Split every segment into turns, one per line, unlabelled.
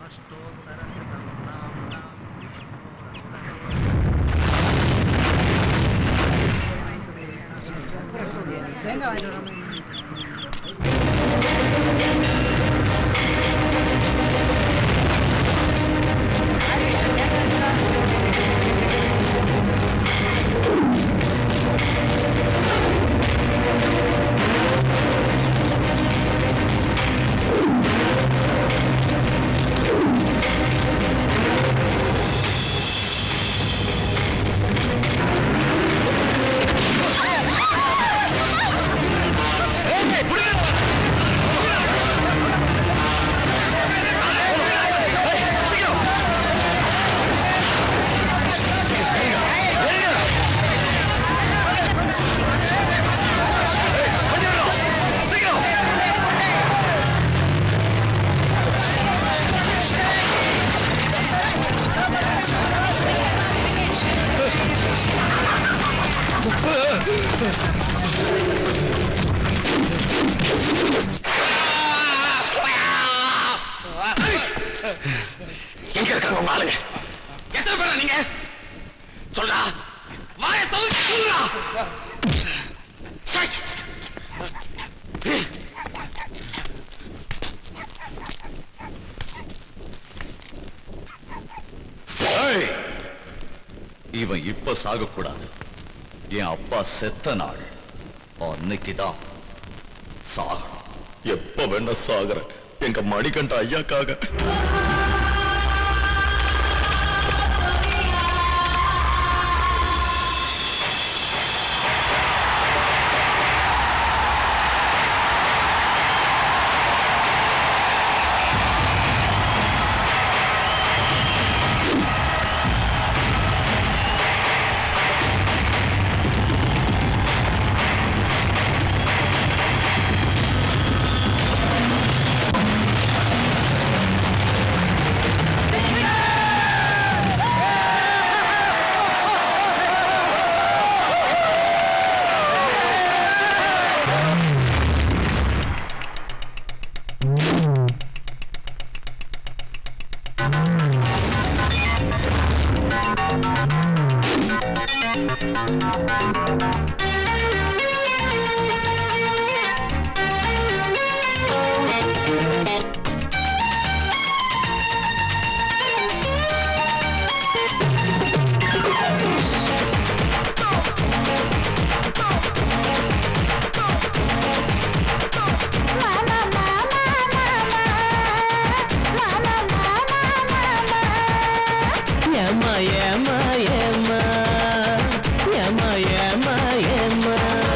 எங்க இருக்காங்க உங்க ஆளுங்க எத்தனை பேரா நீங்க சொல்றா வாய தவிர சொல்றா சை.
ஏய்! இவன் இப்ப சாகக்கூடாது என் அப்பா செத்த நாள் அன்னைக்குதான் சாகணும் எப்ப வேணா சாகுறேன் எங்க மணிகண்ட ஐயாக்காக
ஏமா ஏமா ஏமா ஏமா ஏமா ஏமா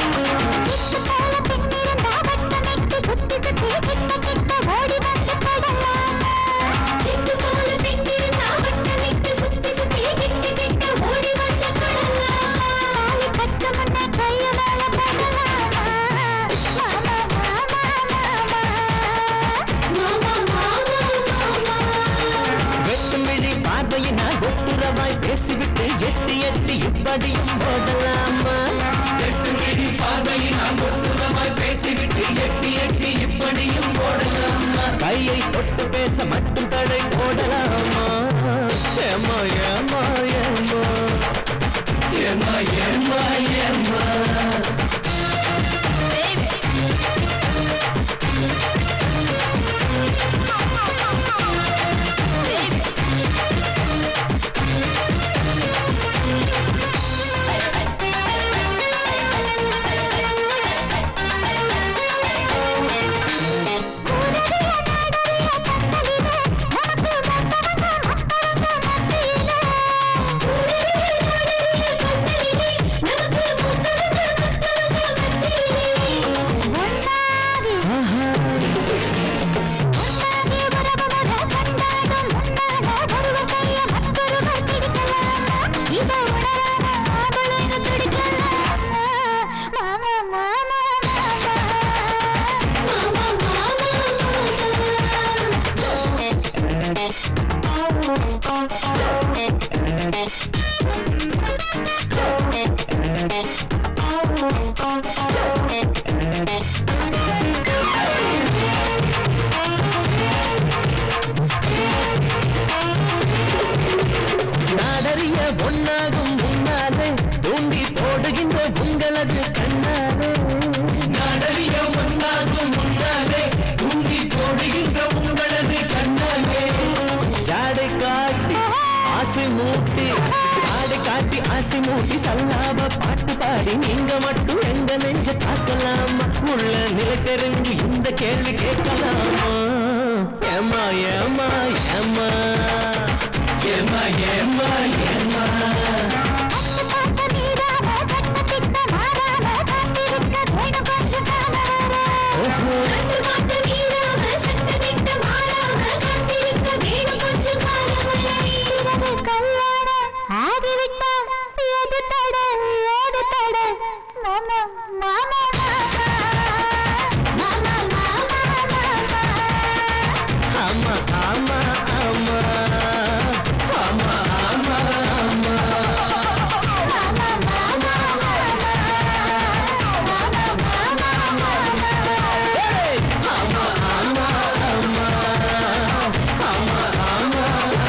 வெட்டுமிழி பார்வையினால் ஒட்டுறவாய் பேசிவிட்டு எட்டி எட்டி இப்படியும் போடலாமா வெட்டுமிழி பார்வையினால் ஒட்டுறவாய் பேசிவிட்டு எட்டி எட்டி இப்படியும் போடலாமா கையை தொட்டு பேச மட்டும் தடை போடலாமா ஏமா ஏமா ஏமா ஏமா ஏமா ஏமா
Thank you.
ஒன்னாகும் முன்னாலே தூண்டி போடுகின்ற உங்களது கண்ணாலே நாடறிய ஒன்னாகும் முன்னாலே தூண்டி போடுகின்ற உங்களது கண்ணாலே ஜாடை காட்டி ஆசை மூட்டி ஜாடை காட்டி ஆசை மூட்டி சல்லாம பாட்டு பாடி நீங்க மட்டும் எங்க நெஞ்ச தாக்கலாமா உள்ள நிலை தெரிஞ்சு இந்த கேள்வி கேட்கலாமா ஏமா ஏமா ஏமா ஏமா ஏமா ஏமா ஓஹோ ஆமா ஆமா ஆமா ஆமா ஆமா ஆமா ஏய்! ஆமா ஆமா ஆமா ஆமா ஆமா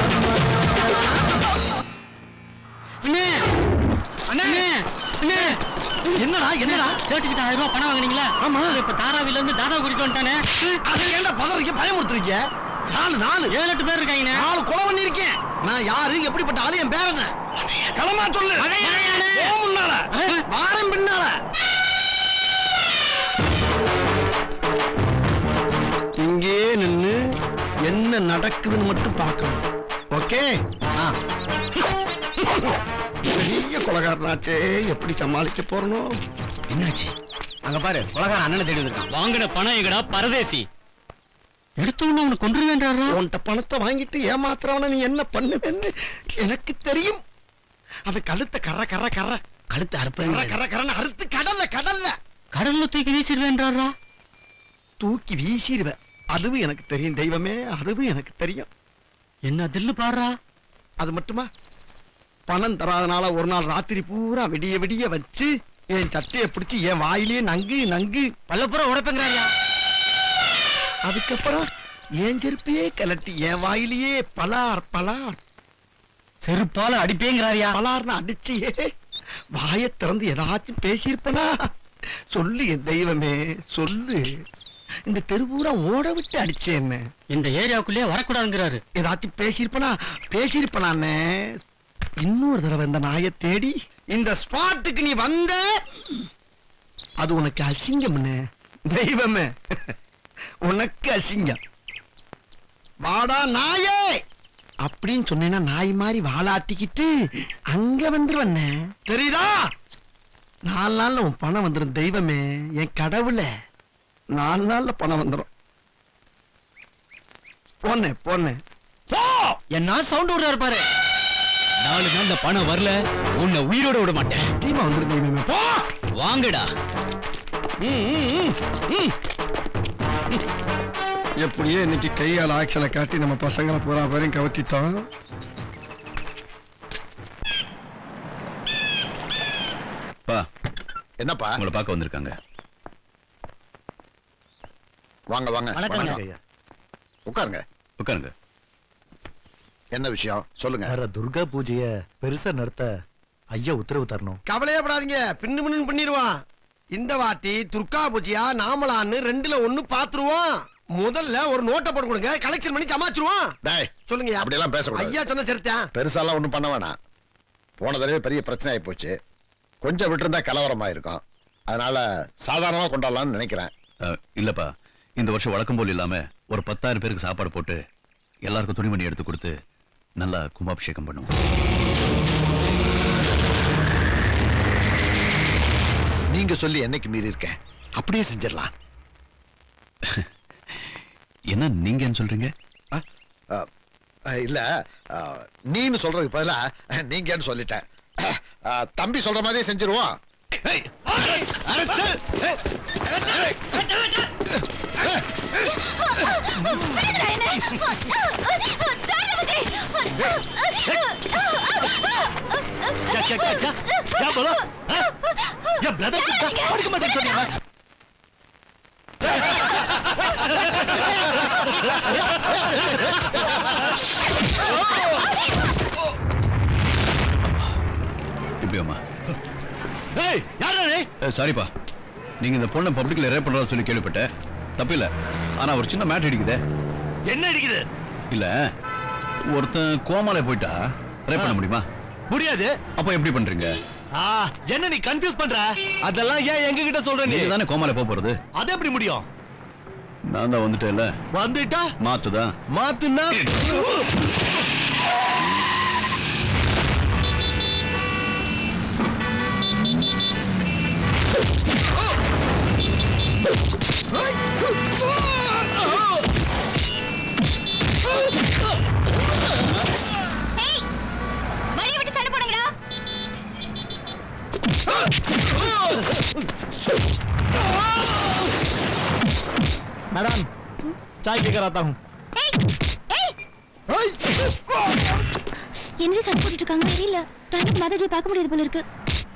அண்ணே அண்ணே அண்ணே
என்னடா என்னடா
சேட்டுக்கிட்ட ஆயிரம் ரூபாய் பணம் வாங்குனீங்களா
ஆமா.
இப்ப தாராவில இருந்து தாதா கூட்டிட்டு வந்துட்டானே
அதை ஏன்டா பதறீங்க பயமுறுத்துறீங்க நாலு நாலு
ஏழு எட்டு பேர் இருக்காங்கண்ணே
நாலு கொலை பண்ணிருக்கேன் நான் யாரு எப்படிப்பட்ட ஆளு என் பேர் என்ன களமா சொல்லு
அதையானே.
போ முன்னால வாரம் பின்னால இங்கே நின்னு என்ன நடக்குதுன்னு மட்டும் பார்க்கணும் ஓகே பெரிய கொலகாரனாச்சே எப்படி சமாளிக்க போறனோ என்னாச்சு
அங்க பாரு உலகார அண்ணனை தேடி இருக்கான் வாங்கின பணம் எங்கடா பரதேசி எடுத்த உடனே அவனை கொண்டு வேண்டாரா
உன்கிட்ட பணத்தை வாங்கிட்டு ஏமாத்துறவன நீ என்ன பண்ணுவேன்னு எனக்கு தெரியும் அவன் கழுத்தை கர கர கர கழுத்தை அறுப்ப கர கரன்னு அறுத்து கடல்ல கடல்ல
கடல்ல தூக்கி வீசிடுவேன்றாரா
தூக்கி வீசிடுவேன் அதுவும் எனக்கு தெரியும் தெய்வமே அதுவும் எனக்கு தெரியும்
என்ன தில்லு பாடுறா
அது மட்டுமா பணம் தராதனால ஒரு நாள் ராத்திரி பூரா விடிய விடிய வச்சு என் சட்டையை பிடிச்சு என் வாயிலே நங்கு நங்கு
பல்லப்புற உடைப்பேங்கிறாரியா
அதுக்கப்புறம் என் செருப்பையே கலட்டி என் வாயிலேயே பலார் பலார்
செருப்பால அடிப்பேங்கிறாரியா
பலார்னு அடிச்சியே வாயை திறந்து ஏதாச்சும் பேசியிருப்பனா சொல்லு என் தெய்வமே சொல்லு இந்த தெருவூரா ஓட விட்டு அடிச்சே என்ன
இந்த ஏரியாவுக்குள்ளே வரக்கூடாதுங்கிறாரு
ஏதாச்சும் பேசியிருப்பனா பேசியிருப்பனானே இன்னொரு தடவை இந்த நாயை தேடி இந்த ஸ்பாட்டுக்கு நீ வந்த அது உனக்கு அசிங்கம்னு தெய்வமே உனக்கு அசிங்கம் வாடா நாயே அப்படின்னு சொன்னேன்னா நாய் மாதிரி வாலாட்டிக்கிட்டு அங்க வந்துருவண்ணே தெரியுதா நாலு நாள்ல உன் பணம் வந்துடும் தெய்வமே என் கடவுளே நாலு நாள்ல பணம் வந்துடும் போனே போனே போ
என்ன சவுண்ட் விடுறாரு பாரு நாலு நாள்ல பணம் வரல உன்னை உயிரோட விட மாட்டேன்
டீமா வந்துடும் தெய்வமே போ
வாங்கடா
ம், ம், ம், ம். எப்படியோ இன்னைக்கு கையால் ஆக்ஷனை காட்டி நம்ம பசங்களை பூரா பேரையும் கவர்த்திட்டோம்
பா
என்னப்பா
உங்களை பார்க்க வந்திருக்காங்க
வாங்க வாங்க
வணக்கங்க.
வணக்கம். உட்காருங்க
உட்காருங்க
என்ன விஷயம் சொல்லுங்க
வர துர்கா பூஜைய பெருசா நடத்த ஐயா உத்தரவு தரணும்
கவலையப்படாதீங்க பின்னு பின்னு பண்ணிடுவான் இந்த வாட்டி துர்கா பூஜையா நாமளான்னு ரெண்டுல ஒண்ணு பாத்துருவோம் முதல்ல ஒரு நோட்டை போட்டு கொடுங்க கலெக்ஷன் பண்ணி சமாச்சிருவோம்
டேய்
சொல்லுங்க
அப்படியெல்லாம் பேசக்கூடாது.
ஐயா சொன்ன சரித்தான்
பெருசாலாம் ஒண்ணும் பண்ண வேணாம் போன தடவை பெரிய பிரச்சனை ஆகி போச்சு கொஞ்சம் விட்டுருந்தா கலவரமா இருக்கும் அதனால சாதாரணமா கொண்டாடலாம்னு நினைக்கிறேன்
அஹ், இல்லப்பா இந்த வருஷம் வழக்கம் போல் இல்லாம ஒரு பத்தாயிரம் பேருக்கு சாப்பாடு போட்டு எல்லாருக்கும் துணிமணி எடுத்து கொடுத்து நல்லா கும்பாபிஷேகம் பண்ணுவோம்
நீங்க சொல்லி என்னைக்கு மீறி இருக்கேன் அப்படியே செஞ்சிடலாம்
என்ன நீங்கன்னு சொல்றீங்க
அ, அ, அ, இல்ல அ, நீன்னு சொல்றதுக்கு பதிலா அ, நீங்கன்னு சொல்லிட்டேன் அ, தம்பி சொல்ற மாதிரியே செஞ்சிருவோம்
சாரிப்பா நீங்க இந்த பொண்ணை பப்ளிக்ல ரேப் பண்றதா சொல்லி கேள்விப்பட்டேன் தப்பில்ல ஆனா ஒரு சின்ன மேட் அடிக்குதே
என்ன அடிக்குது
இல்ல ஒருத்தன் கோமால போயிட்டா ரேப் பண்ண முடியுமா
முடியாது
அப்ப எப்படி பண்றீங்க
ஆ, என்ன நீ கன்ஃபியூஸ் பண்ற
அதெல்லாம் ஏன் எங்க கிட்ட சொல்ற நீ
நீங்க தானே கோமால போக போறது
அது எப்படி முடியும்
நான் தான் வந்துட்டேன்ல
வந்துட்டா
மாத்துதான்
மாத்துனா
வழியை விட்டு சண்டை போடுங்கடா
मैडम चाय पीकर आता हूँ
என்னடி சண்டை போட்டுட்டு இருக்காங்க தெரியல டைமுக்கு மாதாஜி பார்க்க முடியாது போல இருக்கு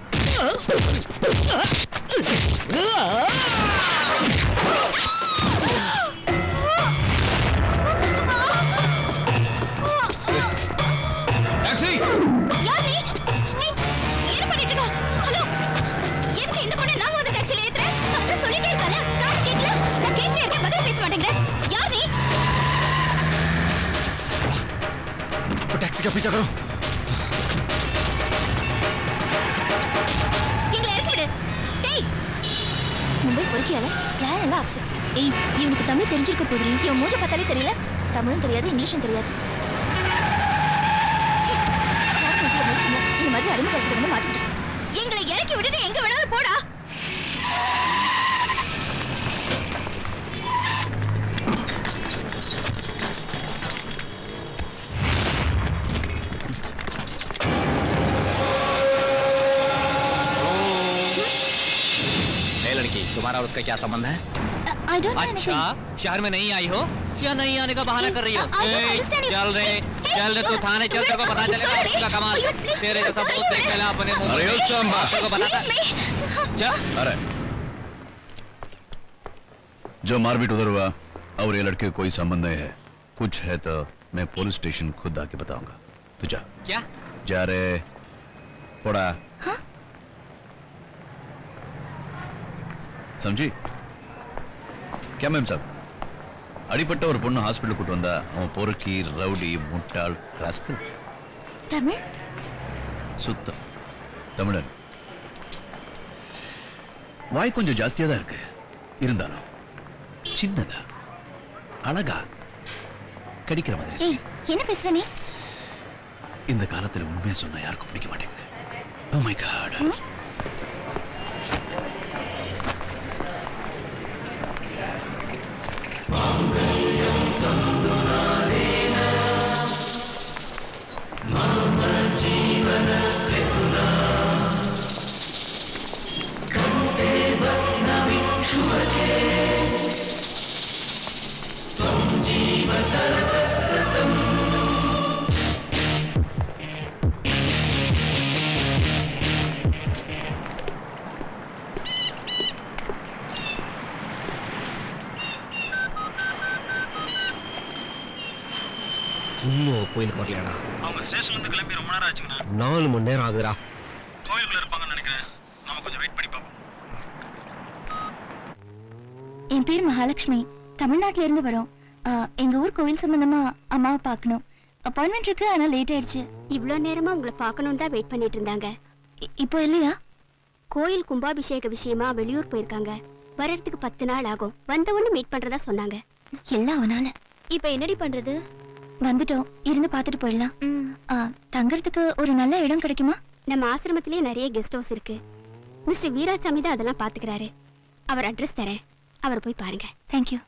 டாக்ஸி
யார் நீ நீ என்ன பண்ணிட்டு இருக்க ஹலோ எதுக்கு இந்த பொண்ணை நாங்க வந்து டாக்ஸில ஏத்துறேன் நான் தான் சொல்லிட்டே இருக்கல நான் கேட்கல நான் கேட்டுட்டே இருக்கேன் பதில் பேச மாட்டேங்கிற யார் நீ
टैक्सी का पीछा करो
எங்களை இறக்கி விடு டேய் மும்பை பொறுக்கியால பிளான் எல்லாம் அப்செட் ஏய் இவனுக்கு தமிழ் தெரிஞ்சிருக்க போகுது இவன் மூஞ்ச பார்த்தாலே தெரியல தமிழும் தெரியாது இங்கிலீஷும் தெரியாது யார் மூஞ்சில மூச்சுமோ, இந்த மாதிரி அறிமுகத்துக்கு வந்து மாட்டிட்டு எங்களை இறக்கி விட்டுட்டு எங்க வேணாலும் போடா
ए लड़की तुम्हारा और उसका क्या संबंध है
ஐ டோன்ட் நோ
अच्छा शहर में नहीं आई हो या नहीं आने का बहाना कर रही हो
I don't
A,
understand you.
चल रे
Hey,
चल रे तू
hey,
थाने चल तेरे को पता
sorry,
चलेगा उसका कमाल
Ayuh, please,
तेरे जैसा
please,
बहुत देख लेना अपने मुंह
अरे
में।
ओ सांबा।
तेरे को बताता चल
अरे जो मारपीट उधर हुआ और ये लड़के को कोई संबंध नहीं है कुछ है तो मैं पुलिस स्टेशन खुद आके बताऊंगा तू जा
क्या
जा रे पोड़ा समझी क्या मैम साहब அடிப்பட்ட ஒரு பொண்ணு ஹாஸ்பிட்டல் கூட்டு வந்தா அவன் பொறுக்கி ரவுடி முட்டாள் ராஸ்கல்
தமிழ்
சுத்தம் தமிழன் வாய் கொஞ்சம் ஜாஸ்தியா தான் இருக்கு இருந்தாலும் சின்னதா அழகா கடிக்கிற மாதிரி
ஏய் என்ன பேசுற நீ
இந்த காலத்துல உண்மையை சொன்னா யாருக்கும் பிடிக்க மாட்டேங்குது Oh my God.
இன்னும் கோயிலுக்கு வரலையாடா
அவங்க ஸ்டேஷன்ல இருந்து கிளம்பி ரொம்ப நேரம் ஆச்சுங்கண்ணா
நாலு மணி நேரம் ஆகுதுடா
கோயிலுக்குள்ள இருப்பாங்கன்னு நினைக்கிறேன் நம்ம கொஞ்சம் வெயிட் பண்ணி பார்ப்போம்
என் பேர் மகாலட்சுமி தமிழ்நாட்டுல இருந்து வரோம் ஆ, எங்க ஊர் கோவில் சம்பந்தமா அம்மாவை பார்க்கணும் அப்பாயின்மெண்ட் இருக்கு ஆனா லேட் ஆயிடுச்சு
இவ்வளோ நேரமா உங்களை பார்க்கணும்னு தான் வெயிட் பண்ணிட்டு இருந்தாங்க
இ- இப்போ இல்லையா
கோயில் கும்பாபிஷேக விஷயமா வெளியூர் போயிருக்காங்க வர்றதுக்கு பத்து நாள் ஆகும் வந்த உடனே மீட் பண்றதா சொன்னாங்க
எல்லாம் அவனால
இப்போ என்னடி பண்றது
வந்துட்டோம் இருந்து பார்த்துட்டு போயிடலாம் ஆ, தங்கறதுக்கு ஒரு நல்ல இடம் கிடைக்குமா
நம்ம ஆசிரமத்திலேயே நிறைய கெஸ்ட் ஹவுஸ் இருக்கு மிஸ்டர் வீராசாமி தான் அதெல்லாம் பாத்துக்கிறாரு அவர் அட்ரஸ் தரேன் அவர் போய் பாருங்க
தேங்க்யூ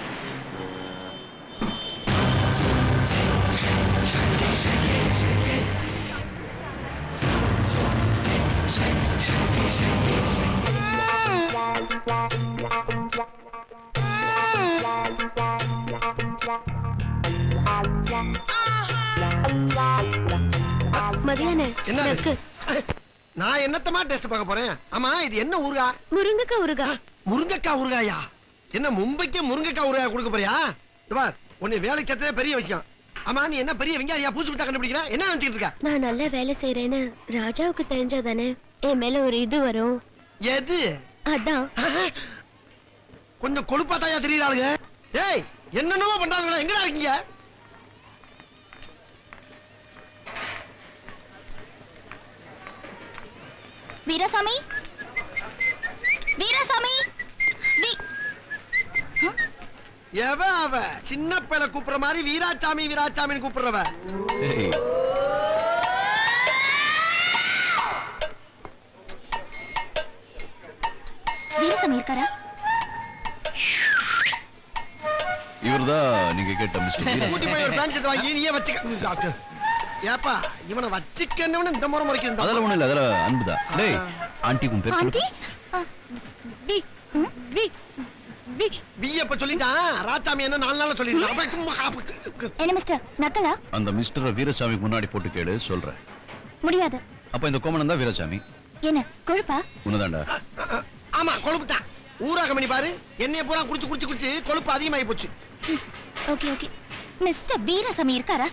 மதியான
என்னது? நான் என்னத்தமா டெஸ்ட் பார்க்க போறேன் ஆமா இது என்ன ஊருகா
முருங்கக்கா உருகா
முருங்கக்காய் ஊறுகாயா என்ன மும்பைக்கே முருங்கக்காய் ஊறுகாய் கொடுக்க போறியா இது பார் உன்னை வேலைக்கு சேர்த்ததே பெரிய விஷயம் ஆமா நீ என்ன பெரிய வெங்காயா பூச்சி புத்தா கண்டுபிடிக்கிற என்ன நினைச்சிட்டு இருக்க
நான் நல்லா வேலை செய்யறேன்னு ராஜாவுக்கு தெரிஞ்சாதானே என் மேல ஒரு இது வரும்
எது
அதான்
கொஞ்சம் கொழுப்பாத்தாயா தெரியறாளுங்க ஏய் என்னென்னமோ பண்றாங்களா எங்கடா இருக்கீங்க
வீராசாமி வீராசாமி வீ-
எவ அவ சின்ன பிள்ளை கூப்பிடுற மாதிரி வீராசாமி வீராசாமின்னு கூப்பிடுறவ
ஏய்
வீராசாமி இருக்காரா
இவர்தான் நீங்க கேட்ட மிஸ்டர்
கூட்டி போய் ஒரு பேண்ட் ஷர்ட் வாங்கி நீயே வச்சுக்க டாக்டர் ஏப்பா இவனை வச்சுக்கன்னு இந்த முறை முறைக்கு
அதெல்லாம் ஒண்ணும் இல்ல அதெல்லாம் அன்புதான் டேய் ஆண்டி உன் பேர்
ஆண்டி
சொல்லு
ஆ, வி ம், வி வி
பிஎப்ப சொல்லிட்டான் ராசாமி என்ன நாலு நாள் சொல்லிருக்கான்
என்ன மிஸ்டர் நக்கலா
அந்த மிஸ்டர் வீரசாமிக்கு முன்னாடி போட்டு கேளு சொல்றேன்
முடியாது
அப்ப இந்த கோமணம் தான் வீரசாமி
என்ன கொழுப்பா
உன்னதாண்டா
ஆமா கொழுப்புட்டான் ஊராக மணி பாரு என்னைய பூரா குடிச்சு குடிச்சு குடிச்சு கொழுப்பு அதிகமாகி போச்சு
ஓகே ஓகே மிஸ்டர் வீராசாமி இருக்காரா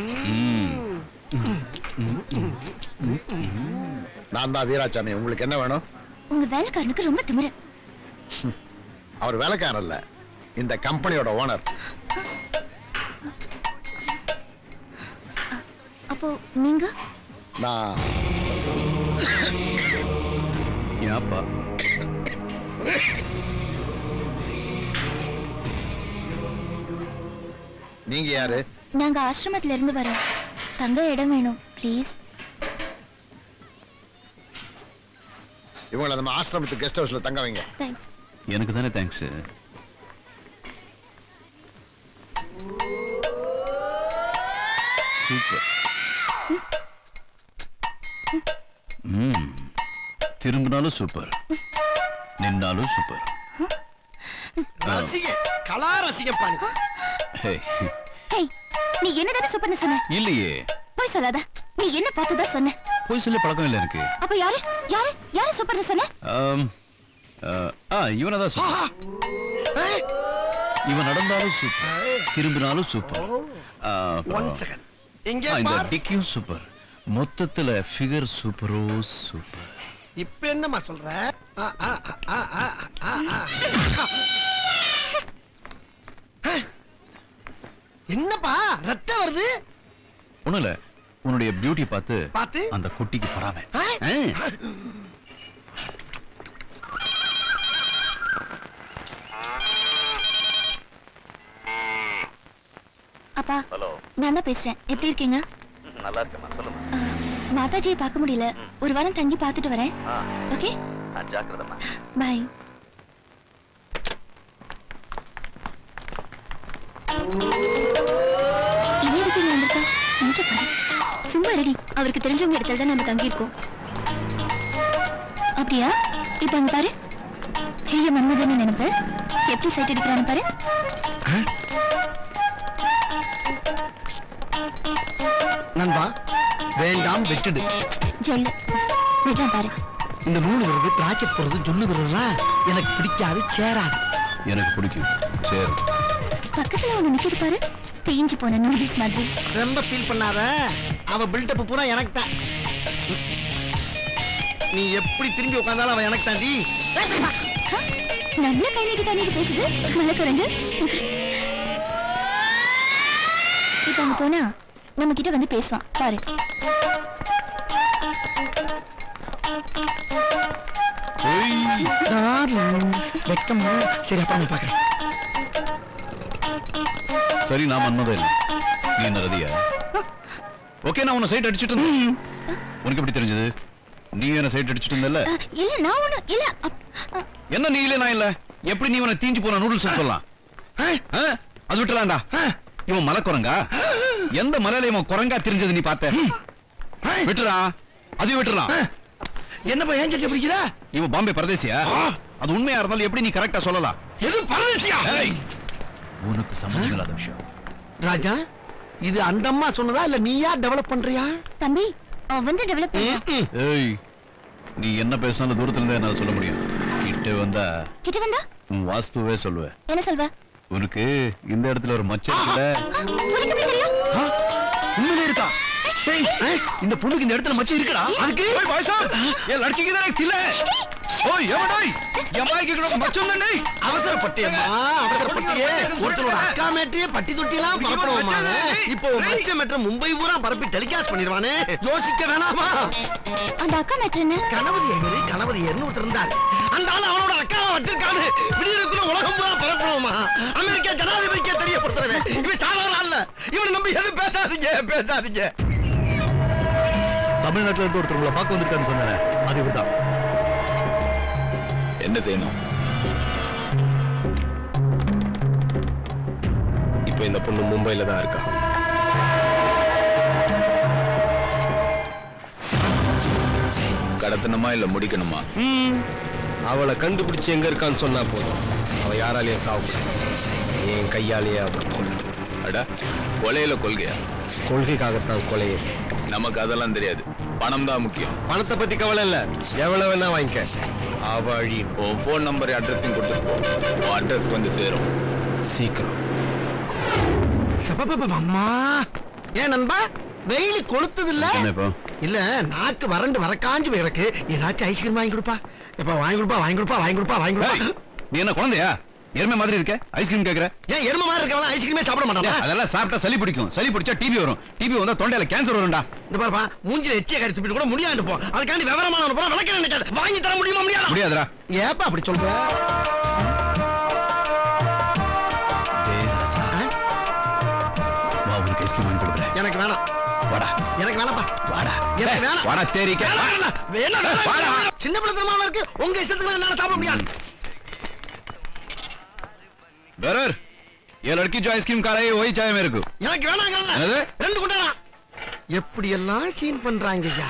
நான் தான் வீராசாமி உங்களுக்கு என்ன வேணும்
உங்க வேலைக்காரனுக்கு ரொம்ப திமிரு
அவர் வேலைக்காரர் இல்ல இந்த கம்பெனியோட ஓனர்
அப்போ நீங்க
நான்
என் அப்பா
நீங்க யாரு
நாங்க ஆசிரமத்துல இருந்து வரோம் தங்க இடம் வேணும் ப்ளீஸ்
இவங்களை நம்ம ஆசிரமத்துக்கு கெஸ்ட் ஹவுஸ்ல தங்க வைங்க
தேங்க்ஸ்
எனக்கு தானே தேங்க்ஸ் சூப்பர் ம் திரும்பினாலும் சூப்பர் நின்னாலும் சூப்பர்
ரசிக கலா ரசிகப்பா நீ.
ஹே
ஹேய் நீ என்னதானே சூப்பர்னு சொன்ன
இல்லையே
போய் சொல்லாத நீ என்ன பார்த்ததா சொன்ன
போய் சொல்லி பழக்கம் இல்லை எனக்கு
அப்ப யாரு யாரு யாரு சூப்பர்னு சொன்ன
ஆம், ஆ, ஆ இவனை தான்
ஆஹா. ஏய்,
இவன் நடந்தாலும் சூப்பர் திரும்பினாலும் சூப்பர் ஆ,
one second. இங்கே
ஆ, இந்த
பார்.
டிக்கியும் சூப்பர் மொத்தத்துல ஃபிகர் சூப்பரோ சூப்பர்
இப்ப என்னம்மா சொல்ற ஆ, ஆ, ஆ, ஆ, ஆ, ஆ, ஆ. ஆ. என்னப்பா ரத்தம் வருது
ஒண்ணும் இல்ல உன்னுடைய பியூட்டி பார்த்து
பார்த்து
அந்த குட்டிக்கு பொறாம
ஆ?
ஆ.
அப்பா நான் தான் பேசுறேன் எப்படி இருக்கீங்க
நல்லா இருக்கேம்மா சொல்லுமா
ஆ, மாதாஜியை பார்க்க முடியல ஒரு வாரம் தங்கி பார்த்துட்டு வரேன் ஓகே
ஜாக்கிரதம்மா
பாய் இவன் எதுக்கு இங்க வந்திருக்கா மூஞ்ச பாரு சும்மா ரெடி அவருக்கு தெரிஞ்சவங்க இடத்துல தான் நம்ம தங்கியிருக்கோம் அப்படியா இப்ப அங்க பாரு ஹீய மன்மதன் நினைப்பு எப்படி சைட் அடிக்கிறான்னு பாரு
நண்பா வேண்டாம் விட்டுடு
சொல்லு விடுறான் பாரு
இந்த நூல் வருது பிராக்கெட் போடுறது ஜொல்லு வருதுலாம் எனக்கு பிடிக்காது சேராது
எனக்கு பிடிக்கும் சரி
பக்கத்துல ஒண்ணு நிக்குது பாரு தேஞ்சு போன நூடுல்ஸ் மாதிரி
ரொம்ப ஃபீல் பண்ணாத அவ பில்டப் பூரா எனக்கு தான் நீ எப்படி திரும்பி உட்கார்ந்தாலும் அவ எனக்கு தாண்டி
நல்ல கை நீட்டி கை நீட்டி பேசுது மலைக்குரங்கு இப்ப அங்க போனா நம்ம கிட்ட வந்து பேசுவான் பாரு
வெக்கமா சரி அப்புறம் நான் பாக்குறேன்
சரி நான் மன்மதம் இல்லை நீ என்ன ரதியா ஓகே நான் உன்னை சைட் அடிச்சிட்டு இருந்தேன் உனக்கு எப்படி தெரிஞ்சது நீ என்ன சைட் அடிச்சிட்டு இருந்தல்ல
அஹ், இல்ல நான் ஒண்ணு இல்ல அப்- அஹ்,
என்ன நீ இல்ல நான் இல்ல எப்படி நீ உன தீஞ்சு போன நூடுல்ஸ் சொல்லலாம் ஆ? அது விட்டுலாம்டா இவன் மலை குரங்கா எந்த மலையில இவன் குரங்கா தெரிஞ்சது நீ பார்த்த விட்டுறா அதையும் விட்டுறலாம்
என்னப்பா ஏன் சட்டி பிடிக்கிற
இவன் பாம்பே பரதேசியா அது உண்மையா இருந்தாலும் எப்படி நீ கரெக்டா சொல்லலாம்
எது பரதேசியா
ஏய், உனக்கு சம்மந்தம் இல்லாத விஷயம்
ராஜா இது அந்த அம்மா சொன்னதா இல்ல நீயா டெவலப் பண்றியா
தம்பி அவன் வந்து டெவலப் பண்ணுவான்
ஏய் நீ என்ன பேசினாலும் தூரத்துல இருந்தே என்னால சொல்ல முடியும் கிட்ட வந்தா
கிட்ட வந்தா
உன் வாஸ்துவே சொல்லுவேன்
என்ன சொல்வ
உனக்கு இந்த இடத்துல ஒரு மச்சம் இருக்குல்ல
உனக்கு எப்படி தெரியும்
உண்மையிலே இருக்கா டேய், ஏய், இந்த பொண்ணுக்கு இந்த இடத்துல மச்சம் இருக்குடா அதுக்கு
ஏய், பாய்சா, ஏன் லட்சிக்கு தான் இல்ல
ஏய்,
ஓய் எவடோய் எம்மாய்க்கு கூட மச்சம் தானே
அவசரப்பட்டியம்மா அவசரப்பட்டியே ஒருத்தரோட அக்கா மேட்டையே பட்டி தொட்டிலாம் பரப்பணுமா இப்போ உன் மச்ச மேட்ர மும்பை பூரா பரப்பி டெலிகாஸ்ட் பண்ணிடுவானே யோசிக்க வேணாமா
அந்த அக்கா மேட்ரு என்ன
கணபதி ஐயரு கணபதி ஐயர்னு ஒருத்தர் இருந்தாரு அந்த ஆளு அவனோட அக்காவை வச்சிருக்காரு விடியலுக்குள்ள உலகம் பூரா பரப்பணுமா அமெரிக்கா ஜனாதிபதிக்கே தெரியப்படுத்துறவன் இவன் சாதாரண அல்ல இவனை நம்பி எதுவும் பேசாதீங்க பேசாதீங்க
தமிழ்நாட்டுல இருந்து ஒருத்தர் உங்களை பார்க்க வந்திருக்காருன்னு சொன்னேன் அது இவர்தான்
என்ன செய்யணும்
இப்போ இந்த பொண்ணு மும்பையில தான் இருக்கா
கடத்தணுமா இல்ல முடிக்கணுமா
அவளை கண்டுபிடிச்சு எங்க இருக்கான்னு சொன்னா போதும் அவ யாராலையும் சாவு என் கையாலேயே அவளை கொல்லணும்
அட கொலையில கொள்கையா
கொள்கைக்காகத்தான் கொலையே
நமக்கு அதெல்லாம் தெரியாது பணம் தான் முக்கியம்
பணத்தை பத்தி கவலை இல்ல எவ்வளவு வேணா வாங்கிக்க அவ அழி
உன் ஃபோன் நம்பர் அட்ரஸையும் கொடுத்து போ உன் அட்ரஸ் வந்து சேரும்
சீக்கிரம்
அம்மா ஏன் நண்பா வெயில் கொளுத்தது இல்ல
என்ன இப்போ
இல்ல நாக்கு வறண்டு வரக்காஞ்சு போய் கிடக்கு ஏதாச்சும் ஐஸ்கிரீம் வாங்கி கொடுப்பா எப்ப வாங்கி கொடுப்பா வாங்கி கொடுப்பா வாங்கி கொடுப்பா வாங்கி
ஏய்,
கொடுப்பா
நீ என்ன குழந்தையா எருமை மாதிரி இருக்க ஐஸ்கிரீம் கேக்குற
ஏன் எரும மாதிரி இருக்கவங்க ஐஸ்கிரீமே சாப்பிட மாட்டானா
ஏய், அதெல்லாம் சாப்பிட்டா சளி பிடிக்கும் சளி பிடிச்சா டிபி வரும் டிபி வந்தா தொண்டையில கேன்சர் வரும்டா
இந்த பாருப்பா மூஞ்சில எச்சிய கறி துப்பிட்டு கூட முடியாண்டு போ அதுக்காண்டி விவரமான போற விளக்க நினைக்காது வாங்கி தர முடியுமா முடியாது
முடியாதுடா
ஏப்பா அப்படி சொல்ற ஆ?
வா உனக்கு ஐஸ்கிரீம் வாங்கி கொடுக்குறேன்
எனக்கு வேணாம்
வாடா
எனக்கு வேணாம்ப்பா
வாடா
எனக்கு வேணாம்
வாடா தேரிக்க
வேணாம், வேணாம், வேணாம், வேணாம்,
வாடா.
வேணாம். சின்ன பிள்ளைத்தனமா இருக்கு உங்க இஷ்டத்துக்கு என்னால சாப்பிட முடியாது
बेरर ये लड़की जो आइसक्रीम खा रही है वही चाय मेरे को
எனக்கு வேணாங்கல்ல
என்னது?
ரெண்டு குண்டாடா எப்படி எல்லாம் சீன் பண்றாங்க ஐயா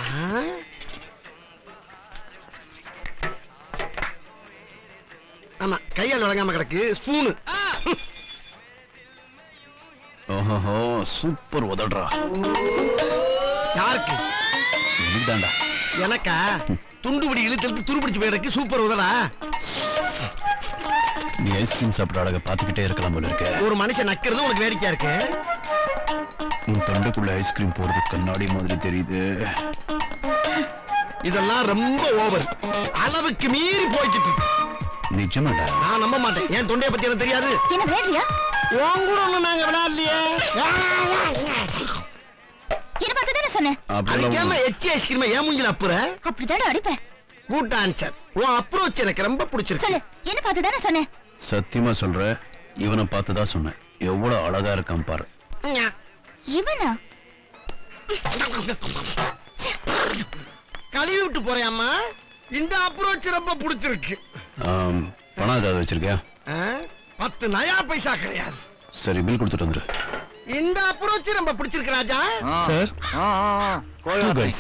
ஆமா கையால் விளங்காம கிடக்கு ஸ்பூனு
ஓஹோ சூப்பர் உதடுறா
யாருக்கு
எனக்கு தான்டா
எனக்கா துண்டுபிடி இழுத்து இழுத்து துருப்பிடிச்சு போயிருக்கு சூப்பர் உதலா
நீ ஐஸ்கிரீம் சாப்பிட்ற அழகை பார்த்துக்கிட்டே இருக்கலாம் போல இருக்க
ஒரு மனுஷன் நக்கிறது உனக்கு வேடிக்கையா இருக்கு
உன் தொண்டைக்குள்ள ஐஸ்கிரீம் போறது கண்ணாடி மாதிரி தெரியுது
இதெல்லாம் ரொம்ப ஓவர் அளவுக்கு மீறி போய்கிட்டு இருக்கு
நிஜமாடா
நான் நம்ப மாட்டேன் என் தொண்டைய பத்தி எனக்கு தெரியாது
என்ன விளையாடுறியா
உன் கூட ஒண்ணு நாங்க விளையாடலையே
என்ன பார்த்து தானே சொன்னேன்
அதுக்கேம எச்சி ஐஸ்கிரீம் ஏன் மூஞ்சில அப்புற
அப்படிதானே அடிப்பேன்
குட் ஆன்சர் உன் அப்ரோச் எனக்கு ரொம்ப பிடிச்சிருக்கு
சொல்லு என்ன பார்த்து தானே சொன்னேன்
சத்தியமா சொல்ற இவனை பார்த்து தான் சொன்னேன் எவ்வளவு அழகா இருக்கான் பாரு
இவனா
கழுவி விட்டு போறியாம்மா இந்த அப்ரோச் ரொம்ப பிடிச்சிருக்கு
ஆம், பணம் ஏதாவது வச்சிருக்கியா
ஆ? பத்து நயா பைசா கிடையாது
சரி பில் கொடுத்துட்டு வந்துரு
இந்த அப்ரோச் ரொம்ப பிடிச்சிருக்கு ராஜா
சார் டூ கைஸ்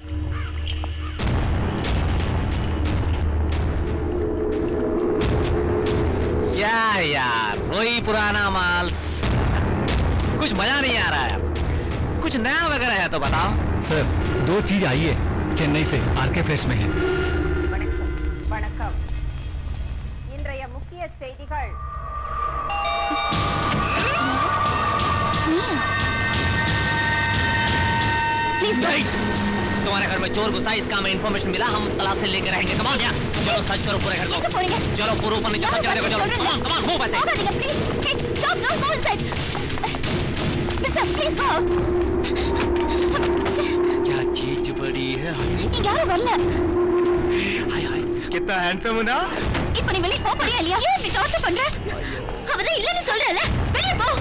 क्या यार वही पुराना माल कुछ मजा नहीं आ रहा है कुछ नया वगैरह है तो बताओ
सर दो चीज आई है चेन्नई से आरके फ्लेट्स में है
வணக்கம் இன்றைய முக்கிய செய்திகள்
तुम्हारे घर में चोर घुसा इसका हमें इन्फॉर्मेशन मिला हम तलाश से लेकर रहेंगे कमान यार चलो सर्च करो पूरे घर
எங்க போறீங்க
को चलो पूरे ऊपर नीचे सब जगह देखो चलो कमान कमान मूव ऐसे
போகாதீங்க please hey stop no go inside mister please go out
क्या चीज बड़ी है
இங்க யாரும் வரல
हाय हाय कितना हैंडसम है ना
இப்ப நீ வெளிய போக போறியா இல்லையா ஏன் இப்படி டார்ச்சர் பண்ற அவதான் இல்லன்னு சொல்றல வெளிய போ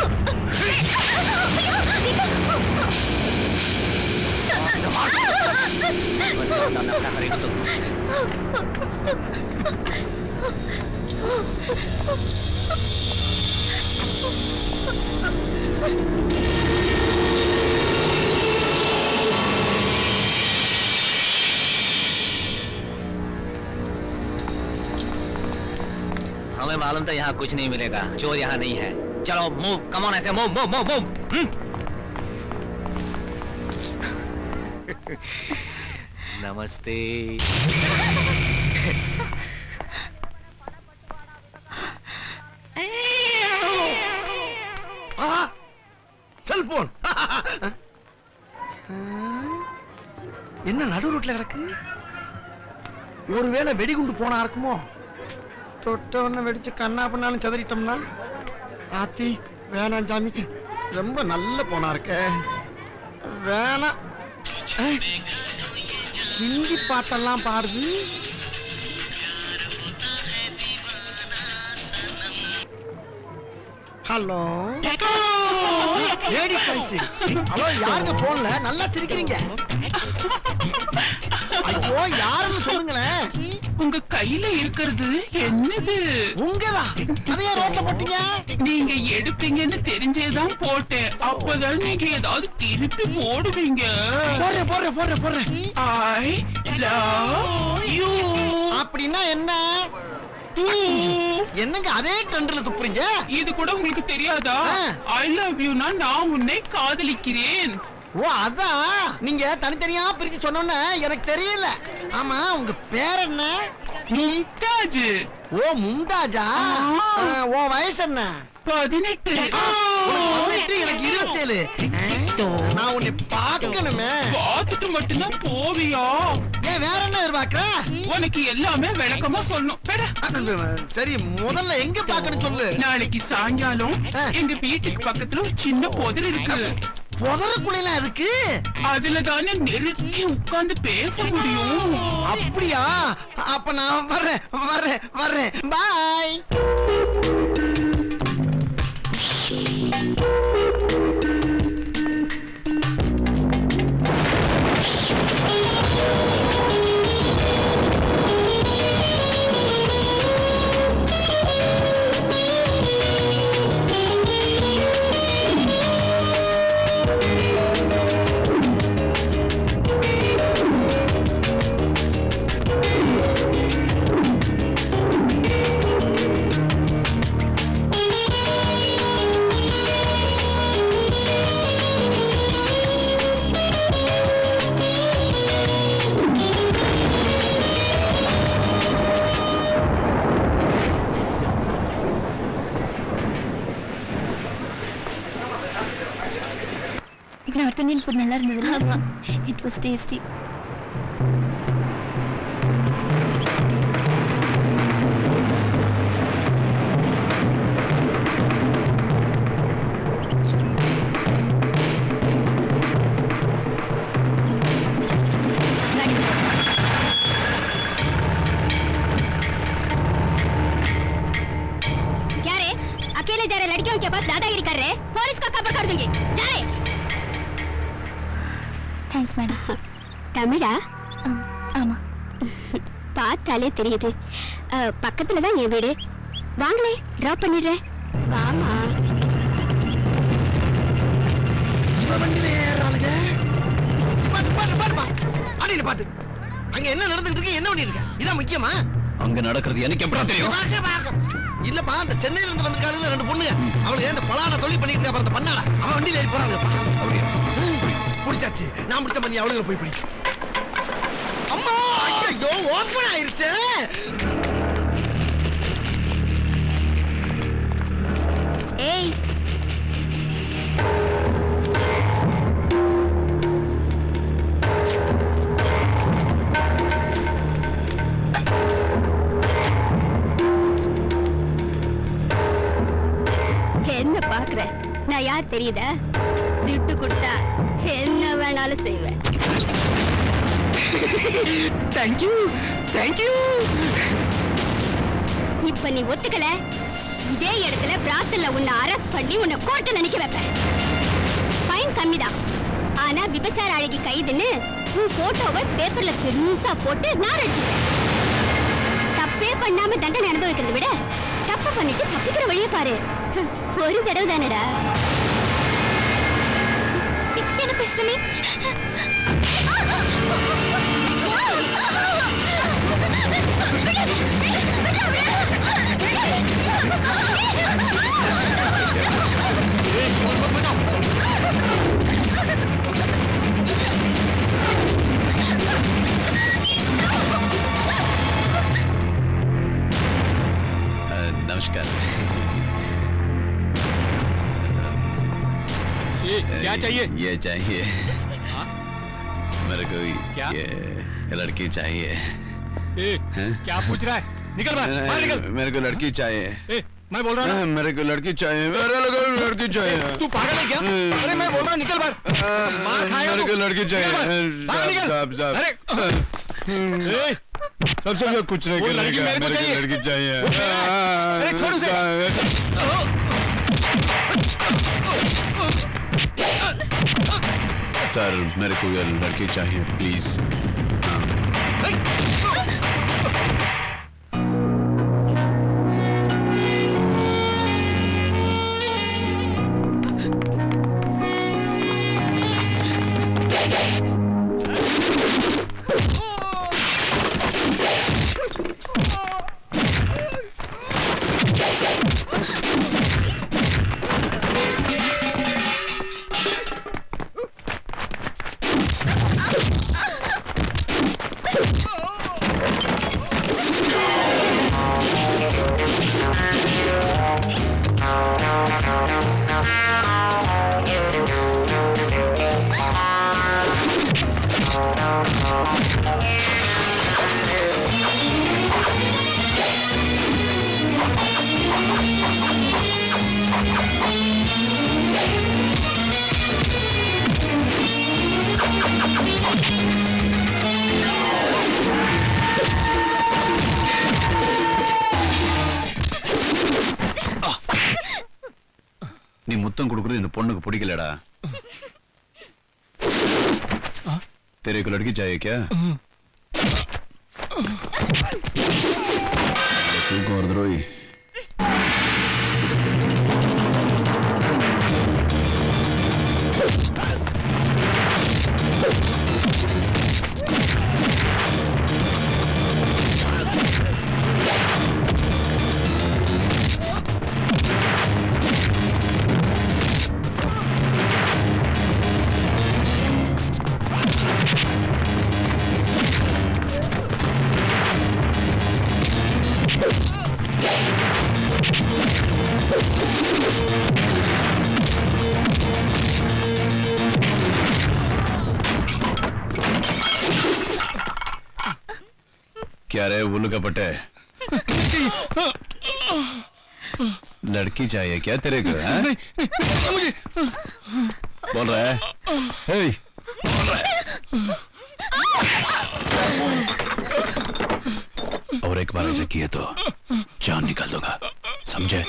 हमें मालूम था यहाँ कुछ नहीं मिलेगा चोर यहाँ नहीं है चलो मूव कमान ऐसे मूव मूव मूव मूव नमस्ते
செல்போன் என்ன நடு ரோட்ல கிடக்கு ஒருவேளை வெடிகுண்டு போனா இருக்குமோ தொட்டவன வெடிச்சு கண்ணா பண்ணாலும் சதறிட்டோம்னா ஆத்தி வேணாம் சாமி ரொம்ப நல்ல போனா இருக்க வேணாம் ஏய், ஹிந்தி பாட்டெல்லாம் பாடுது ஹலோ லேடி வாய்ஸ் ஹலோ யாருங்க போன்ல நல்லா சிரிக்கிறீங்க ஐயோ யாருன்னு சொல்லுங்களேன்
உங்க கையில இருக்கிறது என்னது
உங்கதான் அதையே ரோட்ல போட்டீங்க
நீங்க எடுப்பீங்கன்னு தெரிஞ்சேதான் போட்டேன் அப்பதான் நீங்க ஏதாவது திருப்பி போடுவீங்க
போடுறேன் போடுறேன் போடுறேன் போடுறேன்
ஐ லவ் யூ
அப்படின்னா என்ன என்னங்க அதே ட்ரெண்ட்ல துப்புறீங்க
இது கூட உங்களுக்கு தெரியாதா ஐ லவ் யூனா நான் உன்னை காதலிக்கிறேன்
ஓ அதான் நீங்க தனித்தனியா பிரிச்சு சொன்னோன்னு எனக்கு தெரியல ஆமா உங்க பேர் என்ன
மும்தாஜ்
ஓ மும்தாஜா ஆ, உன் வயசு என்ன
பதினெட்டு
உனக்கு பதினெட்டு எனக்கு இருபத்தேழு நான் உன்னை பார்க்கணுமே
பார்த்துட்டு மட்டும்தான் போவியா
ஏன் வேற என்ன எதிர்பார்க்கற
உனக்கு எல்லாமே விளக்கமா சொல்லணும்
சரி முதல்ல எங்க பார்க்கணும் சொல்லு
நாளைக்கு சாயங்காலம் எங்க வீட்டுக்கு பக்கத்துல ஒரு சின்ன புதர் இருக்கு
புதருக்குள்ள இருக்கு
அதுல தானே நிறுத்தி உட்கார்ந்து பேச முடியும்
அப்படியா அப்ப நான் வர்றேன் வர்றேன் வர்றேன் பாய்
நார்த் இந்தியன் ஃபுட் நல்லா இருந்தது ஆமா இட் வாஸ் டேஸ்டி
क्या रे अकेले जा रहे लड़कियों के पास दादागिरी कर रहे पुलिस को खबर कर दूंगी जा रे
தேங்க்ஸ் மேடம்
தமிழா
ஆமா
பார்த்தாலே தெரியுது அஹ், பக்கத்துல தான் என் வீடு வாங்களே டிராப் பண்ணிடுறேன் வாமா
இவன் வண்டியில ஏறாளுங்க பாட்டு பாட்டு பாட்டு பா அடியில் பாட்டு அங்க என்ன நடந்துட்டு இருக்கு என்ன பண்ணிருக்க இதான் முக்கியமா
அங்க நடக்கிறது எனக்கு எப்படா தெரியும்
வாங்க, வாங்க. இல்லப்பா அந்த சென்னையில இருந்து வந்திருக்காளுல ரெண்டு பொண்ணுங்க அவளுக்கு இந்த பலான தொழில் பண்ணிட்டு இருக்க அப்புறம் அந்த பண்ணாடா அவன் வண்டியில ஏறி போறாங்க பிடிச்சாச்சு நான் பிடிச்ச பண்ணி அவளுங்க போய் பிடி அம்மா ஐயோ ஓப்பன் ஆயிருச்சு
ஏய் என்ன பாக்குற நான் யார் தெரியுதா திட்டு கொடுத்தா என்ன வேணாலும் செய்வேன்
தேங்க்யூ தேங்க்யூ
இப்ப நீ ஒத்துக்கல இதே இடத்துல பிராத்தல்ல உன்னை அரெஸ்ட் பண்ணி உன்னை கோர்ட்ல நிக்க வைப்பேன் ஃபைன் கம்மிதான் ஆனா விபச்சார அழகி கைதுன்னு உன் போட்டோவை பேப்பர்ல பெருசா போட்டு நான் அடிச்சிருவேன் தப்பே பண்ணாம தண்டனை அனுபவிக்கிறத விட தப்பு பண்ணிட்டு தப்பிக்கிற வழியை பாரு ஹம், ஒரு தடவை தானடா என்ன பேசுறமே
नमस्कार
ये क्या चाहिए
ये चाहिए मेरे को
क्या?
ये लड़की चाहिए हैं?
क्या पूछ रहा है निकल बाहर बाहर निकल
मेरे को लड़की चाहिए
ए, मैं बोल रहा हूँ ना
मेरे को लड़की चाहिए मेरे को लड़की चाहिए
तू पागल है क्या अरे मैं बोल रहा हूँ निकल बाहर मार खाएगा
मेरे
तू।
को लड़की चाहिए
निकल बाहर, बाहर निकल
साहब साहब
अरे ए,
सब सब कुछ नहीं
वो लड़की
करेगा
मेरे को
मेरे को
चाहिए।
लड़की चाहिए
वो मेरा है। अरे छोड़ उसे।
सर मेरे को ये लड़की चाहिए प्लीज நீ முத்தம் கொடுக்குறது இந்த பொண்ணுக்கு பிடிக்கலடா तेरे को लड़की चाहिए क्या तू कौन द्रोही क्या रे उल्लू का पट्टे लड़की चाहिए क्या तेरे को हाँ?
मुझे
बोल रहा है हे, बोल रहा है और एक बार ऐसा किए तो जान निकाल दूंगा समझे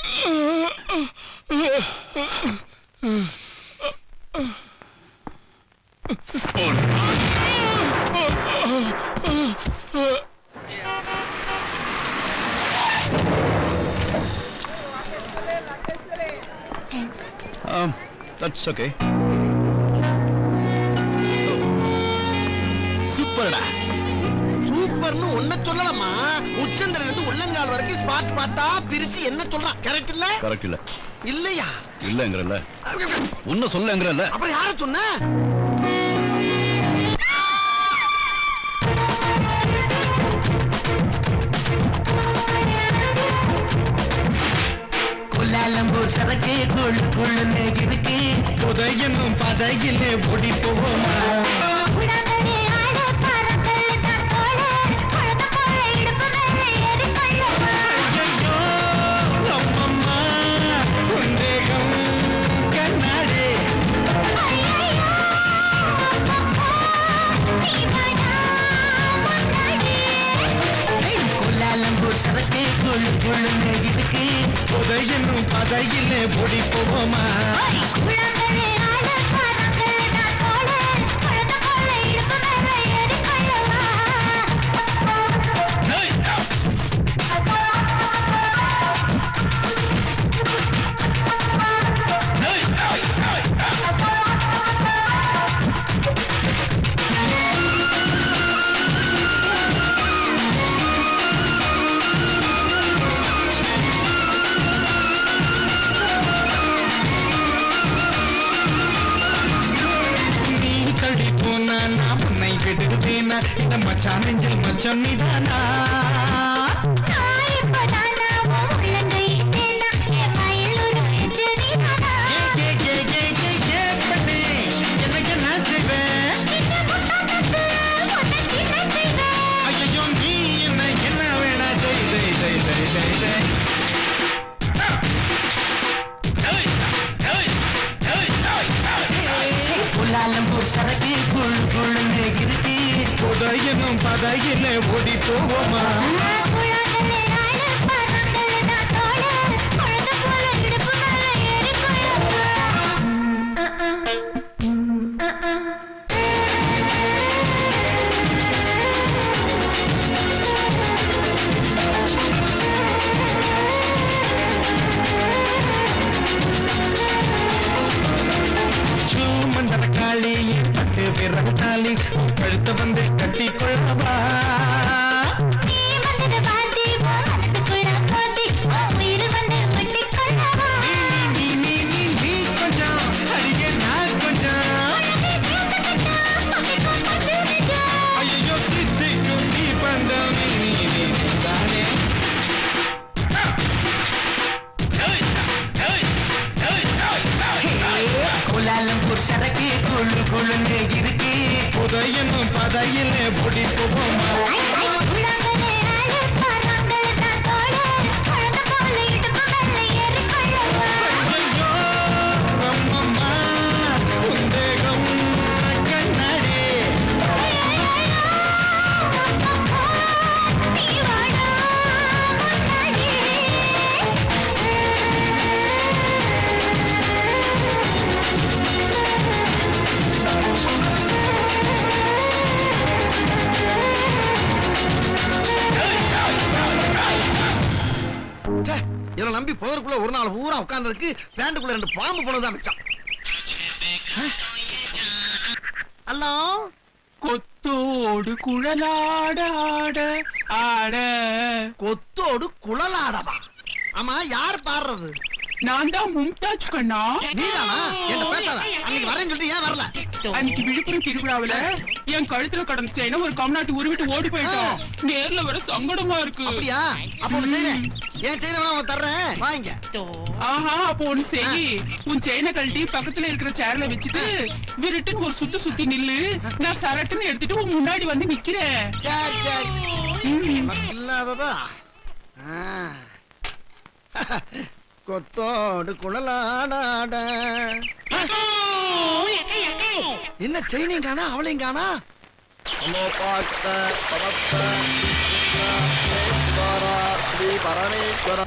Um, that's okay.
சூப்பர்டா சூப்பர்னு ஒன்ன சொல்லலாமா உச்சந்தல இருந்து உள்ளங்கால் வரைக்கும் ஸ்பாட் பாட்டா பிரிச்சு என்ன சொல்றான் கரெக்ட் இல்ல
கரெக்ட் இல்ல
இல்லையா
இல்லங்கிறல்ல உன்ன சொல்லங்கிறல்ல
அப்புறம் யார சொன்ன
கொல்லாலம்பூர் சரக்கு கொள்ளு கொள்ளுன்னு இருக்கு புதையனும் பதையிலே ஓடி போவோமா ஐயையோ, அம்மம்மா, உன் தேகம் கண்ணாடி. கொல்லாலம்பூர் சரக்கு கொள்ளு கொள்ளுன்னு இருக்கு புதையனும் பதையிலே ஓடி போவோமா நீ தள்ளி போனா நான் உன்னை விடுவேனா இந்த மச்சான் நெஞ்சில் மச்சம் நீதானா ஏ, ஏ, ஏ, ஏ, ஏ, ஏ, பெண்ணே, எனக்கு என்ன செய்வேன்? ஐயையோ, நீ கோலாலம்பூர் சரக்கு குழு குழுன்னு இருக்கு புதையனும் பதையில ஓடி போவோமா மண்டல காளி பட்டு விரட்டாளி கழுத்த வந்து கட்டி கொள்ளவா நீ, நீ, நீ, நீ கொஞ்சம், அடியே நான் கொஞ்சம். ஐயையோ, தித்திக்கும் நீ பந்தம், நீ, நீ, நீ, நீ தானே. கோலாலம்பூர் சரக்கு குழு குழுன்னு இருக்கு புதையனும் பதையில பொடி போவோமா ஐயையோ, அம்மம்மா, உந்தேகம் கண்ணாடி
ச்சே, இவனை நம்பி புதருக்குள்ள ஒரு நாள் பூரா உட்கார்ந்ததுக்கு பேண்டுக்குள்ள ரெண்டு பாம்பு போனதான் மிச்சம் ஹலோ
கொத்தோடு குழலாட ஆட ஆட
கொத்தோடு குழலாடவா ஆமா யார் பாடுறது
நான் தான் மும்தாஜ் கண்ணா
நீதானா என்ன பேசாத அன்னைக்கு வரேன்னு சொல்லிட்டு ஏன் வரல
அன்னைக்கு விழுப்புரம் திருவிழாவுல என் கழுத்துல கடந்த செயினை ஒரு கம்நாட்டு உருவிட்டு ஓடி போயிட்டான் நேர்ல வர சங்கடமா இருக்கு
அப்படியா அப்ப ஒண்ணு செய்றேன் என் செயினை வேணா உனக்கு தர்றேன் வாங்க
ஆஹா அப்போ ஒண்ணு செய் உன் செயினை கழட்டி பக்கத்துல இருக்கிற சேர்ல வச்சுட்டு விருட்டுன்னு ஒரு சுத்து சுத்தி நில்லு நான் சரட்டுன்னு எடுத்துட்டு உன் முன்னாடி வந்து நிக்கிறேன்
சரி சரி உனக்கு இல்லாததா ஆ. கொத்தோடு குழலாடாட என்ன செயினையும் காணா அவளையும் காணா
ஸ்ரீ பரமேஸ்வர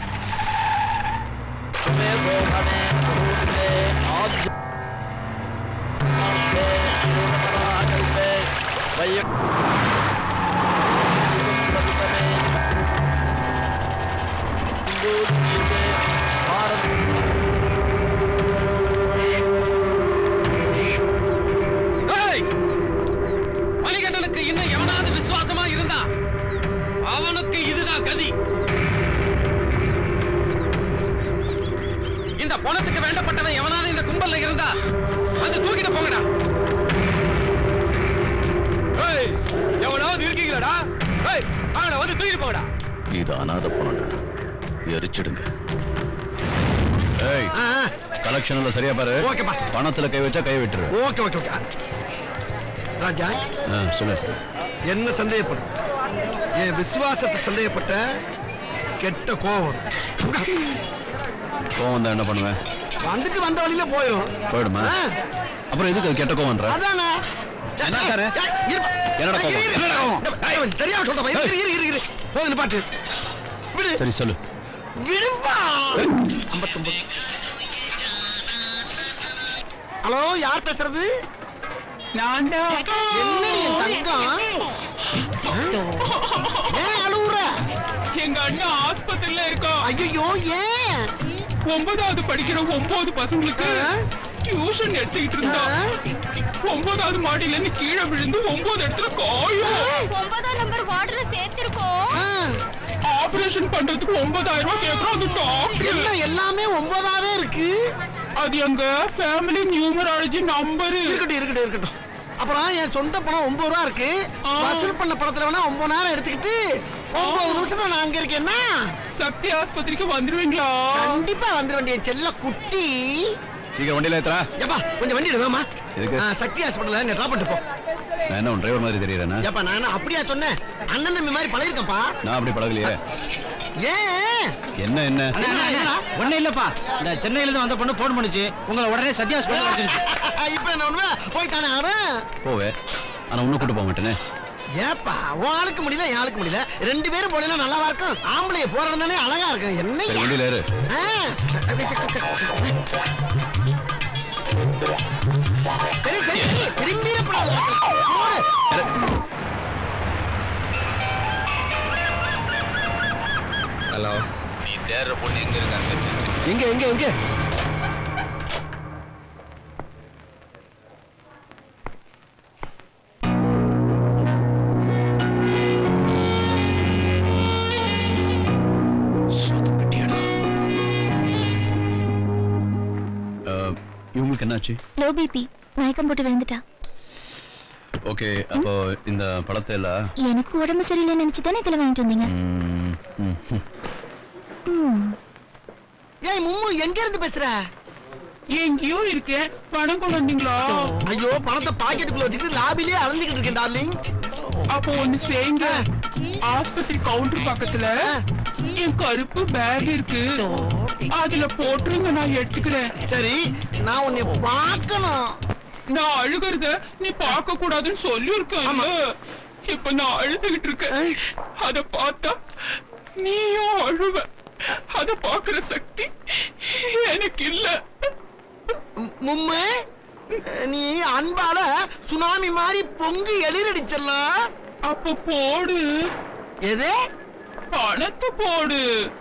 மணிகண்டனுக்கு இன்னும் எவனாவது விசுவாசமா இருந்தா அவனுக்கு இதுதான் கதி இந்த பணத்துக்கு வேண்டப்பட்டவன் எவனாவது இந்த கும்பல்ல இருந்தா வந்து தூக்கிட்டு போங்கடா ஏய், எவனாவது இருக்கீங்களாடா ஏய், வாங்கடா வந்து தூக்கிட்டு போங்கடா
இது அனாத பணம்டா எரிச்சிடுங்க ஏய் கலெக்ஷன்ல சரியா பாரு
ஓகேப்பா
பணத்துல கை வச்சா கை விட்டுரு
ஓகே ஓகே ஓகே ராஜா
ஆ, சொல்லு
என்ன சந்தேகப்படும் என் விசுவாசத்தை சந்தேகப்பட்ட கெட்ட கோபம்
கோவம் தான் என்ன பண்ணுவேன்
வந்துட்டு வந்த வழியில போயிடும்
போயிடுமா
ஆ.
அப்புறம் எதுக்கு அது கெட்ட கோவம்ன்ற
அதானே
என்ன சாரு?
ஏய், இருப்பா.
என்னடா
ஏய், இரு,
கோபம்?
இரு,
என்னடா கோபம்?
ஏய், இவன் தெரியாம சொல்றப்பா இரு இரு இரு இரு போதும் நிப்பாட்டு விடு
சரி சொல்லு
விடுப்பா ஐம்பத்தொன்பது ஹலோ யார் பேசுறது
நான் தான்
என்ன நீ தங்கம் ஏன் அழுவுற
எங்க அண்ணன் ஆஸ்பத்திரியில இருக்கான்
ஐயோ ஏன்
ஒன்பதாவது படிக்கிற ஒன்பது பசங்களுக்கு டியூஷன் எடுத்துக்கிட்டு இருந்தான் ஒன்பதாவது மாடியில இருந்து கீழே விழுந்து ஒன்பது இடத்துல காயம்
ஒன்பதாம் நம்பர் வார்டுல சேர்த்திருக்கோம்
ஆபரேஷன் பண்றதுக்கு ஒன்பதாயிரம் ரூபாய் கேக்குறோம் அது டாக்டர்
என்ன எல்லாமே ஒன்பதாவே இருக்கு
அது எங்க ஃபேமிலி நியூமராலஜி நம்பர்
இருக்கட்டும் இருக்கட்டும் இருக்கட்டும் அப்புறம் என் சொந்த பணம் ஒன்பது ரூபா இருக்கு வசூல் பண்ண பணத்துல வேணா ஒன்பது நேரம் எடுத்துக்கிட்டு ஒன்பது நிமிஷத்துல நான் அங்க இருக்கேன்னா
சக்தி ஆஸ்பத்திரிக்கு வந்துருவீங்களா
கண்டிப்பா வந்துட வேண்டிய செல்ல குட்டி
சீக்கிரம் வண்டியில ஏத்துறா
ஏப்பா கொஞ்சம் வண்டி எடுவாமா
எதுக்கு?
சக்தி ஹாஸ்பிட்டல்ல நீ டிராப் பண்ணிட்டு போ
நான் என்ன டிரைவர் மாதிரி தெரியறேனா
ஏப்பா நான் என்ன அப்படியா சொன்னேன் அண்ணன் தம்பி மாதிரி பழகிருக்கப்பா
நான் அப்படி பழகலையே
ஏன்
என்ன என்ன
ஒண்ணு இல்லப்பா இந்த சென்னையில இருந்து வந்த பொண்ணு போன் பண்ணுச்சு உங்களை உடனே சத்யா ஹாஸ்பிட்டல் வச்சிருச்சு
இப்ப என்ன பண்ணுவேன் போய்த்தானே ஆடுறேன்
போவே ஆனா ஒண்ணு கூட்டு போக மாட்டேனே
ஏப்பா உன் ஆளுக்கு முடியல என் ஆளுக்கு முடியல ரெண்டு பேரும் போனா நல்லாவா இருக்கும் ஆம்பளைய போறது தானே அழகா இருக்கும் என்ன
சரி வண்டியில ஏறு
சரி சரி சரி திரும்பிடப்படாது போடு
ஹலோ
நீ தேடுற பொண்ணு எங்க இருக்காங்க
எங்க எங்க எங்க
அஹ், இவங்களுக்கு என்னாச்சு
லோ பிபி மயக்கம் போட்டு விழுந்துட்டா
ஓகே அப்போ இந்த பழத்தை எல்லாம்
எனக்கு உடம்பு சரியில்லைன்னு நினைச்சு தானே இதில் வாங்கிட்டு வந்தீங்க
ம், ம், ம்.
ம்.
ஏய் மும்மு எங்க இருந்து பேசுற
எங்கேயோ இருக்கேன் பணம் கொண்டு வந்தீங்களா
ஐயோ பணத்தை பாக்கெட்டுக்குள்ள வச்சுக்கிட்டு லாபிலே அலைஞ்சுக்கிட்டு இருக்கேன் டார்லிங்
அப்போ ஒண்ணு செய்யுங்க ஆஸ்பத்திரி கவுண்டர் பக்கத்துல என் கருப்பு பேக் இருக்கு அதுல போட்டுருங்க நான் எடுத்துக்கிறேன்
சரி நான் உன்னை பார்க்கணும்
நான் அழுகிறத நீ பார்க்க கூடாதுன்னு சொல்லியிருக்கேன் இப்ப நான் அழுதுகிட்டு இருக்கேன் அத பார்த்தா நீயும் அழுவ அத பாக்குற சக்தி எனக்கு இல்ல
மும்மு நீ அன்பால சுனாமி மாதிரி பொங்கி எழிரடிச்சிடலாம்
அப்ப போடு
எது
பணத்தை போடு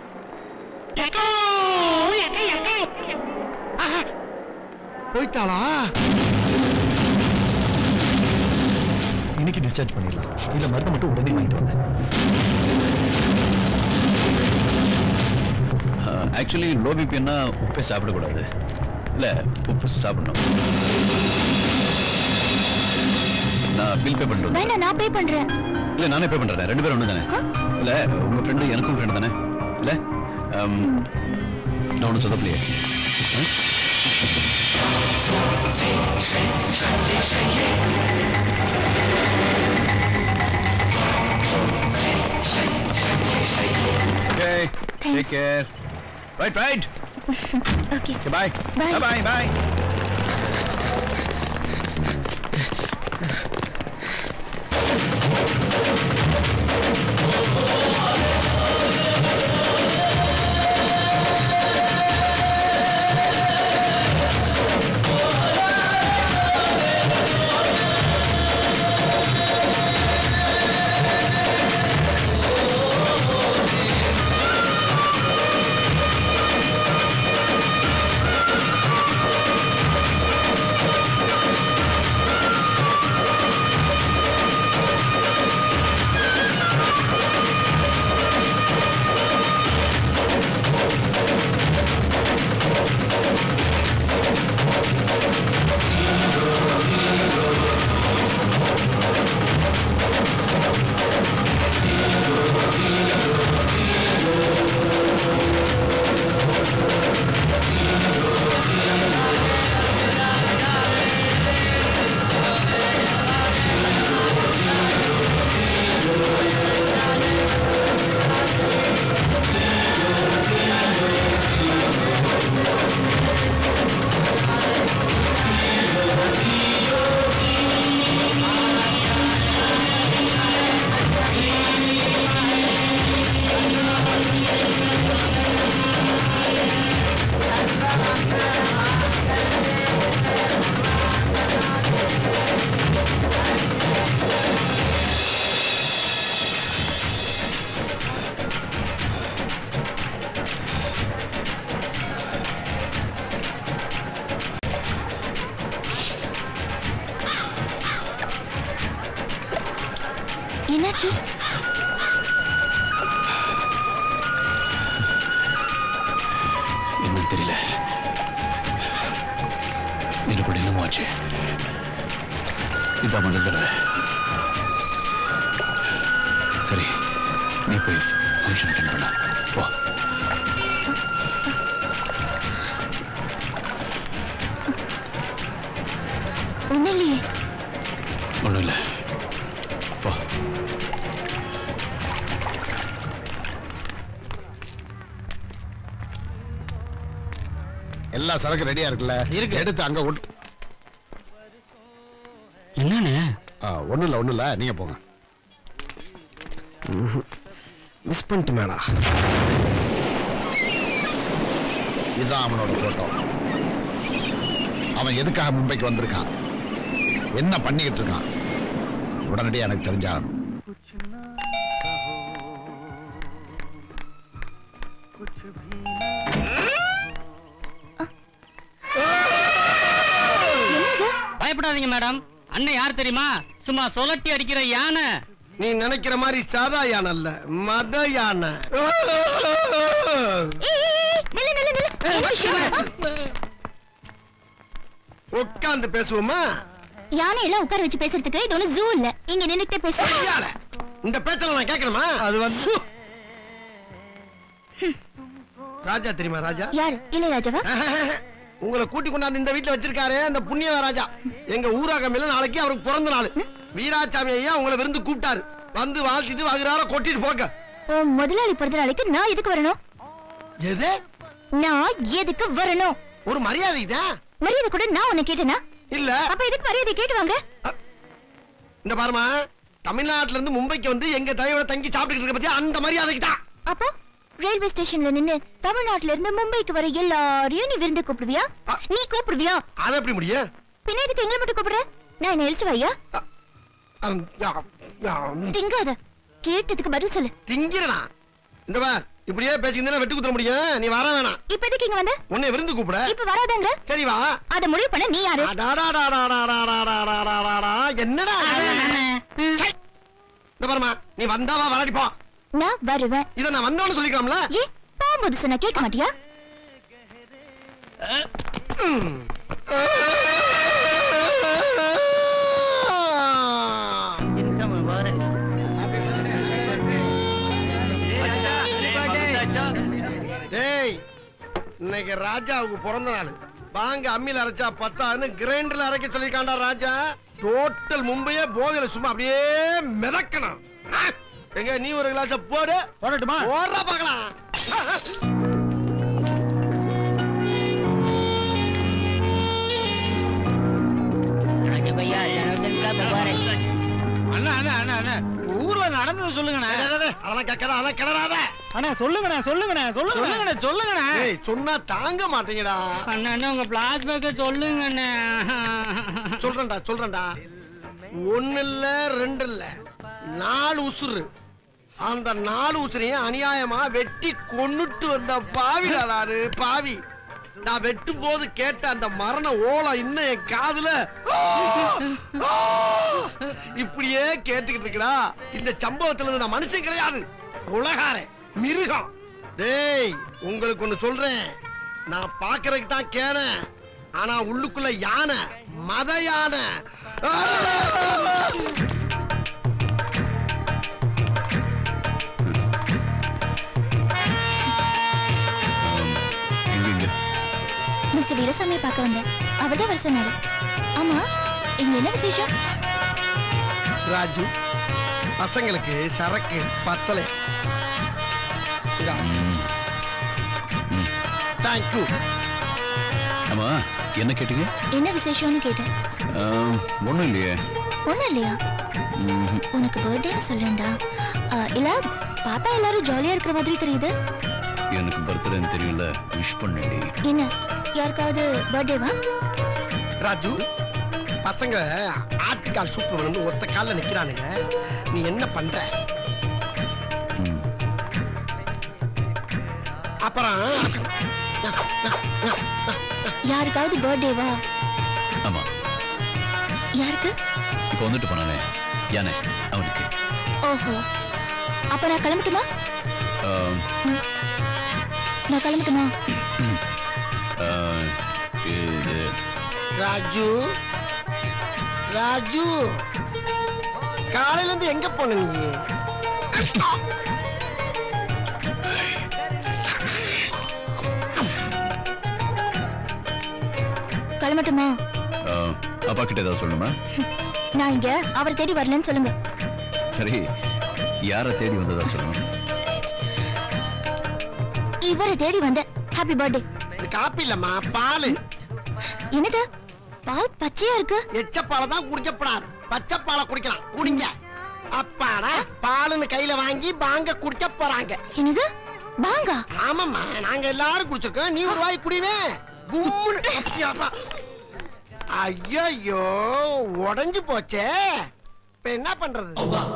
போயிட்டாளா
இன்னைக்கு டிஸ்சார்ஜ் பண்ணிடலாம் இல்ல மருந்து மட்டும் உடனே வாங்கிட்டு வந்தேன்
ஆக்சுவலி லோ பிபின்னா உப்பே சாப்பிடக்கூடாது இல்ல உப்பு சாப்பிடணும் நான் பில் பே பண்ணிட்டு
வேண்டாம் நான் பே பண்றேன்
இல்ல நானே பே பண்றேன் ரெண்டு பேரும் ஒண்ணு தானே இல்ல உங்க ஃப்ரெண்டு எனக்கும் ஃப்ரெண்டு தானே இல்ல um, நான் ஒன்றும் சொல்லப்பலையே Okay, take care. Right, right.
Okay.
Okay, bye.
Bye.
Bye, bye, bye.
என்னாச்சு
என்னன்னு தெரியல எனக்குள்ள என்னமோ ஆச்சு இதான் முதல் தடவை சரி நீ போய் ஃபங்க்ஷன் அட்டன் பண்ண போ
ஒன்றும் இல்லையே
ஒன்றும் இல்லை போ
எல்லா சரக்கு ரெடியா இருக்குல்ல இருக்கு எடுத்து அங்க கொண்டு
என்னண்ணே
ஒண்ணும் இல்ல ஒண்ணும் இல்ல நீங்க போங்க
மிஸ் பண்ணிட்டு மேடா
இதுதான் அவனோட போட்டோ அவன் எதுக்காக மும்பைக்கு வந்திருக்கான் என்ன பண்ணிக்கிட்டு இருக்கான் உடனடியாக எனக்கு தெரிஞ்சாகணும்
பயப்படாதீங்க மேடம் அண்ணன் யார் தெரியுமா சும்மா சொலட்டி அடிக்கிற யானை
நீ நினைக்கிற மாதிரி சாதா யானை அல்ல மத யானை உட்கார்ந்து பேசுவோமா
யானை எல்லாம் உட்கார வச்சு பேசுறதுக்கு இது ஒண்ணு ஜூ இல்ல இங்க நின்னுட்டு பேச
ஐயால, இந்த பேச்சல நான் கேட்கணுமா அது வந்து ராஜா தெரியுமா ராஜா
யார் இளையராஜாவா
உங்களை கூட்டி கொண்டாந்து இந்த வீட்டுல வச்சிருக்காரு அந்த புண்ணிய ராஜா எங்க ஊராகமில்ல நாளைக்கு அவருக்கு பிறந்த நாள் வீராசாமி ஐயா உங்களை விருந்து கூப்பிட்டாரு வந்து வாழ்த்திட்டு வகுறார கொட்டிட்டு போங்க
உன் முதலாளி பிறந்த நாளைக்கு நான் எதுக்கு வரணும்
எது
நான் எதுக்கு வரணும்
ஒரு மரியாதை தான்
மரியாதை கூட நான் உன்னை கேட்டேனா
இல்ல
அப்ப எதுக்கு மரியாதை கேட்டு வாங்க
இந்த பாருமா தமிழ்நாட்டுல இருந்து மும்பைக்கு வந்து எங்க தலைவரை தங்கி சாப்பிட்டுக்கிட்டு இருக்க பத்தியா அந்த மரியாதைக்கு தான்
அப்போ ரயில்வே ஸ்டேஷன்ல நின்னு தமிழ்நாட்டுல இருந்து மும்பைக்கு வர எல்லாரையும் நீ விருந்து கூப்பிடுவியா நீ கூப்பிடுவியா
அது எப்படி முடியும்
பின்ன எதுக்கு எங்களை மட்டும் கூப்பிடுற நான் என்ன எழுச்சு வையா திங்காத கேட்டதுக்கு பதில் சொல்லு
திங்கிறனா இந்த பார் இப்படியே பேசிக்கிட்டு வெட்டு குத்துற முடியும் நீ வர வேணாம்
இப்ப எதுக்கு இங்க வந்த
உன்னை விருந்து கூப்பிட
இப்ப வராதங்க
சரி வா
அத முடிவு பண்ண நீ யாரு
அடாடாடாடாடாடாடாடாடாடா. என்னடா இது? சை. இந்த பாருமா நீ வந்தாவா வராடி போ
நான் வருவேன்
இத நான் வந்தவனு சொல்லிக்கலாம்ல
ஏ போகும்போது சொன்னா கேட்க மாட்டியா
டேய் இன்னைக்கு ராஜாவுக்கு பிறந்த நாள் வாங்க அம்மில அரைச்சா பத்தான்னு கிரைண்டர்ல அரைக்க சொல்லிருக்காண்டா ராஜா டோட்டல் மும்பையே போதையில சும்மா அப்படியே மிதக்கணும் ஆ? எங்க நீ ஒரு கிளாஸ் போடு
போடட்டுமா
போடுறா பார்க்கலாம்
அண்ணா அண்ணா அண்ணா அண்ணா ஊர்ல நடந்தது சொல்லுங்கண்ணே
அதெல்லாம் கேட்காத அதெல்லாம் கிளறாத
அண்ணா சொல்லுங்கண்ணே சொல்லுங்கண்ணே சொல்லுங்கண்ணே சொல்லுங்கண்ணே
ஏய் சொன்னா தாங்க மாட்டீங்கடா
அண்ணா அண்ணா உங்க பிளாஷ்பேக்க சொல்லுங்க அண்ணா
சொல்றேன்டா சொல்றேன்டா ஒண்ணு இல்ல ரெண்டு இல்ல நாலு உசுறு அந்த நாலு உசுரையும் அநியாயமா வெட்டி கொன்னுட்டு வந்த பாவிடா நானு பாவி நான் வெட்டும் போது கேட்ட அந்த மரண ஓலம் இன்னும் என் காதுல ஆ! இப்படியே கேட்டுக்கிட்டு இருக்கடா இந்த சம்பவத்துல இருந்து நான் மனுஷன் கிடையாது உலகாரே மிருகம் டேய் உங்களுக்கு ஒண்ணு சொல்றேன் நான் பாக்குறதுக்கு தான் கேன ஆனா உள்ளுக்குள்ள யானை மத யானை ஆ!
எங்க இங்க
மிஸ்டர் வீரசாமியை பார்க்க வந்தேன் அவர் தான் வர சொன்னாரு ஆமா இங்க என்ன விசேஷம்
ராஜு பசங்களுக்கு சரக்கு பத்தலை தேங்க்யூ
ஆமா என்ன கேட்டீங்க
என்ன விசேஷம்னு கேட்டேன்
ஆம், ஒண்ணும் இல்லையே
ஒண்ணும் இல்லையா
ம்ஹும்.
உனக்கு பர்த்டேன்னு சொல்லுண்டா இல்ல பாப்பா எல்லாரும் ஜாலியா இருக்கிற மாதிரி தெரியுது
எனக்கு பர்த்டேன்னு தெரியல விஷ் பண்ணடி
என்ன யாருக்காவது பர்த்டேவா
ராஜு பசங்க ஆட்டுக்கால் சூப்பு வேணும்னு ஒத்த கால்ல நிக்கிறானுங்க நீ என்ன பண்ற அப்புறம்
யாருக்காவது பர்த்டேவா
ஆமா
யாருக்கு
இப்ப வந்துட்டு போனானே யானை அவனுக்கு
ஓஹோ அப்ப நான் கிளம்பட்டுமா
ஆம்,
நான் கிளம்பட்டுமா
ஆ, இது
ராஜு ராஜு காலையில இருந்து எங்க போன நீ
கிளம்பட்டுமா
ஆ, அப்பா கிட்ட ஏதாவது சொல்லணுமா
நான் இங்க அவரை தேடி வரலன்னு சொல்லுங்க
சரி யாரை தேடி வந்ததா சொல்லணும்
இவரை தேடி வந்த ஹாப்பி பர்த்டே
காப்பி இல்லம்மா பால்
என்னது பால் பச்சையா இருக்கு
எச்ச பாலை தான் குடிக்கப்படாது பச்சை பாலை குடிக்கலாம் குடிங்க அப்பாடா பாலுன்னு கையில வாங்கி பாங்க குடிக்க போறாங்க
என்னது பாங்கா
ஆமாம்மா நாங்க எல்லாரும் குடிச்சிருக்கோம் நீ ஒரு வாய் குடிவே கும்முன்னு அப்படியாப்பா. ஐயையோ உடைஞ்சு போச்சே இப்ப என்ன பண்றது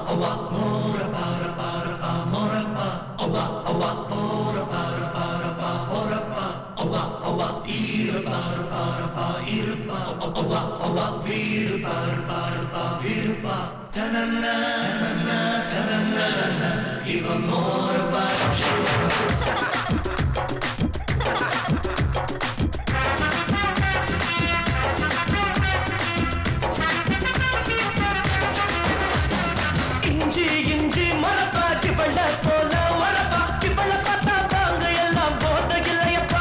இஞ்சி இஞ்சி மரப்பா கிபள போல வரப்பா கிபள பார்த்தா பாங்க எல்லாம் போத இல்லையப்பா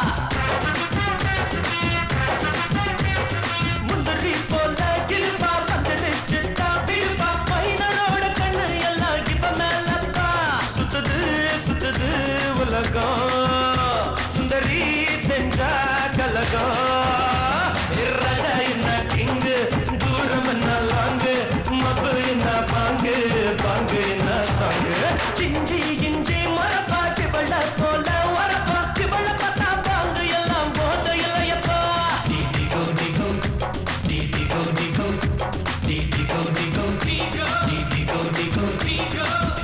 முந்திரி போல கிருப்பா பந்தடிச்சுட்டா பிடிப்பா மைனரோட கண்ணு எல்லாம் இப்ப மேலப்பா சுத்துது சுத்துது உலகம் சுந்தரி செஞ்சா கலகம் ராஜா என்ன கிங்கு தூரம் என்ன லாங்கு மப்பு என்ன பாங்கு பாங்கு என்ன சாங்கு இஞ்சி இஞ்சி மரப்பா கிபள போல வரப்பா கிபள பார்த்தா பாங்கு எல்லாம் போத இல்லையப்பா டிடிகோ டிகோ டிடிகோ டிகோ டிடிகோ டிகோ டிகோ டிடிகோ டிகோ டிகோ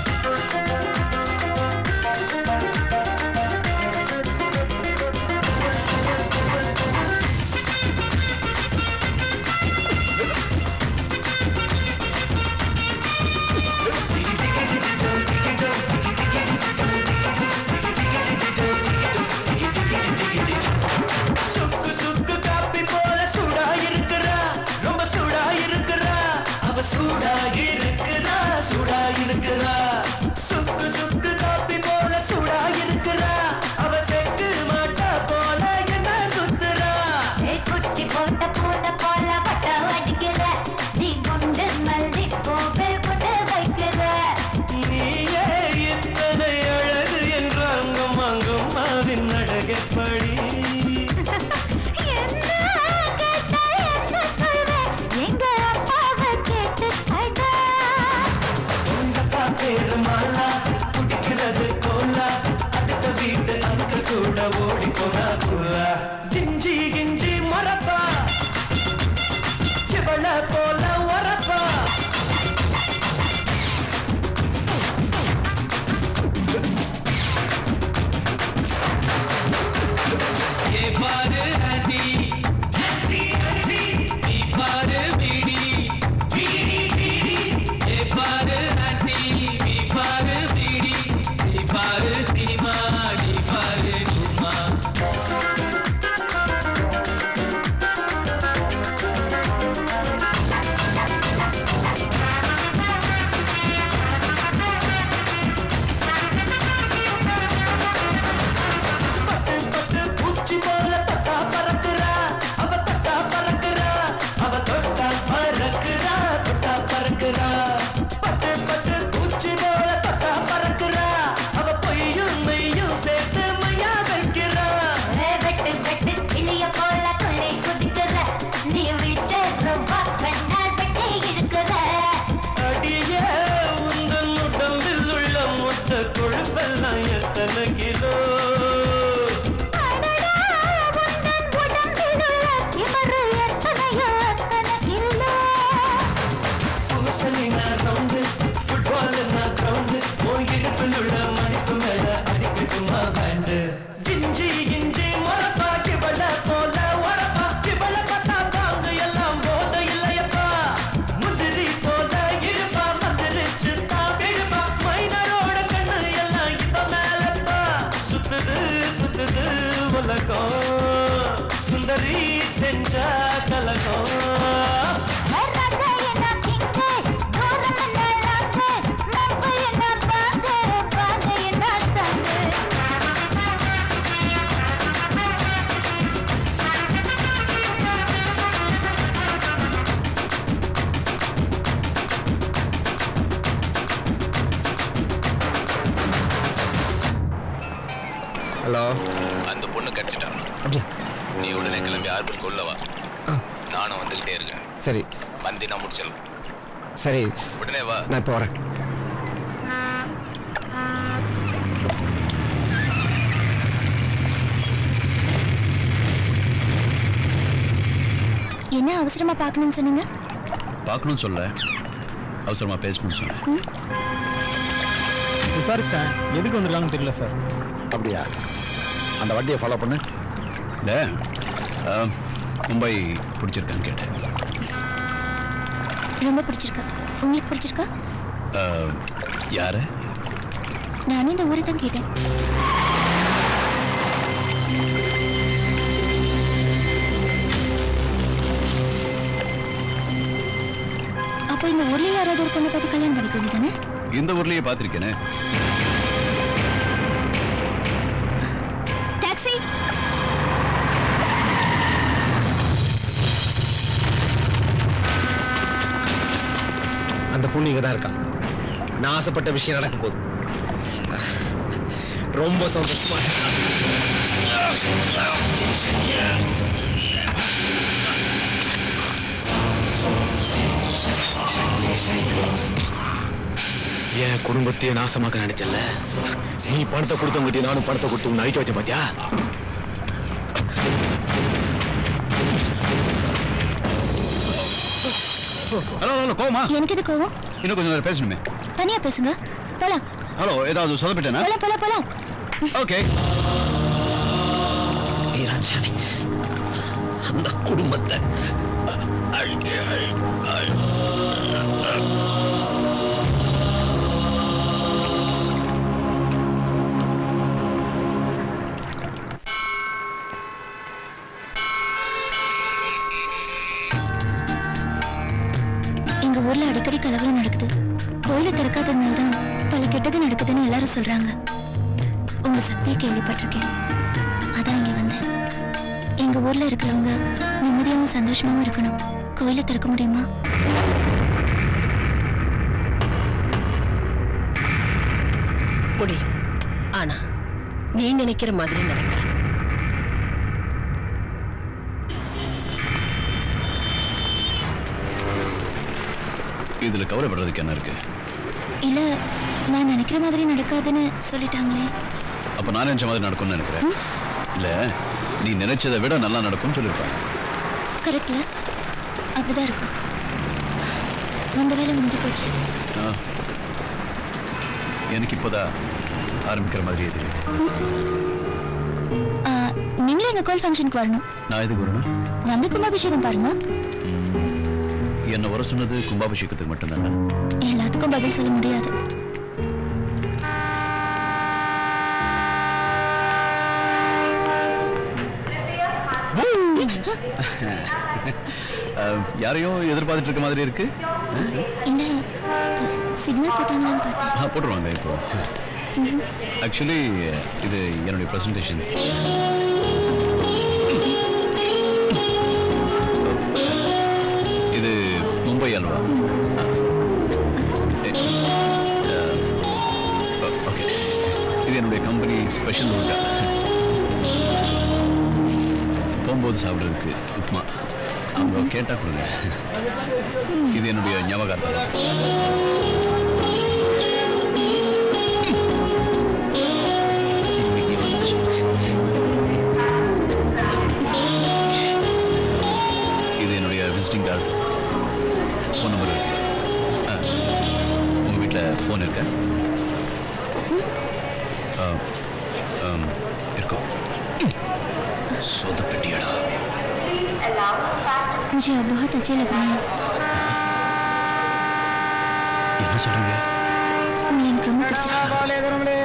சுக்கு சுக்கு காப்பி போல சூடா இருக்கிறா ரொம்ப சூடா இருக்கிறா அவ சூடா இருக்கிறா சூடா இருக்கிறா சுக்கு சுக்கு காப்பி போல சூடா இருக்கிறா அவ செக்கு மாட்டா போல என்ன சுத்துறா
குச்சி போட்ட பூனை போல பட்ட அடிக்கிற நீ குண்டு மல்லி கோவில் போட்டு வைக்கிற
நீயே இத்தனை அழகு என்றால் அங்கும் அதின் அழகப்படி
எங்க அப்பாவை கேட்டு அடா
உங்கப்பா பேரு மாலா குடிக்கிறது கோலா அடுத்த வீட்டு அங்கிள் கூட ஓடி போனா குலா கிஞ்சி கிஞ்சி மரப்பா இவள போல வரப்பா ये बार आंटी आंटी आंटी ये बार बीड़ी बीड़ी बीड़ी ये बार आंटी ये बार बीड़ी ये बार धीमा ये बार घुमा பூச்சி போல தட்டா பறக்குறா அவ தட்டா பறக்குறா அவ தொட்டா பறக்குறா தொட்டா பறக்குறா பட்டு பட்டு பூச்சி போல தட்டா பறக்குறா அவ பொய்யும் மெய்யும் சேர்த்து மையா வைக்கிறா
வெட்டு வெட்டு கிளிய போல கொள்ளை குதிக்கிற நீ விட்டு ரொம்ப கண்ணால் வெட்டி இருக்கிற
அடிய உந்தன் உடம்பில் உள்ள மொத்த கொழுப்பெல்லாம் எத்தனை கிலோ புருஷனினா ரவுண்டு ஃபுட்பால்னா கிரவுண்டு உன் இடுப்பில் உள்ள மணிப்பு மேல அடிக்கட்டுமா பேண்டு இஞ்சி இஞ்சி மரப்பா கிவள போல வரப்பா கிவள பார்த்தா பாங்க எல்லாம் போத இல்லையப்பா முந்திரி போல இருப்பா மந்திரிச்சு தான் விழுப்பா மைனரோட கண்ணு எல்லாம் இப்ப மேலப்பா சுத்துது சுத்துது உலகம் சுந்தரி செஞ்சா கலகம்
ஹலோ
அந்த பொண்ணு கடிச்சிட்டான்
திரும்பி ஆர்பிற்கு உள்ள வா நானும் வந்துகிட்டே இருக்கேன்
சரி
வந்து நான் முடிச்சிடலாம்
சரி
உடனே வா
நான் இப்போ வரேன்
என்ன அவசரமா பார்க்கணும்னு சொன்னீங்க
பார்க்கணும்னு சொல்ல அவசரமா பேசணும்னு சொன்னேன்
விசாரிச்சிட்டேன் எதுக்கு வந்திருக்காங்கன்னு தெரியல சார்
அப்படியா அந்த வண்டியை ஃபாலோ பண்ணு
இல்லை அஹ், மும்பை பிடிச்சிருக்கான்னு கேட்டேன்
ரொம்ப பிடிச்சிருக்கு உங்களுக்கு பிடிச்சிருக்கா
அஹ், யாரு
நானும் இந்த ஊரை தான் கேட்டேன் அப்போ இந்த ஊர்ல யாராவது ஒரு பொண்ணை பார்த்து கல்யாணம் பண்ணிக்க வேண்டியதானே
இந்த ஊர்லயே பார்த்திருக்கேனே
டாக்ஸி
அந்த பொண்ணு இங்க தான் இருக்கா நான் ஆசைப்பட்ட விஷயம் நடக்க போகுது ரொம்ப சந்தோஷமா
என் குடும்பத்தையே நாசமாக்க நினைச்சல நீ பணத்தை கொடுத்தவங்கிட்ட நானும் பணத்தை கொடுத்து உன்னை அழிக்க வச்ச பாத்தியா
ஹலோ ஹலோ கோமா
எனக்கு இது கோவம்
இன்னும் கொஞ்சம் நேரம் பேசணுமே
தனியா பேசுங்க போலாம்
ஹலோ ஏதாவது சொதப்பிட்டேனா
போலாம் போலாம் போலாம்
ஓகே
வீராசாமி அந்த குடும்பத்தை அழிக்க
எங்க ஊர்ல அடிக்கடி கலவரம் நடக்குது கோயிலை திறக்காததுனால தான் பல கெட்டது நடக்குதுன்னு எல்லாரும் சொல்றாங்க உங்க சக்தியை கேள்விப்பட்டிருக்கேன் அதான் இங்க வந்தேன் எங்க ஊர்ல இருக்கிறவங்க நிம்மதியாவும் சந்தோஷமாவும் இருக்கணும் கோயிலை திறக்க முடியுமா
முடியும் ஆனா நீ நினைக்கிற மாதிரி நடக்காது
இதுல கவலைப்படுறதுக்கு என்ன இருக்கு
இல்ல நான் நினைக்கிற மாதிரி நடக்காதுன்னு சொல்லிட்டாங்களே
அப்ப நான் நினைச்ச மாதிரி நடக்கும்னு நினைக்கிறேன் இல்ல நீ நினைச்சதை விட நல்லா நடக்கும்னு சொல்லியிருப்பாங்க
கரெக்ட்ல அப்படிதான் இருக்கும் அந்த வேலை முடிஞ்சு போச்சு
ஆ. எனக்கு இப்போதான் ஆரம்பிக்கிற மாதிரி இது
ஆ, நீங்களும் எங்க கோயில் ஃபங்க்ஷனுக்கு வரணும்
நான் எதுக்கு வரணும்
வந்து கும்பாபிஷேகம் பாருங்க
என்ன வர சொன்னது கும்பாபிஷேகத்துக்கு மட்டும்தானே
எல்லாத்துக்கும் பதில் சொல்ல முடியாது
அஹ், யாரையும் எதிர்பார்த்துட்டு இருக்க மாதிரி இருக்கு
இல்ல சிக்னல் போட்டாங்களான்னு பார்த்தேன்
ஆ, போட்டுருவாங்க இப்போ
ம்ஹும்.
ஆக்சுவலி இது என்னுடைய ப்ரெசன்டேஷன்ஸ் இது மும்பை அல்வா ஓகே இது என்னுடைய கம்பெனி ஸ்பெஷல் ஊட்டா போகும்போது சாப்பிட்றதுக்கு உப்மா அவங்க கேட்டா கொடுங்க இது என்னுடைய ஞாபகார்த்தம் இது என்னுடைய விசிட்டிங் கார்டு ஃபோன் நம்பர் இருக்கு ஆ, உங்க வீட்டில் ஃபோன் இருக்கா ஆ, ஆம், இருக்கும் சொதப்பட்டியடா
मुझे अब बहुत अच्छे लग रहे हैं
என்ன சொல்றீங்க
உங்களை எனக்கு ரொம்ப பிடிச்சிருக்கு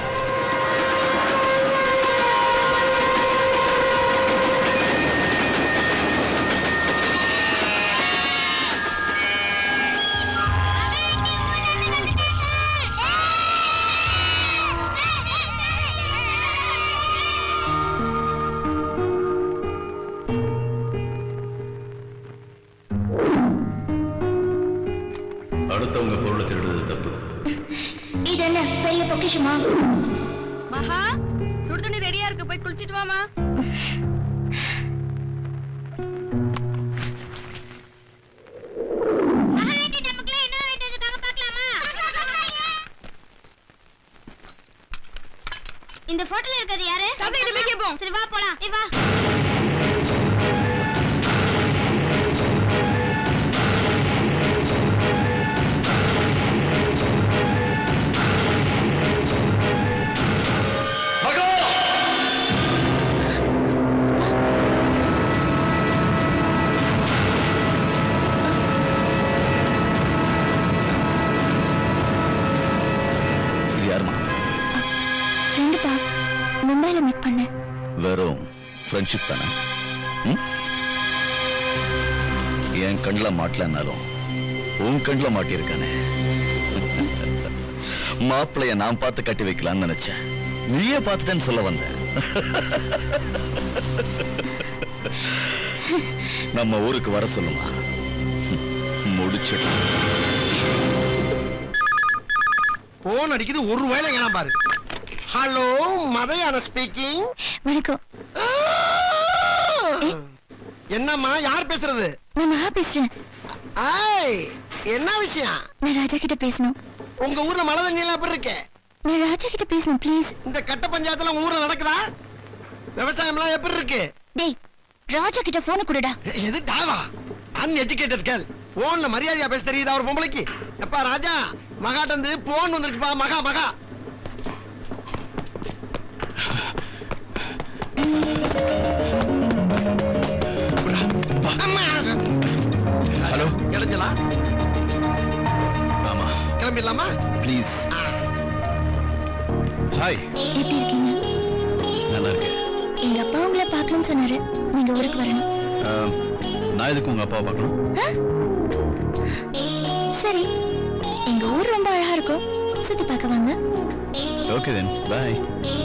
அடுத்தவங்க பொருளை திருடுறது தப்பு
இது என்ன பெரிய பொக்கிஷமா
மகா சுடுதண்ணி ரெடியா இருக்கு போய் குளிச்சிட்டு வாமா
போவோம் சரி வா போலாம் ஏய் வா
இது யாருமா
ஃப்ரெண்டுப்பா மும்பைல மீட் பண்ணேன்
வெறும் ஃப்ரெண்ட்ஷிப் தானே ம்? என் கண்ணில் மாட்டலன்னாலும் உன் கண்ணில் மாட்டியிருக்கானே மாப்பிளைய நான் பார்த்து கட்டி வைக்கலாம்னு நினைச்சேன் நீயே பார்த்துட்டேன்னு சொல்ல வந்தேன் நம்ம ஊருக்கு வர சொல்லுமா முடிச்சிட்டு
போன் அடிக்குது ஒரு வேலை எங்க பாரு ஹலோ மதையான ஸ்பீக்கிங்
வணக்கம்
என்னம்மா யார் பேசுறது
நான் மகா பேசுறேன்
ஆய் என்ன விஷயம்
நான் ராஜா கிட்ட பேசணும்
உங்க ஊர்ல மழை தண்ணி எல்லாம் எப்படி இருக்கு
நான் ராஜா கிட்ட பேசணும் ப்ளீஸ்
இந்த கட்ட பஞ்சாயத்துல உங்க ஊர்ல நடக்குதா விவசாயம் எல்லாம் எப்படி இருக்கு
டேய் ராஜா கிட்ட போனை கொடுடா
எது டாவா அன்எஜுகேட்டட் கேள் போன்ல மரியாதையா பேச தெரியுதா ஒரு பொம்பளைக்கு எப்பா ராஜா மகாட்டந்து போன் வந்திருக்குப்பா மகா மகா அம்மா
ஹலோ
இளைஞலா
ஆமா
கிளம்பிடலாமா
ப்ளீஸ் ஹாய்
எப்படி இருக்கீங்க
நல்லா இருக்கேன்
எங்க அப்பா உங்களை பார்க்கணும்னு சொன்னாரு நீங்க ஊருக்கு வரணும்
அஹ், நான் எதுக்கு உங்க அப்பாவை பார்க்கணும்
சரி எங்க ஊர் ரொம்ப அழகா இருக்கும் சுத்தி பார்க்க வாங்க
ஓகே தென் பாய்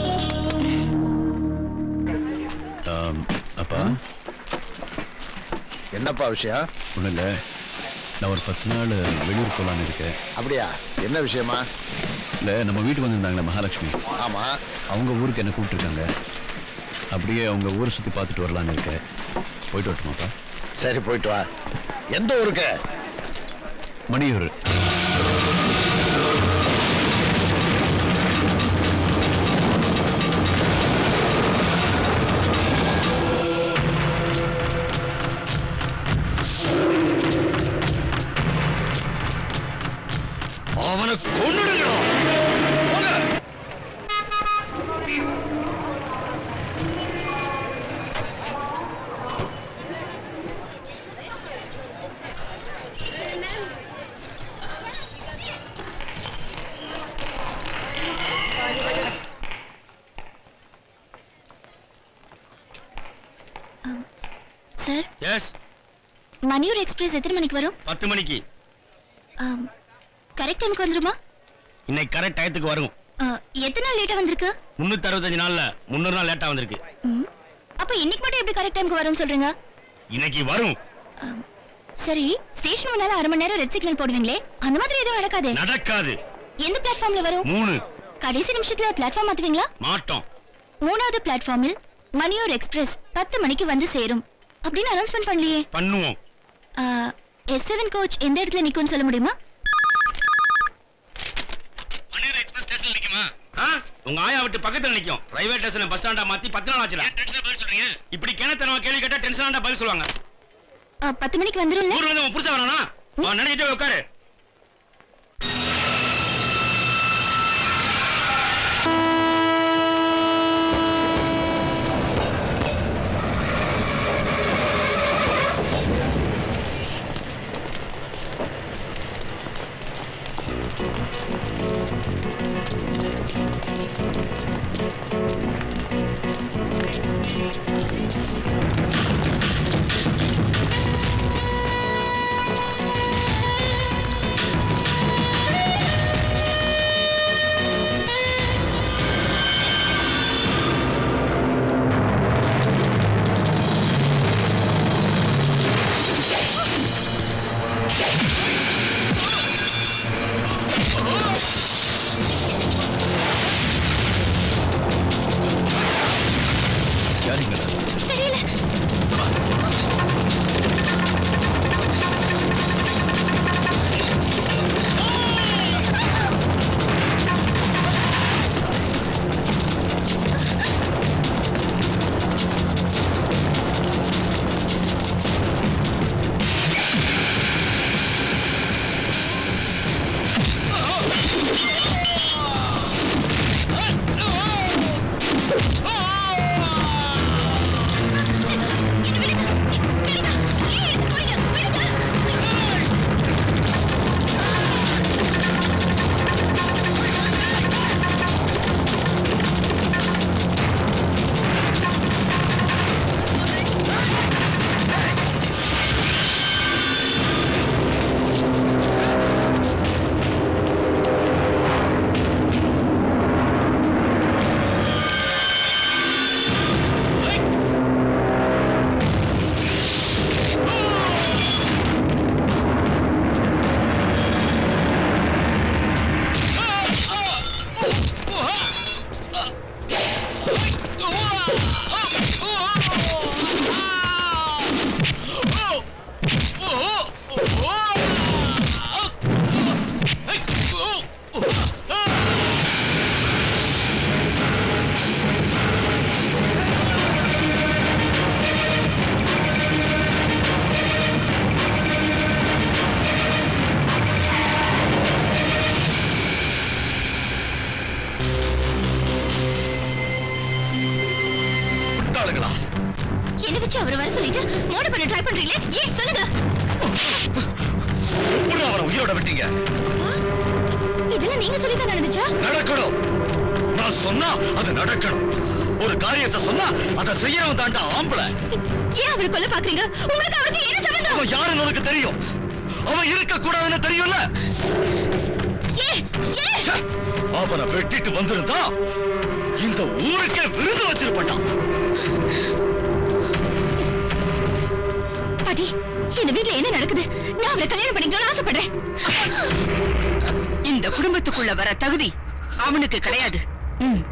அப்பா
என்னப்பா விஷயம்
ஒன்றும் இல்லை நான் ஒரு பத்து நாள் வெளியூர் போகலான்னு இருக்கேன்
அப்படியா என்ன விஷயமா
இல்லை நம்ம வீட்டுக்கு வந்திருந்தாங்களே மகாலட்சுமி
ஆமா
அவங்க ஊருக்கு என்ன கூப்பிட்டுருக்காங்க அப்படியே அவங்க ஊரை சுற்றி பார்த்துட்டு வரலான்னு இருக்கேன் போயிட்டு வரட்டுமாப்பா
சரி போயிட்டு வா எந்த ஊருக்கு
மணியூர்
அவனை கொண்டுடுங்கடா
சார்
எஸ்
மணியூர் எக்ஸ்பிரஸ் எத்தனை மணிக்கு வரும்
பத்து மணிக்கு
கரெக்ட் டைமுக்கு வந்துருமா
இன்னைக்கு கரெக்ட் டயத்துக்கு வரும்
ஆ, எத்தனை நாள் லேட்டா வந்திருக்கு
முன்னூத்தி அறுபத்தஞ்சு நாள்ல முன்னூறு நாள் லேட்டா வந்திருக்கு
ம். அப்ப இன்னைக்கு மட்டும் எப்படி கரெக்ட் டைமுக்கு வரும்னு சொல்றீங்க
இன்னைக்கு வரும்
சரி ஸ்டேஷன் முன்னால அரை மணி நேரம் ரெட் சிக்னல் போடுவீங்களே அந்த மாதிரி எதுவும் நடக்காதே
நடக்காது
எந்த பிளாட்ஃபார்ம்ல வரும்
மூணு
கடைசி நிமிஷத்துல பிளாட்ஃபார்ம் மாத்துவீங்களா
மாட்டோம்
மூணாவது பிளாட்ஃபார்மில் மணியூர் எக்ஸ்பிரஸ் பத்து மணிக்கு வந்து சேரும் அப்படின்னு அனௌன்ஸ்மெண்ட் பண்ணலையே
பண்ணுவோம்
எஸ் செவன் கோச் எந்த இடத்துல நிக்கும்னு சொல்ல முடியுமா
மணியூர் எக்ஸ்பிரஸ் ஸ்டேஷன் நிக்குமா உங்க ஆயா விட்டு பக்கத்துல நிக்கும் ரயில்வே ஸ்டேஷன் பஸ் ஸ்டாண்டா மாத்தி பத்து நாள் ஆச்சுல டென்ஷனா பதில் சொல்றீங்க இப்படி கிணத்தனவா கேள்வி கேட்டா டென்ஷனா பதில் சொல்லுவாங்க
ஆ, பத்து மணிக்கு வந்துரும்ல
ஊர்ல வந்து உன் புருஷன் வரானா அவன் நினைச்சிட்டு போய் உட்காரு
யாருங்களா
சொன்னீங்க
இதெல்லாம் நீங்க சொல்லி தான் நடந்துச்சா
நடக்கணும் நான் சொன்னா அது நடக்கணும் ஒரு காரியத்தை சொன்னா அதை செய்யறவன் தாண்டா ஆம்பளை
ஏன் அவரை கொல்ல பாக்குறீங்க உங்களுக்கு அவருக்கு என்ன சம்பந்தம்
அவன் யாருன்னு உனக்கு தெரியும் அவன் இருக்க கூடாதுன்னு தெரியும்ல ச்சே, அவனை வெட்டிட்டு வந்திருந்தா இந்த ஊருக்கே விருது வச்சிருப்பான்
பாட்டி இந்த வீட்ல என்ன நடக்குது நான் அவரை கல்யாணம் பண்ணிக்கணும்னு ஆசைப்படுறேன்
இந்த குடும்பத்துக்குள்ள வர தகுதி அவனுக்கு கிடையாது ம்.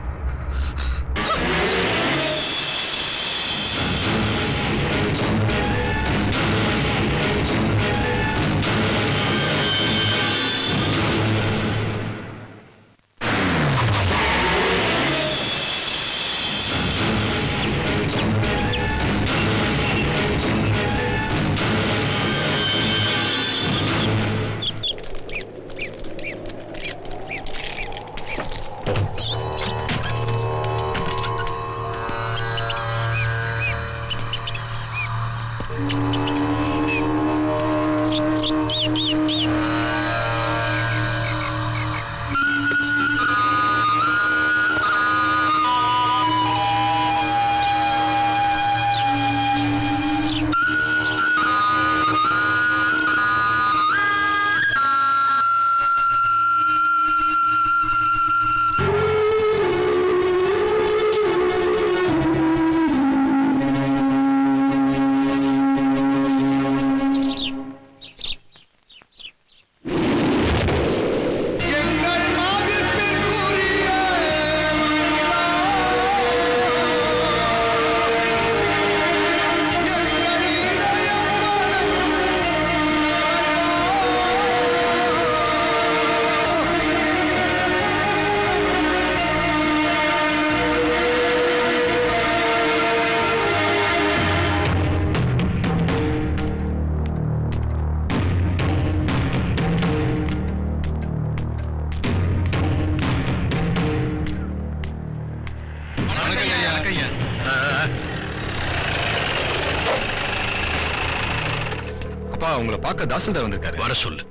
அப்பா உங்களை பார்க்க தாசில்தார் வந்திருக்காரு
வர சொல்லு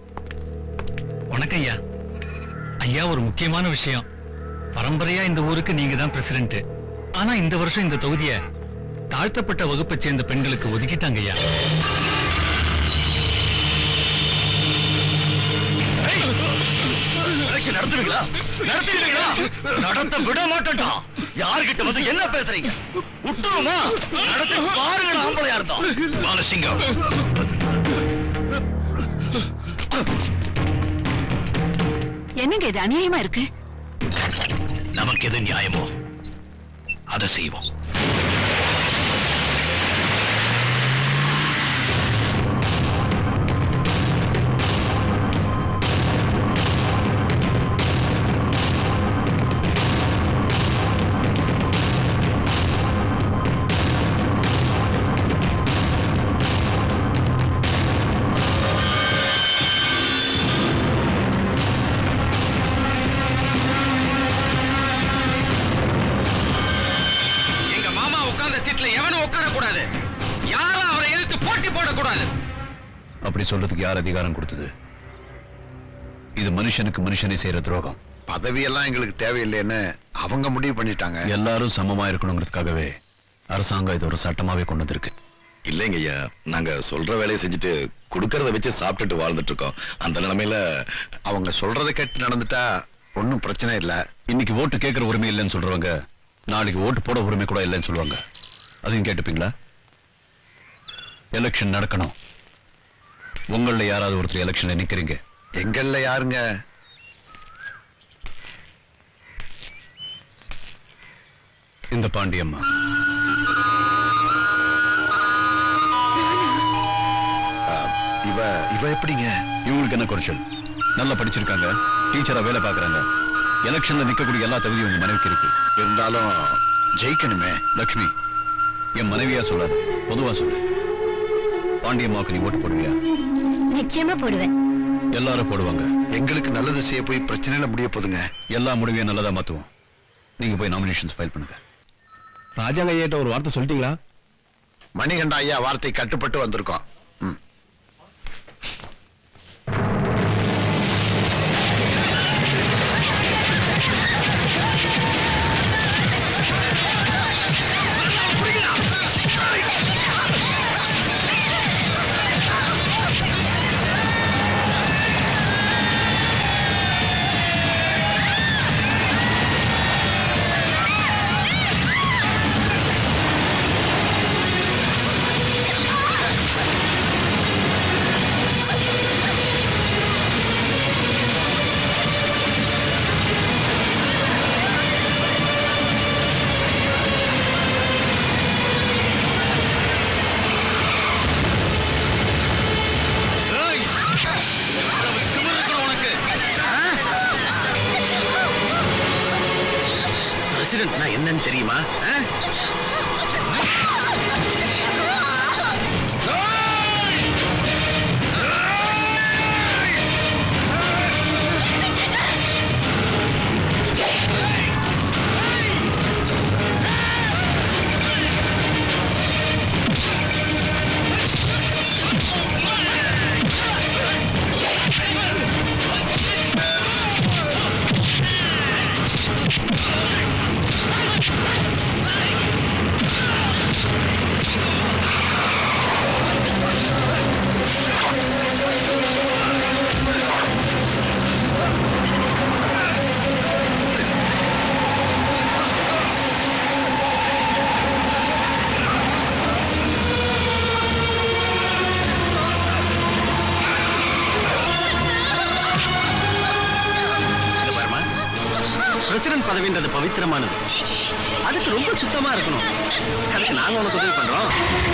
வணக்கம் ஐயா ஐயா ஒரு முக்கியமான விஷயம் பரம்பரையா இந்த ஊருக்கு நீங்க தான் பிரசிடென்ட் ஆனா இந்த வருஷம் இந்த தொகுதிய தாழ்த்தப்பட்ட வகுப்பை சேர்ந்த பெண்களுக்கு ஒதுக்கிட்டாங்க ஐயா
எலெக்ஷன் நடத்துவீங்களா நடத்துவீங்களா நடத்த விட மாட்டேன்டா யாருகிட்ட வந்து என்ன பேசுறீங்க விட்டுருமா நடத்தி பாருங்க ஆம்பளையா இருந்தோம் பாலசிங்கம்
என்னங்க இது அநியாயமா இருக்கு
நமக்கு எது நியாயமோ அதை செய்வோம்
எங்க மாமா உட்கார்ந்த சீட்ல எவனும் உட்கார கூடாது யாரும் அவரை எதிர்த்து போட்டி போடக்கூடாது அப்படி சொல்றதுக்கு யார் அதிகாரம் கொடுத்தது இது மனுஷனுக்கு மனுஷனை செய்யற துரோகம்
பதவியெல்லாம் எங்களுக்கு தேவையில்லைன்னு அவங்க முடிவு பண்ணிட்டாங்க
எல்லாரும் சமமா இருக்கணுங்கிறதுக்காகவே அரசாங்கம் இது ஒரு சட்டமாவே கொண்டு வந்திருக்கு
இல்லைங்க ஐயா நாங்க சொல்ற வேலையை செஞ்சுட்டு கொடுக்கறத வச்சு சாப்பிட்டுட்டு வாழ்ந்துட்டு இருக்கோம் அந்த நிலைமையில
அவங்க சொல்றதை கேட்டு நடந்துட்டா ஒன்றும் பிரச்சனை இல்லை
இன்னைக்கு ஓட்டு கேட்கிற உரிமை இல்லைன்னு சொல்றவங்க நாளைக்கு ஓட்டு போட உரிமை கூட இல்லைன்னு சொல்லுவாங்க அதையும் கேட்டுப்பீங்களா எலெக்ஷன் நடக்கணும் உங்கள யாராவது ஒருத்தர் எலெக்ஷன்ல நிக்கிறீங்க
எங்கள்ல யாருங்க
இந்த பாண்டியம்மா
இவ இவ எப்படிங்க
இவங்களுக்கு என்ன குறைச்சல் நல்லா படிச்சிருக்காங்க டீச்சரா வேலை பார்க்கறாங்க எலெக்ஷன்ல நிக்கக்கூடிய எல்லா தகுதியும் உங்க மனைவிக்கு இருக்கு
இருந்தாலும் ஜெயிக்கணுமே
லக்ஷ்மி என் மனைவியா சொல்லாது பொதுவா சொல்லு பாண்டியம்மாவுக்கு நீ ஓட்டு போடுவியா
நிச்சயமா போடுவேன்
எல்லாரும் போடுவாங்க
எங்களுக்கு நல்லது செய்ய போய் பிரச்சனையில முடிய போதுங்க
எல்லா முடிவையும் நல்லதா மாத்துவோம் நீங்க போய் நாமினேஷன்ஸ் ஃபைல் பண்ணுங்க
ராஜாங்க ஐயாட்ட ஒரு வார்த்தை சொல்லிட்டீங்களா
மணிகண்ட ஐயா வார்த்தை கட்டுப்பட்டு வந்திருக்கோம் ம்.
பிரசிடென்ட்னா என்னன்னு தெரியுமா ஆ? இங்க பாரும்மா பிரசிடென்ட் பதவின்றது பவித்திரமானது அதுக்கு ரொம்ப சுத்தமா இருக்கணும் அதுக்கு நாங்க உனக்கு உதவி பண்றோம்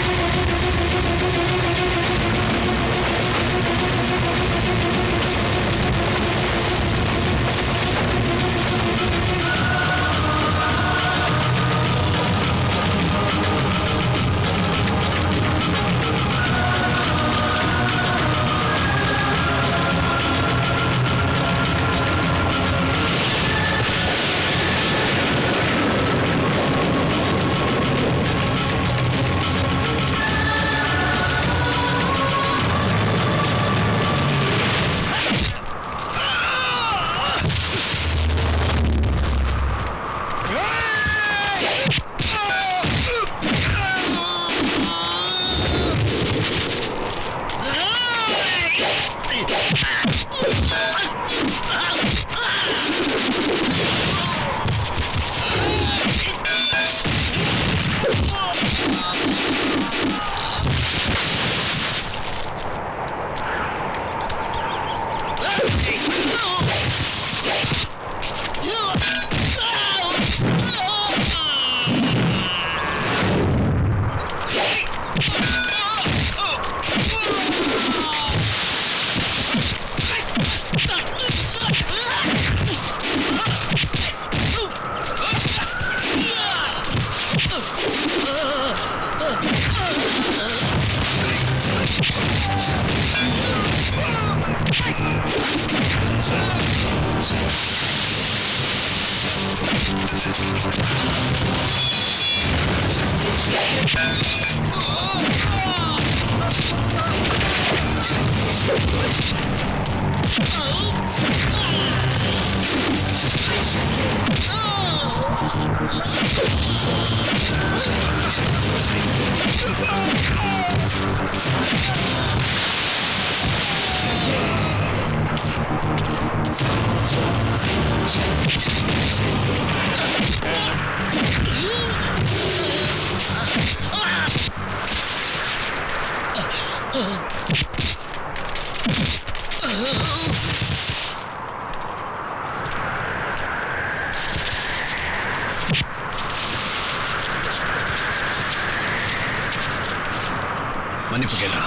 மன்னிப்பு கேள்றா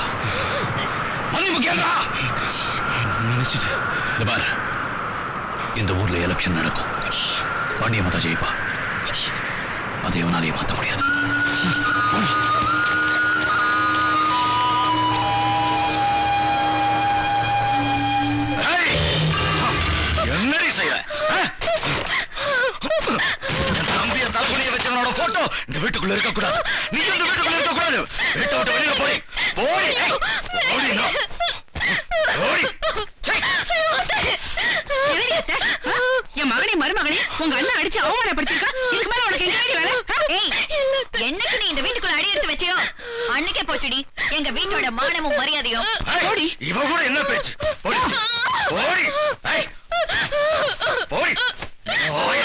மன்னிப்பு கேள்றா நினைச்சிட்டு இந்த பார் இந்த ஊர்ல எலெக்ஷன் நடக்கும் பாண்டியம்மா தான் ஜெயிப்பா அதை எவனாலையும் மாத்த முடியாது என்னடி செய்யற ஆ? என் தம்பிய தலைகுனிய வச்சவனோட போட்டோ இந்த வீட்டுக்குள்ள இருக்க கூடாது நீ இந்த வீட்டுக்குள்ள இருக்க கூடாது வீட்டை விட்டு வெளியில போய் போடி ஏய், போடி நான். போடி
என்னடி அத்தை? ஆ? என் மகனே மருமகனே உங்க அண்ணன் அடிச்சு அவமானப்படுத்திருக்கா இதுக்கு மேல உனக்கு எங்க வேலை ஆ?
ஏய் என்னைக்கு நீ இந்த வீட்டுக்குள்ள அடி எடுத்து வச்சியோ அன்னைக்கே போச்சுடி எங்க வீட்டோட மானமும் மரியாதையும்
ஏய், இவ கூட என்ன பேச்சு போடி போடி ஏய், போடி போய்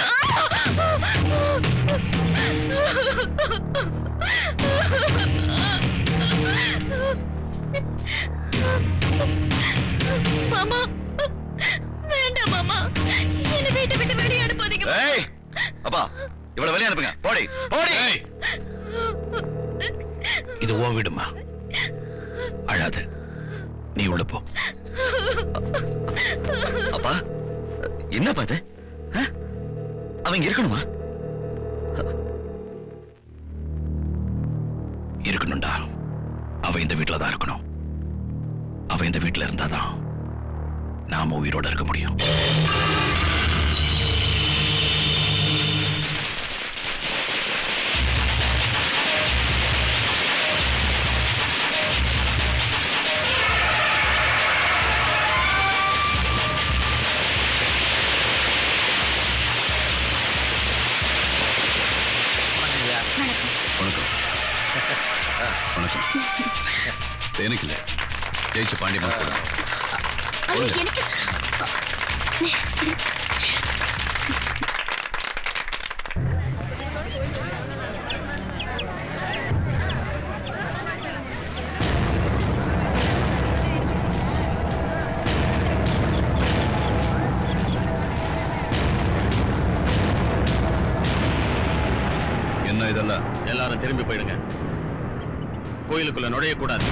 மாமா வேண்டாம் மாமா என்ன வீட்டை விட்டு வெளியே அனுப்பாதீங்க
ஏய் அப்பா இவ்வளவு வெளிய அனுப்புங்க போடி போடி இது உன் வீடுமா அழாத நீ உள்ள போ
அப்பா என்ன பாத்து அவங்க இருக்கணுமா
நாம உயிரோட இருக்க முடியும் வணக்கம் வணக்கம் எனக்கு இல்ல ஜெயிச்சு பாண்டியமா போடுங்க
அது எனக்கு
என்ன இதெல்லாம்
எல்லாரும் திரும்பி போயிடுங்க கோயிலுக்குள்ள நுழையக்கூடாது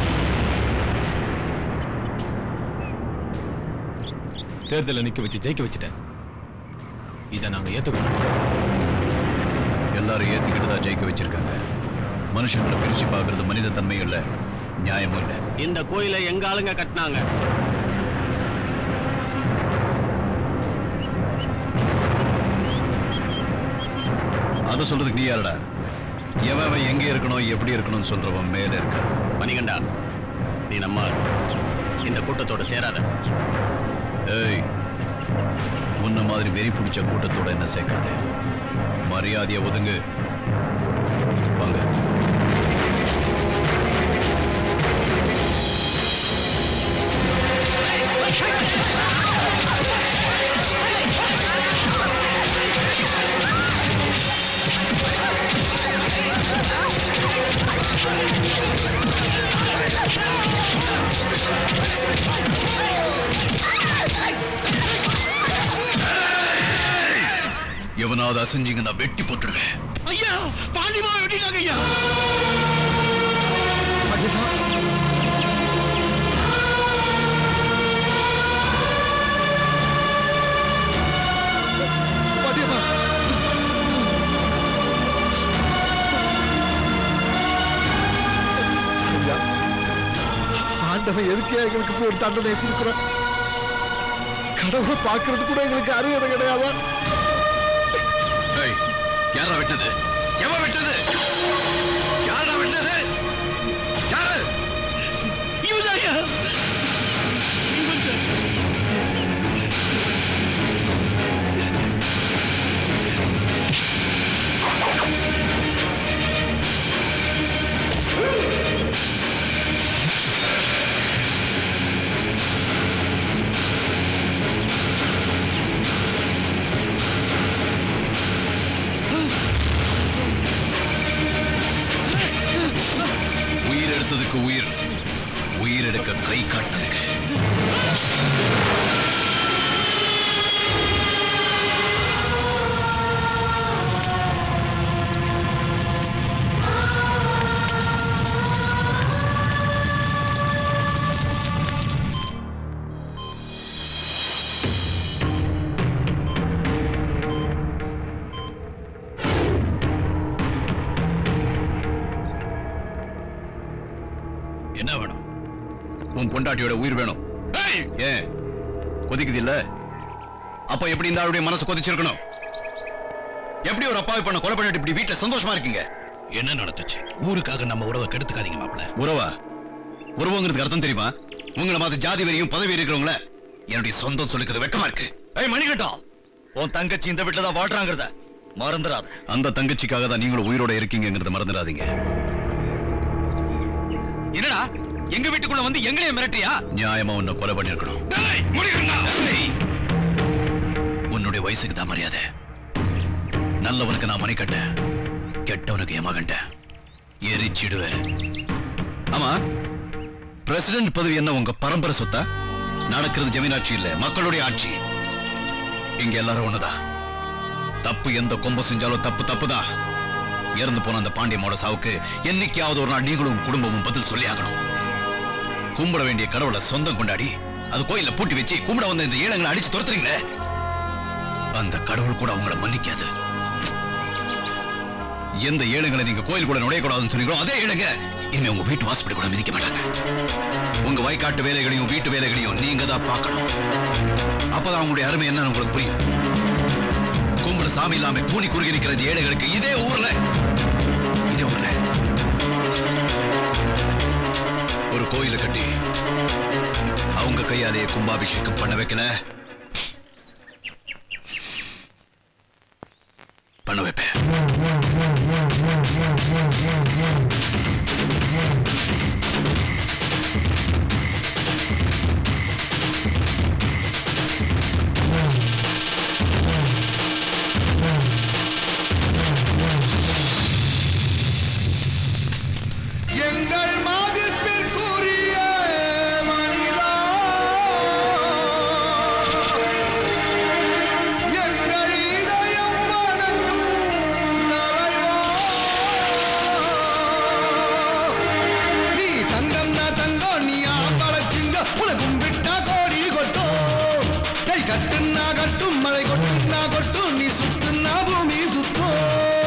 தேர்தலில் நிக்க வச்சு ஜெயிக்க வச்சுட்டேன் இதை நாங்க ஏத்துக்கணும்
எல்லாரும் ஏத்துக்கிட்டு தான் ஜெயிக்க வச்சிருக்காங்க மனுஷங்களை பிரிச்சு பார்க்கறது மனித தன்மையும் இல்ல நியாயமும் இல்ல
இந்த கோயிலை எங்க ஆளுங்க கட்டினாங்க
அது சொல்றதுக்கு நீ யாருடா எவன் அவன் எங்க இருக்கணும் எப்படி இருக்கணும்னு சொல்றவன் மேல இருக்க
மணிகண்டா நீ நம்ம ஆள். இந்த கூட்டத்தோட சேராத
ஏய் உன்ன மாதிரி வெறி பிடிச்ச கூட்டத்தோட என்ன சேர்க்காத மரியாதையை ஒதுங்கு வாங்க எவனாவது அசைஞ்சிங்க நான் வெட்டி போட்டுருவேன்
ஐயா பாண்டிமா வெட்டிட்டாங்க ஐயா
ஐயா, ஆண்டவன் எதுக்கு எங்களுக்கு இப்படி ஒரு தண்டனை கொடுக்குறான் கடவுளை பார்க்கறது கூட எங்களுக்கு அறிவுரை கிடையாதா
ஏய், யாரா வெட்டது எவன் வெட்டது யாரா வெட்டது யாரு
இவன் ஐயா
உயிர் எடுத்ததுக்கு உயிர் உயிர் எடுக்க கை காட்டினதுக்கு என்ன வேணும் உன் பொண்டாட்டியோட உயிர் வேணும் ஏய், ஏன் கொதிக்குது இல்ல அப்ப எப்படி இந்த ஆளுடைய மனசு கொதிச்சிருக்கணும் எப்படி ஒரு அப்பாவி பண்ண கொலை பண்ணிட்டு இப்படி வீட்டுல சந்தோஷமா இருக்கீங்க என்ன நடந்துச்சு ஊருக்காக நம்ம உறவை கெடுத்துக்காதீங்க மாப்பிள உறவா உறவுங்கிறதுக்கு அர்த்தம் தெரியுமா உங்களை மாதிரி ஜாதி வெறியும் பதவி இருக்கிறவங்கள என்னுடைய சொந்தம் சொல்லிக்கிறது வெக்கமா இருக்கு ஏய் மணிகண்டம் உன் தங்கச்சி இந்த வீட்டுல தான் வாழ்றாங்கிறத மறந்துடாத அந்த தங்கச்சிக்காக தான் நீங்களும் உயிரோட இருக்கீங்கிறத மறந்துடாதீங்க
என்னடா எங்க வீட்டுக்குள்ள வந்து எங்களையும் மிரட்டியா
நியாயமா உன்னை கொலை பண்ணிருக்கணும் உன்னுடைய வயசுக்கு தான் மரியாதை நல்லவனுக்கு நான் மணி கட்டேன் கெட்டவனுக்கு ஏமாகண்டேன் எரிச்சிடுவேன் ஆமா பிரசிடென்ட் பதவி என்ன உங்க பரம்பரை சொத்தா நடக்கிறது ஜமீனாட்சி இல்ல மக்களுடைய ஆட்சி இங்க எல்லாரும் ஒண்ணுதான் தப்பு எந்த கொம்ப செஞ்சாலும் தப்பு தப்புதான் இறந்து போன அந்த பாண்டியமோட சாவுக்கு என்னைக்காவது ஒரு நாள் நீங்களும் உங்க குடும்பமும் பதில் சொல்லி ஆகணும் கும்பிட வேண்டிய கடவுளை சொந்தம் கொண்டாடி அது கோயில பூட்டி வச்சு கும்பிட வந்த இந்த ஏழைங்களை அடிச்சு துரத்துறீங்களே அந்த கடவுள் கூட அவங்கள மன்னிக்காது எந்த ஏழைங்களை நீங்க கோயில் கூட நுழையக்கூடாதுன்னு சொன்னீங்களோ அதே ஏழைங்க இனிமே உங்க வீட்டு வாசப்படி கூட மிதிக்க மாட்டாங்க உங்க வயக்காட்டு வேலைகளையும் வீட்டு வேலைகளையும் நீங்க தான் பார்க்கணும் அப்பதான் உங்களுடைய அருமை என்னன்னு உங்களுக்கு புரியும் கும்பிட சாமி இல்லாம கூனி குறுகி நிக்கிற இந்த ஏழைகளுக்கு இதே ஊர்ல இதே ஊர்ல ஒரு கோயிலை கட்டி அவங்க கையாலேயே கும்பாபிஷேகம் பண்ண வைக்கல பண்ண வைப்பேன்
எங்கள் மதிப்பிற்குரிய மனிதா எங்கள் இதயம் வணங்கும் தலைவா நீ தங்கம் நான் தங்கம் நீ ஆம்பளச்சிங்க உலகம் விட்டா கோடி கொட்டும் கை கட்டுன்னா கட்டும் மழை கொட்டுன்னா கொட்டும் நீ சுத்துன்னா பூமி சுத்தும்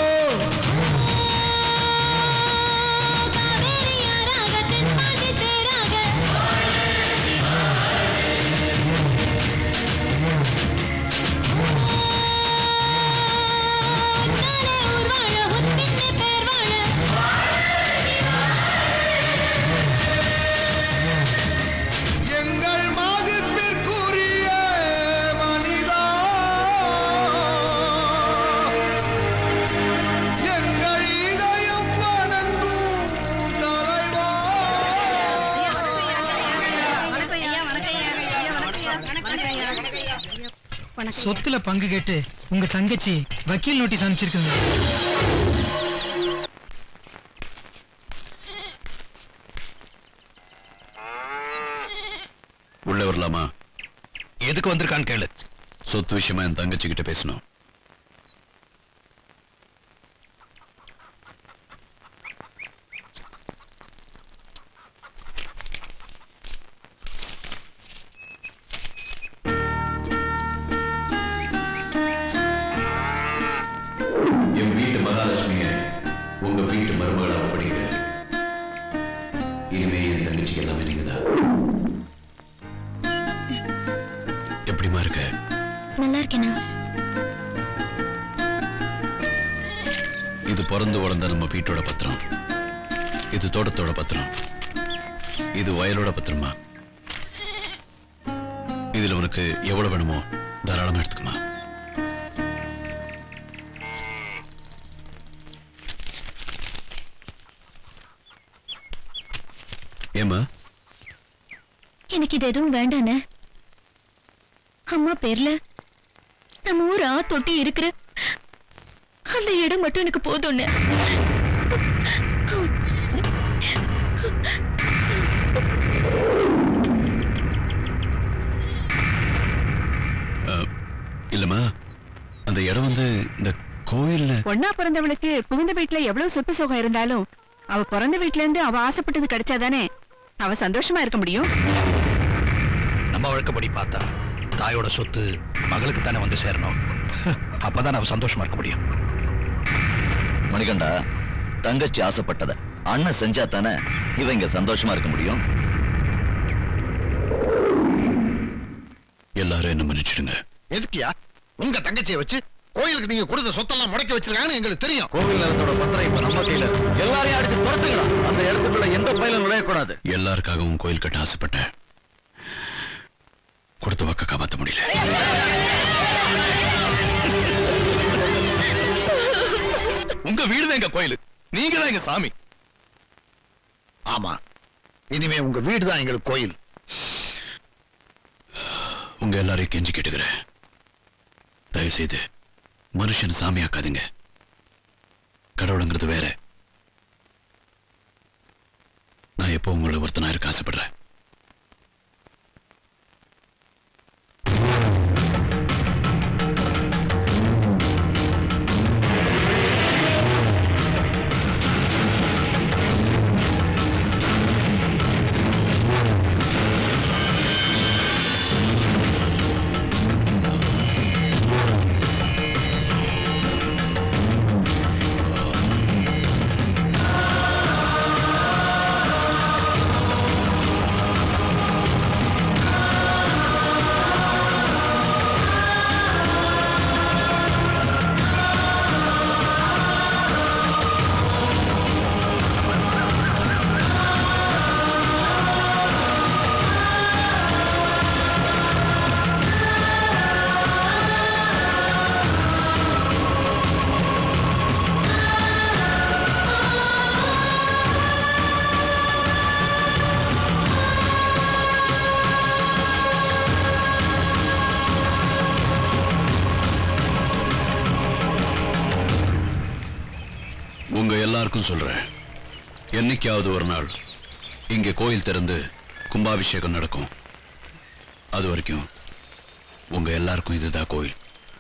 எங்கள் மதிப்பிற்குரிய மனிதா எங்கள் இதயம் வணங்கும் தலைவா
சொத்துல பங்கு கேட்டு உங்க தங்கச்சி வக்கீல் நோட்டீஸ் அனுப்பிச்சிருக்குங்க
உள்ள வரலாமா
எதுக்கு வந்திருக்கான்னு கேளு
சொத்து விஷயமா என் தங்கச்சி கிட்ட பேசணும் என் வீட்டு மகாலட்சுமிய உங்க வீட்டு மருமகளா ஒப்படைக்கிறேன் இனிமே என் தங்கச்சிக்கு எல்லாமே நீங்கதான் எப்படிமா இருக்க
நல்லா இருக்கேனா
இது பிறந்து வளர்ந்த நம்ம வீட்டோட பத்திரம் இது தோட்டத்தோட பத்திரம் இது வயலோட பத்திரமா இதுல உனக்கு எவ்வளவு வேணுமோ தாராளமா எடுத்துக்கமா ஏமா
எனக்கு இது எதுவும் வேண்டானே அம்மா பேர்ல நம்ம ஊர் ஆ தொட்டி இருக்கிற அந்த இடம் மட்டும் எனக்கு போதும்னு
இல்லம்மா அந்த இடம் வந்து இந்த கோயில்ல
பொண்ணா பிறந்தவளுக்கு புகுந்த வீட்டுல எவ்வளவு சொத்து சுகம் இருந்தாலும் அவ பிறந்த வீட்ல இருந்து அவ ஆசைப்பட்டது கிடைச்சாதானே அவ சந்தோஷமா இருக்க முடியும்
நம்ம வழக்கப்படி பார்த்தா தாயோட சொத்து மகளுக்கு தானே வந்து சேரணும் அப்பதான் அவ சந்தோஷமா இருக்க முடியும்
மணிகண்டா தங்கச்சி ஆசைப்பட்டத அண்ணன் செஞ்சா தானே இவ இங்க சந்தோஷமா இருக்க முடியும்
எல்லாரும் என்ன மன்னிச்சிடுங்க
எதுக்கியா உங்க தங்கச்சியை வச்சு கோயிலுக்கு நீங்க கொடுத்த சொத்தெல்லாம் முடக்கி வச்சிருக்காங்கன்னு எங்களுக்கு தெரியும்
கோவில் நிலத்தோட பத்திரம் இப்ப நம்ம கையில இருக்கு. எல்லாரையும் அடிச்சு துரத்துங்களா அந்த இடத்துக்குள்ள எந்த பயிலும் நுழையக்கூடாது
எல்லாருக்காகவும் கோயில் கட்ட ஆசைப்பட்டேன் கொடுத்த வக்க காப்பாற்ற முடியல
உங்க வீடு தான் எங்க கோயில் நீங்க தான் எங்க சாமி ஆமா இனிமே உங்க வீடு தான் எங்களுக்கு கோயில்
உங்க எல்லாரையும் கெஞ்சி கேட்டுக்கிறேன் தயவு செய்து மனுஷன் சாமியாக்காதுங்க கடவுளுங்கிறது வேற நான் எப்போ உங்களை ஒருத்தனா இருக்க ஆசைப்படுறேன்
ஆ
எல்லாருக்கும் சொல்றேன் என்னைக்காவது ஒரு நாள் இங்க கோயில் திறந்து கும்பாபிஷேகம் நடக்கும் அது வரைக்கும் உங்க எல்லாருக்கும் இதுதான் கோயில்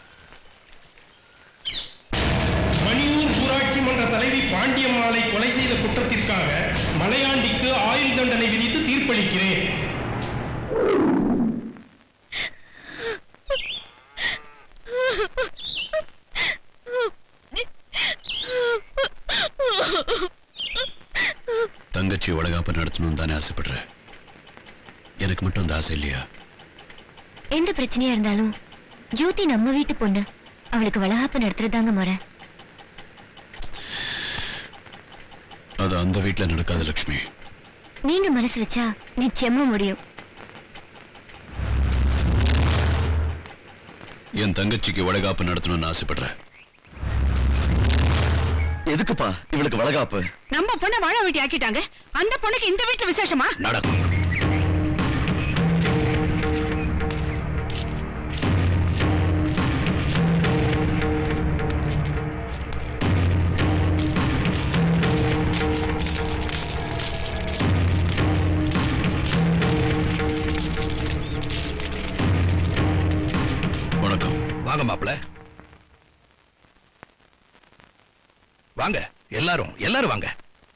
மணியூர் ஊராட்சி மன்ற தலைவி பாண்டியம்மாளை கொலை செய்த குற்றத்திற்காக மலையாண்டிக்கு ஆயுள் தண்டனை விதித்து தீர்ப்பளிக்கிறேன்
தங்கச்சி வளகாப்பு நடத்தணும்னு தானே ஆசைப்படுற எனக்கு மட்டும் அந்த ஆசை இல்லையா
எந்த பிரச்சனையா இருந்தாலும் ஜோதி நம்ம வீட்டு பொண்ணு அவளுக்கு வளகாப்பு நடத்துறதாங்க முறை
அது அந்த வீட்டுல நடக்காது லக்ஷ்மி
நீங்க மனசு வச்சா நிச்சயமா முடியும்
என் தங்கச்சிக்கு வளகாப்பு நடத்தணும்னு ஆசைப்படுறேன்
எதுக்குப்பா இவளுக்கு வளகாப்பு
நம்ம பொண்ணை வாழ வெட்டி ஆக்கிட்டாங்க அந்த பொண்ணுக்கு இந்த வீட்டு விசேஷமா
நடக்கும்
வணக்கம்
வாங்க மாப்பிள வாங்க எல்லாரும் எல்லாரும் வாங்க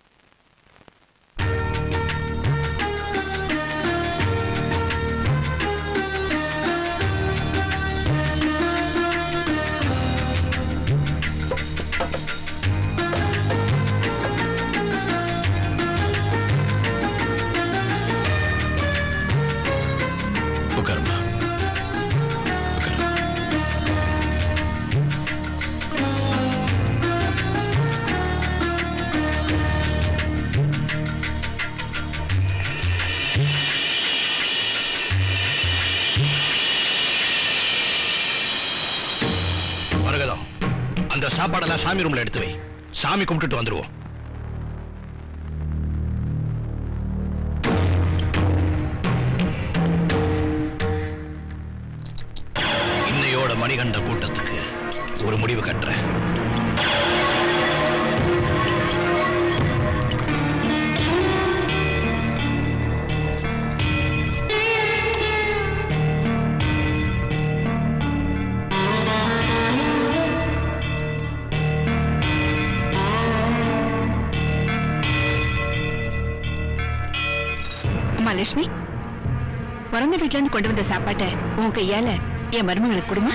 உட்காருமா
மரகதம் அந்த சாப்பாடெல்லாம் சாமி ரூம்ல எடுத்து வை சாமி கும்பிட்டுட்டு வந்துருவோம் இன்னையோட மணிகண்ட கூட்டத்துக்கு ஒரு முடிவு கட்டுறேன்
அம்மா லட்சுமி பிறந்த வீட்ல இருந்து கொண்டு வந்த சாப்பாட்டை உன் கையால என் மருமகளுக்கு கொடுமா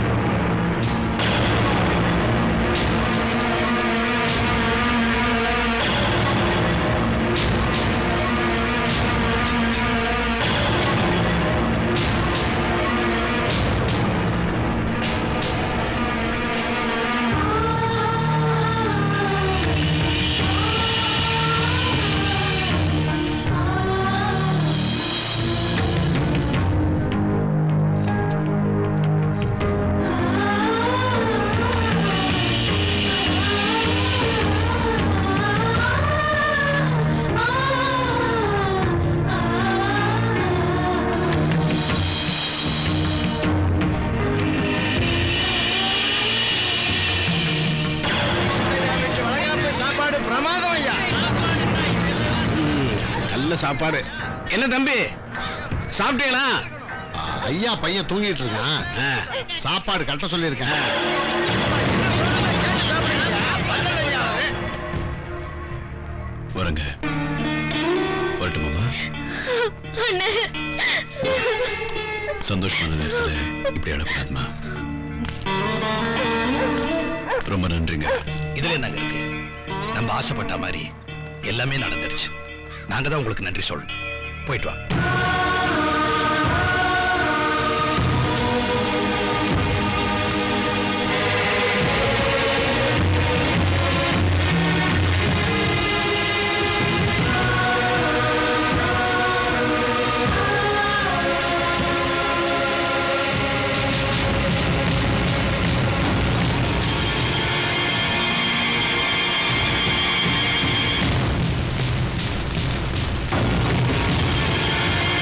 சாப்பாடு பிரமாதம் ஐயா
நல்ல சாப்பாடு என்ன தம்பி சாப்பிட்டீங்களா
ஐயா பையன் தூங்கிட்டு இருக்கான் சாப்பாடு கட்ட சொல்லியிருக்கேன்
வரங்க வரட்டுமாமா சந்தோஷமான நேரத்துல இப்படி அழக்கூடாதுமா ரொம்ப நன்றிங்க
இதுல என்னங்க இருக்கு நம்ம ஆசைப்பட்ட மாதிரி எல்லாமே நடந்துருச்சு நாங்க தான் உங்களுக்கு நன்றி சொல்லணும் போயிட்டு வா
ஆ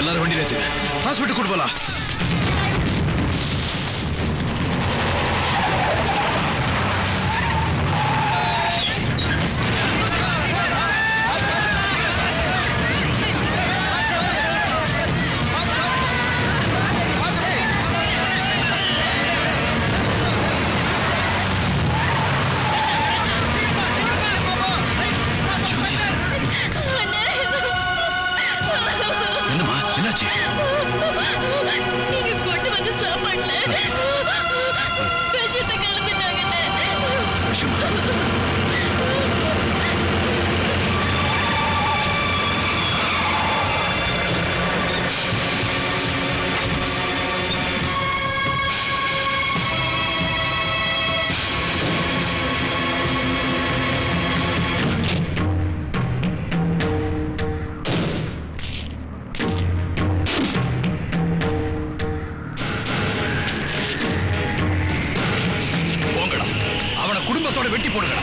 எல்லாரும் வண்டியில ஏத்துங்க ஹாஸ்பிட்டல் கூட்டு போலாம் என்னம்மா என்னாச்சு
நீங்க கொண்டு வந்த சாப்பாட்டுல விஷத்தை கலந்துட்டாங்கன்னு
போங்கடா அவனை குடும்பத்தோட வெட்டி போடுங்கடா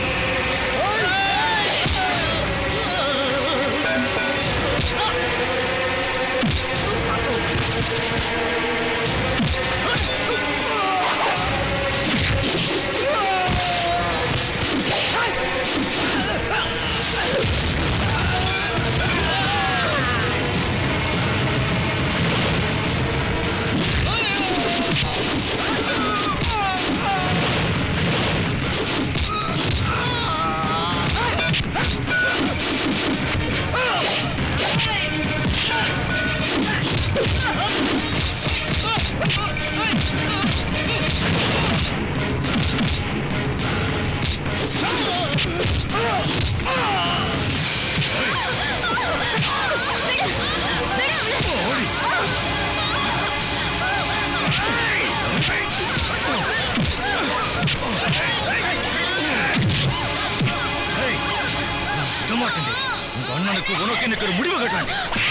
விடமாட்டேன் உங்க அண்ணனுக்கு உனக்கு எனக்கு ஒரு முடிவு கட்டாண்டி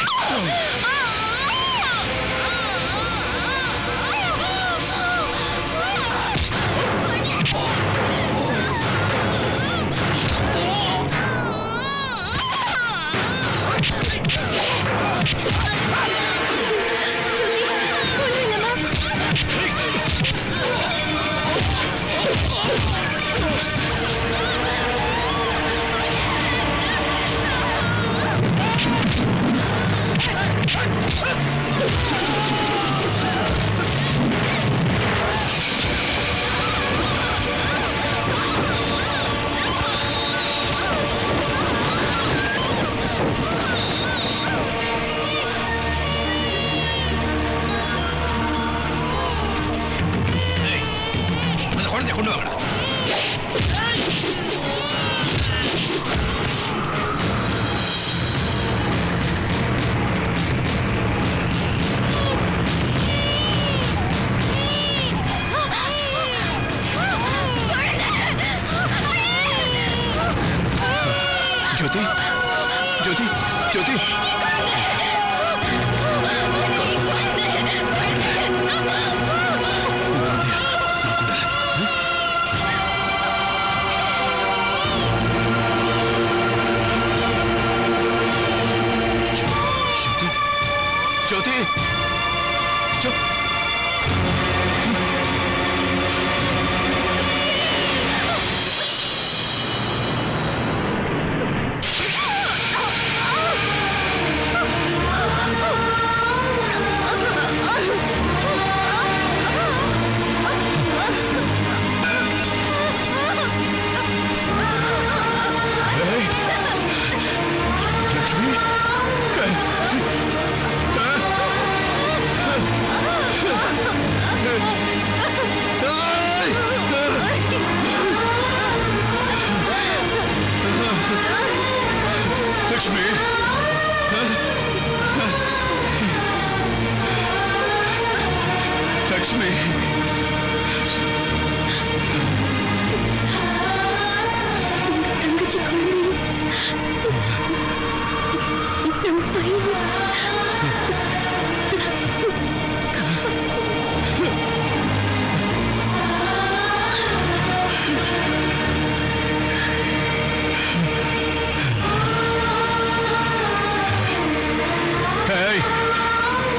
அந்த குழந்தைய கொண்டு வாங்கடா ஜோதி ஜோதி ஜோதி ஜோதி ஜோ லட்சுமி லட்சுமி லட்சுமி
தங்கச்சி குழந்தையும் நம்ம பையனும்
ஏய்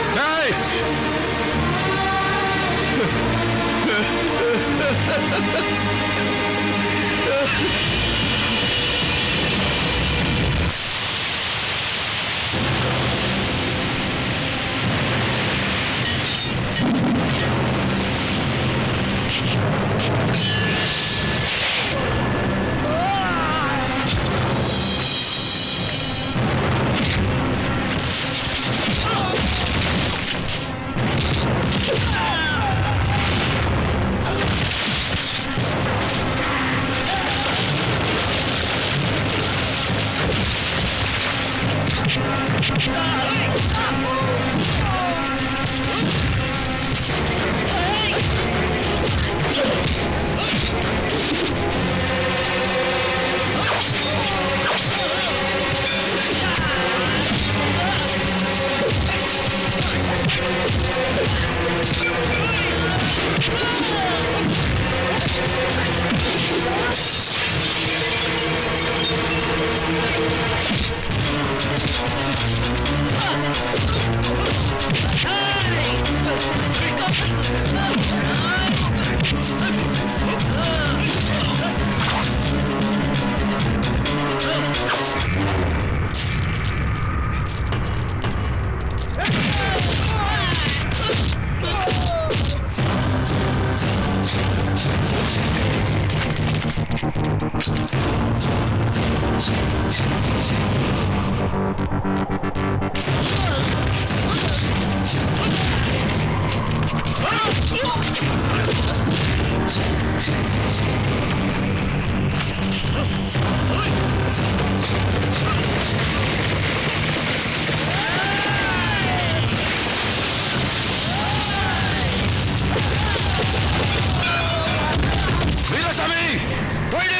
வீரசாமி போயிடு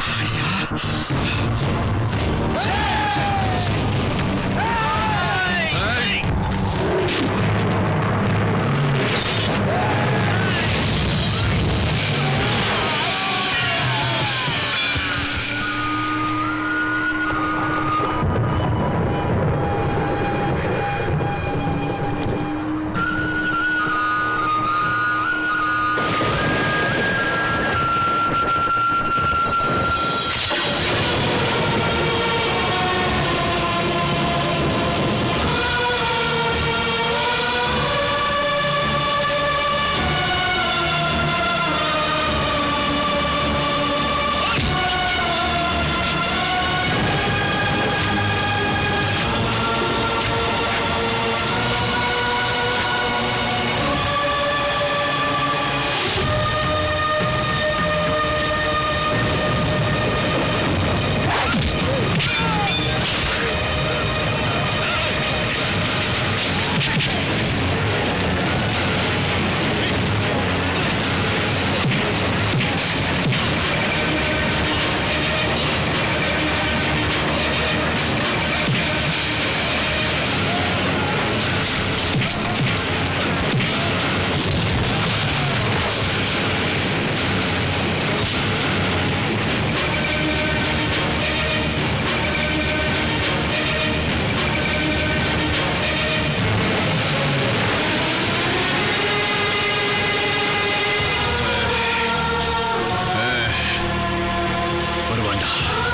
வருவாண்டா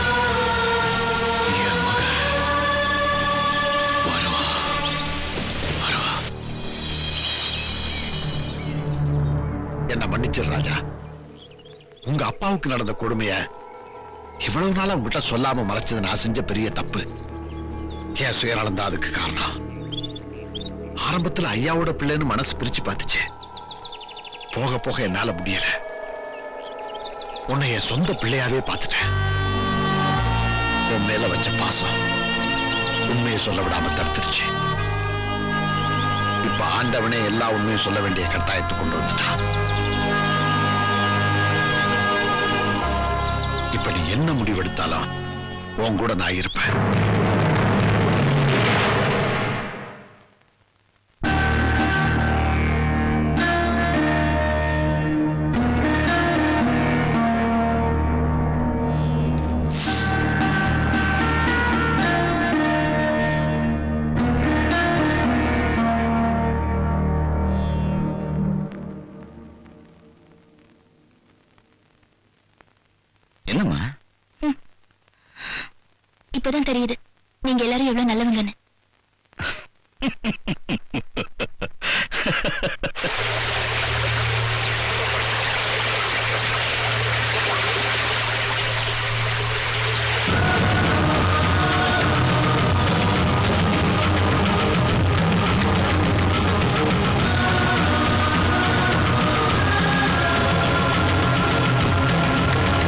என் மக வருவா வருவா
என்ன மன்னிச்சிரு ராஜா உங்க அப்பாவுக்கு நடந்த கொடுமைய இவ்வளவு நாளா உங்ககிட்ட சொல்லாம மறைச்சது நான் செஞ்ச பெரிய தப்பு என் சுயநலம் தான் அதுக்கு காரணம் ஆரம்பத்துல ஐயாவோட பிள்ளைன்னு மனசு பிரிச்சு பார்த்துச்சு போக போக என்னால முடியல உன்னை என் சொந்த பிள்ளையாவே பார்த்துட்டேன் உன் மேல வச்ச பாசம் உண்மையை சொல்ல விடாம தடுத்துருச்சு இப்ப ஆண்டவனே எல்லா உண்மையும் சொல்ல வேண்டிய கட்டாயத்தை கொண்டு வந்துட்டான் இப்ப நீ என்ன முடிவெடுத்தாலும் உன் கூட நான் இருப்பேன்
என்னம்மா
இப்பதான் தெரியுது நீங்க எல்லாரும் எவ்வளவு நல்லவங்கன்னு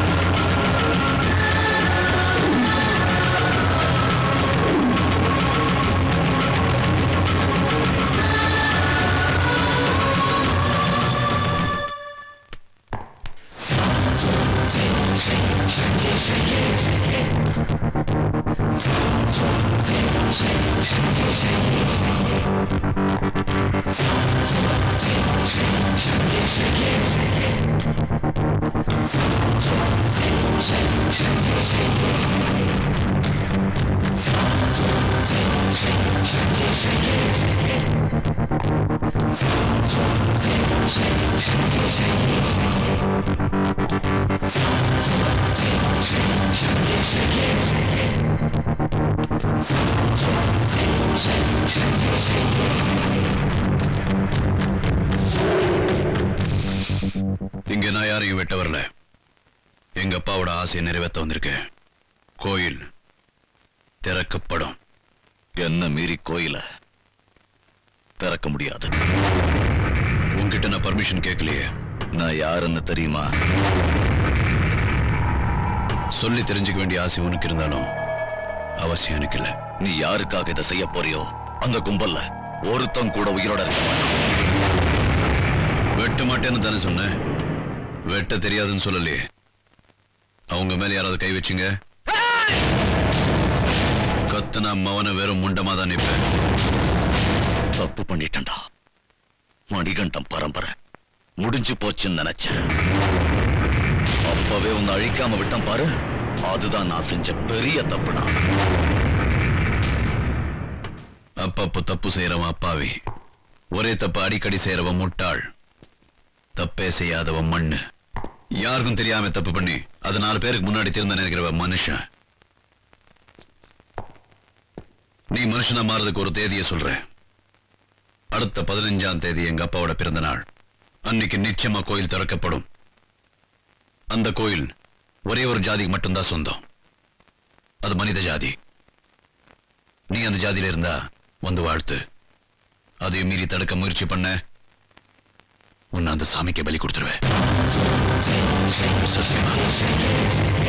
ஆ
இங்க நான் யாரையும் வெட்ட வரல எங்க அப்பாவோட ஆசையை நிறைவேற்ற வந்திருக்கேன் கோயில் திறக்கப்படும்
என்ன மீறி கோயில திறக்க முடியாது
உன்கிட்ட நான் பர்மிஷன் கேட்கலையே
நான் யாருன்னு தெரியுமா
சொல்லி தெரிஞ்சுக்க வேண்டிய ஆசை உனக்கு இருந்தாலும் அவசியம் எனக்கு இல்ல
நீ யாருக்காக இதை செய்ய போறியோ அந்த கும்பல்ல ஒருத்தன் கூட உயிரோட இருக்க மாட்டான்
வெட்ட மாட்டேன்னு தானே சொன்னேன் வெட்ட தெரியாதுன்னு சொல்லலையே அவங்க மேல யாராவது கை வச்சுங்க கத்துனா மவன வெறும் முண்டமா தான் நிப்பேன்
தப்பு பண்ணிட்டேன்டா மணிகண்டம் பரம்பரை முடிஞ்சு போச்சுன்னு நினைச்சேன் அப்பவே உன்னை அழிக்காம விட்டேன் பாரு அதுதான் நான் செஞ்ச பெரிய தப்புடா
அப்பப்போ தப்பு செய்யறவன் அப்பாவி ஒரே தப்பு அடிக்கடி செய்யறவன் முட்டாள் தப்பே செய்யாதவன் மண்ணு யாருக்கும் தெரியாம தப்பு பண்ணி அது நாலு பேருக்கு முன்னாடி திருந்த நினைக்கிறவன் மனுஷன் நீ மனுஷனா மாறதுக்கு ஒரு தேதியை சொல்ற அடுத்த பதினஞ்சாம் தேதி எங்க அப்பாவோட பிறந்த நாள் அன்னைக்கு நிச்சயமா கோயில் திறக்கப்படும் அந்த கோயில் ஒரே ஒரு ஜாதிக்கு மட்டும்தான் சொந்தம் அது மனித ஜாதி நீ அந்த ஜாதியில இருந்தா வந்து வாழ்த்து அதையும் மீறி தடுக்க முயற்சி பண்ண உன்னை அந்த சாமிக்கு பலி கொடுத்துருவேன் சத்தியமா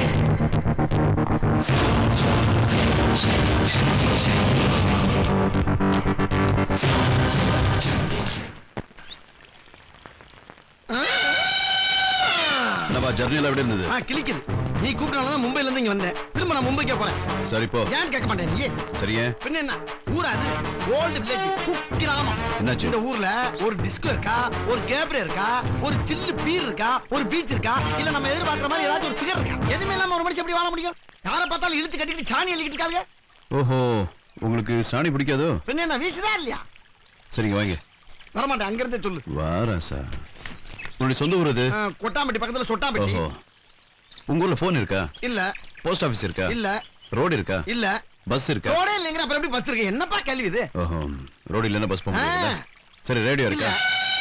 என்னப்பா ஜர்னியில் எப்படி இருந்தது
ஆ கிளிக்குது நீ கூப்பிட்டனால தான் மும்பைல இருந்து இங்க வந்தேன் திரும்ப நான் மும்பைக்கே போறேன்
சரி போ
ஏன் கேட்க மாட்டேன் நீ
சரியே
பின்ன என்ன ஊரா அது ஓல்டு வில்லேஜ் குக்கிராமம்
என்னாச்சு?
இந்த ஊர்ல ஒரு டிஸ்கோ இருக்கா ஒரு கேப்ரே இருக்கா ஒரு சில்லு பீர் இருக்கா ஒரு பீச் இருக்கா இல்ல நம்ம எதிர்பார்க்கிற மாதிரி ஏதாச்சும் ஒரு ஃபிகர் இருக்கா எதுவுமே இல்லாம ஒரு மனுஷன் எப்படி வாழ முடியும் யாரை பார்த்தாலும் இழுத்து கட்டிக்கிட்டு சாணி எழுதிக்கிட்டு இருக்காங்க
ஓஹோ உங்களுக்கு சாணி பிடிக்காதோ
பின்ன என்ன வீசுதா இல்லையா
சரிங்க வாங்க
வரமாட்டேன் அங்க இருந்தே சொல்லு
வாரேன் சார் உங்களுடைய சொந்த ஊர் இது
ஆ, கொட்டாம்பட்டி பக்கத்துல சொட்டாம்பட்டி
ஓஹோ உங்க ஊர்ல போன் இருக்கா
இல்ல
போஸ்ட் ஆபீஸ் இருக்கா
இல்ல
ரோடு இருக்கா
இல்ல
பஸ் இருக்கா
ரோடே இல்லைங்கிற அப்புறம் எப்படி பஸ் இருக்கு என்னப்பா கேள்வி இது
ஓஹோ ரோடு இல்லைன்னா பஸ் போக முடியாதுல்ல?
ஆ.
சரி ரேடியோ இருக்கா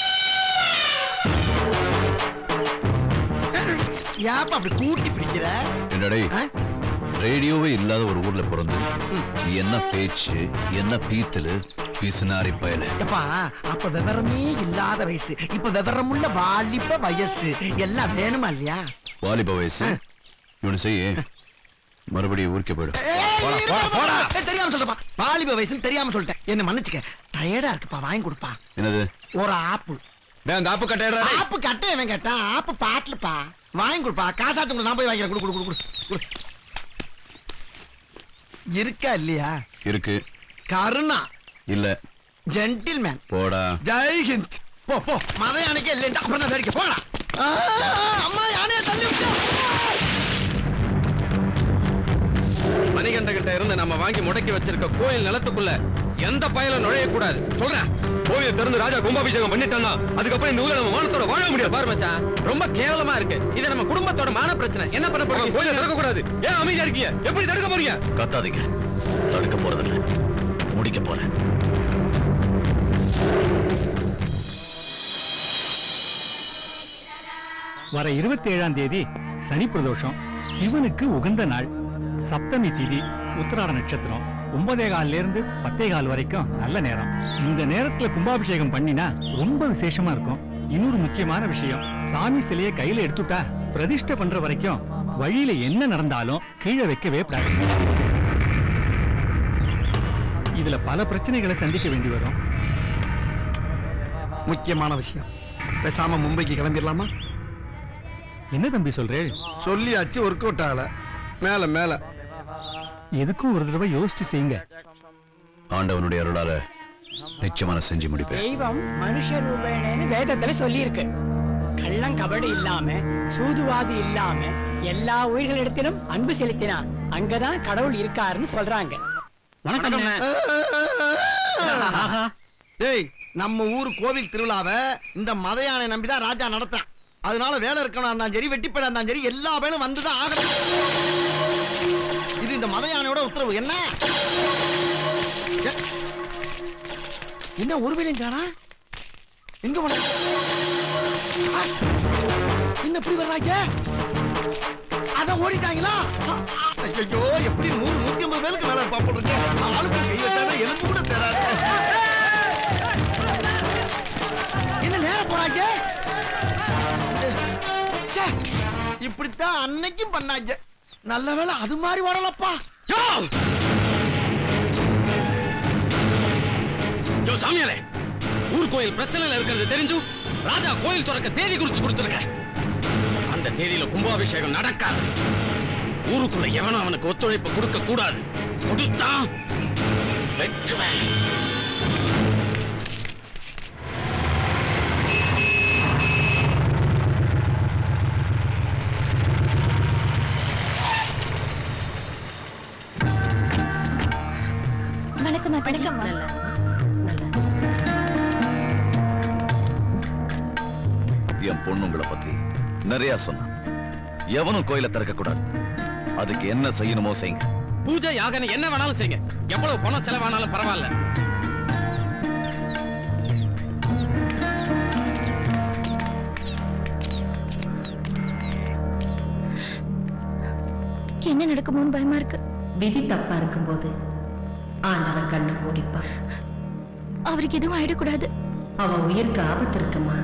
ஏப்பா அப்படி கூட்டி பிடிக்கிற
என்னடே ரேடியோவே இல்லாத ஒரு ஊர்ல பிறந்து என்ன பேச்சு என்ன பீத்தலு பிசுனாரி பயலு
எப்பா அப்ப விவரமே இல்லாத வயசு இப்ப விவரமுள்ள வாலிப வயசு எல்லாம் வேணுமா இல்லையா
வாலிப வயசு இவனு செய்ய மறுபடியும் ஊருக்கே போயிடு போடா, போடா, போடா.
ஏய், தெரியாம சொல்றப்பா வாலிப வயசுன்னு தெரியாம சொல்லிட்டேன் என்ன மன்னிச்சுக்க டயர்டா இருக்குப்பா வாங்கி கொடுப்பா
என்னது
ஒரு ஆப்பு
அந்த ஆப்பு கட்டையடா
ஆப்பு கட்ட இவன் கேட்டான் ஆப்பு பாட்டுலப்பா வாங்கி கொடுப்பா காசாத்து நான் போய் வாங்கிக்கிறேன் குடு குடு குடு குடு குடு இருக்கா இல்லையா
இருக்கு
கருணா
இல்ல
ஜென்டில்மேன்
போடா
ஜெய் ஹிந்த் போ போ மத யானைக்கே இல்லைன்னு அப்புறம் தான் வேடிக்கை போடா ஆ, அம்மா யானையை தள்ளி விட்டா
மணிகண்ட கிட்ட இருந்து நம்ம வாங்கி முடக்கி வச்சிருக்க கோயில் நிலத்துக்குள்ள எந்த பயலும் நுழைய கூடாது சொல்றேன் கோயில் திறந்து ராஜா கும்பாபிஷேகம் பண்ணிட்டான்னா அதுக்கப்புறம் இந்த ஊர்ல நம்ம மானத்தோட வாழ முடியாது பாரு மச்சான் ரொம்ப கேவலமா இருக்கு இது நம்ம குடும்பத்தோட மான பிரச்சனை என்ன பண்ண போறோம் கோயில திறக்க கூடாது ஏன் அமைதியா இருக்கீங்க எப்படி தடுக்க போறீங்க
கத்தாதீங்க தடுக்க போறதில்ல முடிக்க போறேன்
வர இருபத்தி ஏழாம் தேதி சனி பிரதோஷம் சிவனுக்கு உகந்த நாள் சப்தமி திதி உத்திராட நட்சத்திரம் ஒன்பதே கால்ல இருந்து பத்தே கால் வரைக்கும் நல்ல நேரம் இந்த நேரத்துல கும்பாபிஷேகம் பண்ணினா ரொம்ப விசேஷமா இருக்கும் இன்னொரு முக்கியமான விஷயம் சாமி சிலையை கையில எடுத்துட்டா பிரதிஷ்டை பண்ற வரைக்கும் வழியில என்ன நடந்தாலும் கீழே வைக்கவே கூடாது இதுல பல பிரச்சனைகளை சந்திக்க வேண்டி வரும்
முக்கியமான விஷயம் பேசாம மும்பைக்கு கிளம்பிடலாமா
என்ன தம்பி சொல்றேன்
சொல்லியாச்சு ஒர்க் அவுட் ஆகல மேல மேல
எதுக்கும் ஒரு தடவை யோசிச்சு செய்யுங்க
ஆண்டவனுடைய அருளால நிச்சயமா நான் செஞ்சு முடிப்பேன்
தெய்வம் மனுஷ ரூபேணன்னு வேதத்துல சொல்லியிருக்கு கள்ளம் கபடி இல்லாம சூதுவாதி இல்லாம எல்லா உயிர்களிடத்திலும் அன்பு செலுத்தினான் அங்கதான் கடவுள் இருக்காருன்னு சொல்றாங்க
டேய் நம்ம ஊர் கோவில் திருவிழாவை இந்த மத யானை நம்பிதான் ராஜா நடத்துறான் அதனால வேலை இருக்கணும் இருந்தாலும் சரி வெட்டிப்பட இருந்தாலும் சரி எல்லா வேலும் வந்துதான் ஆகணும் இது இந்த மத யானையோட உத்தரவு என்ன எ- என்ன ஒரு வேலையும் காணா எங்க போன ஆ! என்ன இப்படி வர்றாங்க அதான் ஓடிட்டாங்களா அ- அ- ஐயோ எப்படி நூறு நூத்தி ஐம்பது பேருக்கு மேல பாப்பிடுறீங்க ஆளுக்கு கை வச்சானா எலும்பு கூட தராது என்ன நேரம் போறாங்க ச்சே, இப்படித்தான் அன்னைக்கும் பண்ணாங்க நல்ல வேளை அது மாதிரி வரலப்பா
யோ யோ சாமியாரே ஊர் கோயில் பிரச்சனையில இருக்கிறது தெரிஞ்சும் ராஜா கோயில் திறக்க தேதி குறிச்சு கொடுத்திருக்க அந்த தேதியில கும்பாபிஷேகம் நடக்காது ஊருக்குள்ள எவனும் அவனுக்கு ஒத்துழைப்பு கொடுக்க கூடாது கொடுத்தான் வெற்றுவேன்
வணக்கம் வணக்கம்
என் பொண்ணுங்களை பத்தி நிறைய சொன்னான் எவனும் கோயிலை திறக்க கூடாது அதுக்கு என்ன செய்யணுமோ செய்யுங்க
பூஜை யாகனை என்ன வேணாலும் செய்யுங்க எவ்வளவு பணம் செலவானாலும் பரவாயில்ல
என்ன நடக்குமோன்னு பயமா இருக்கு
விதி தப்பா இருக்கும்போது ஆண்டவன் கண்ணு மூடிப்பான்
அவருக்கு எதுவும் ஆயிடக்கூடாது
அவன் உயிருக்கு ஆபத்து இருக்குமா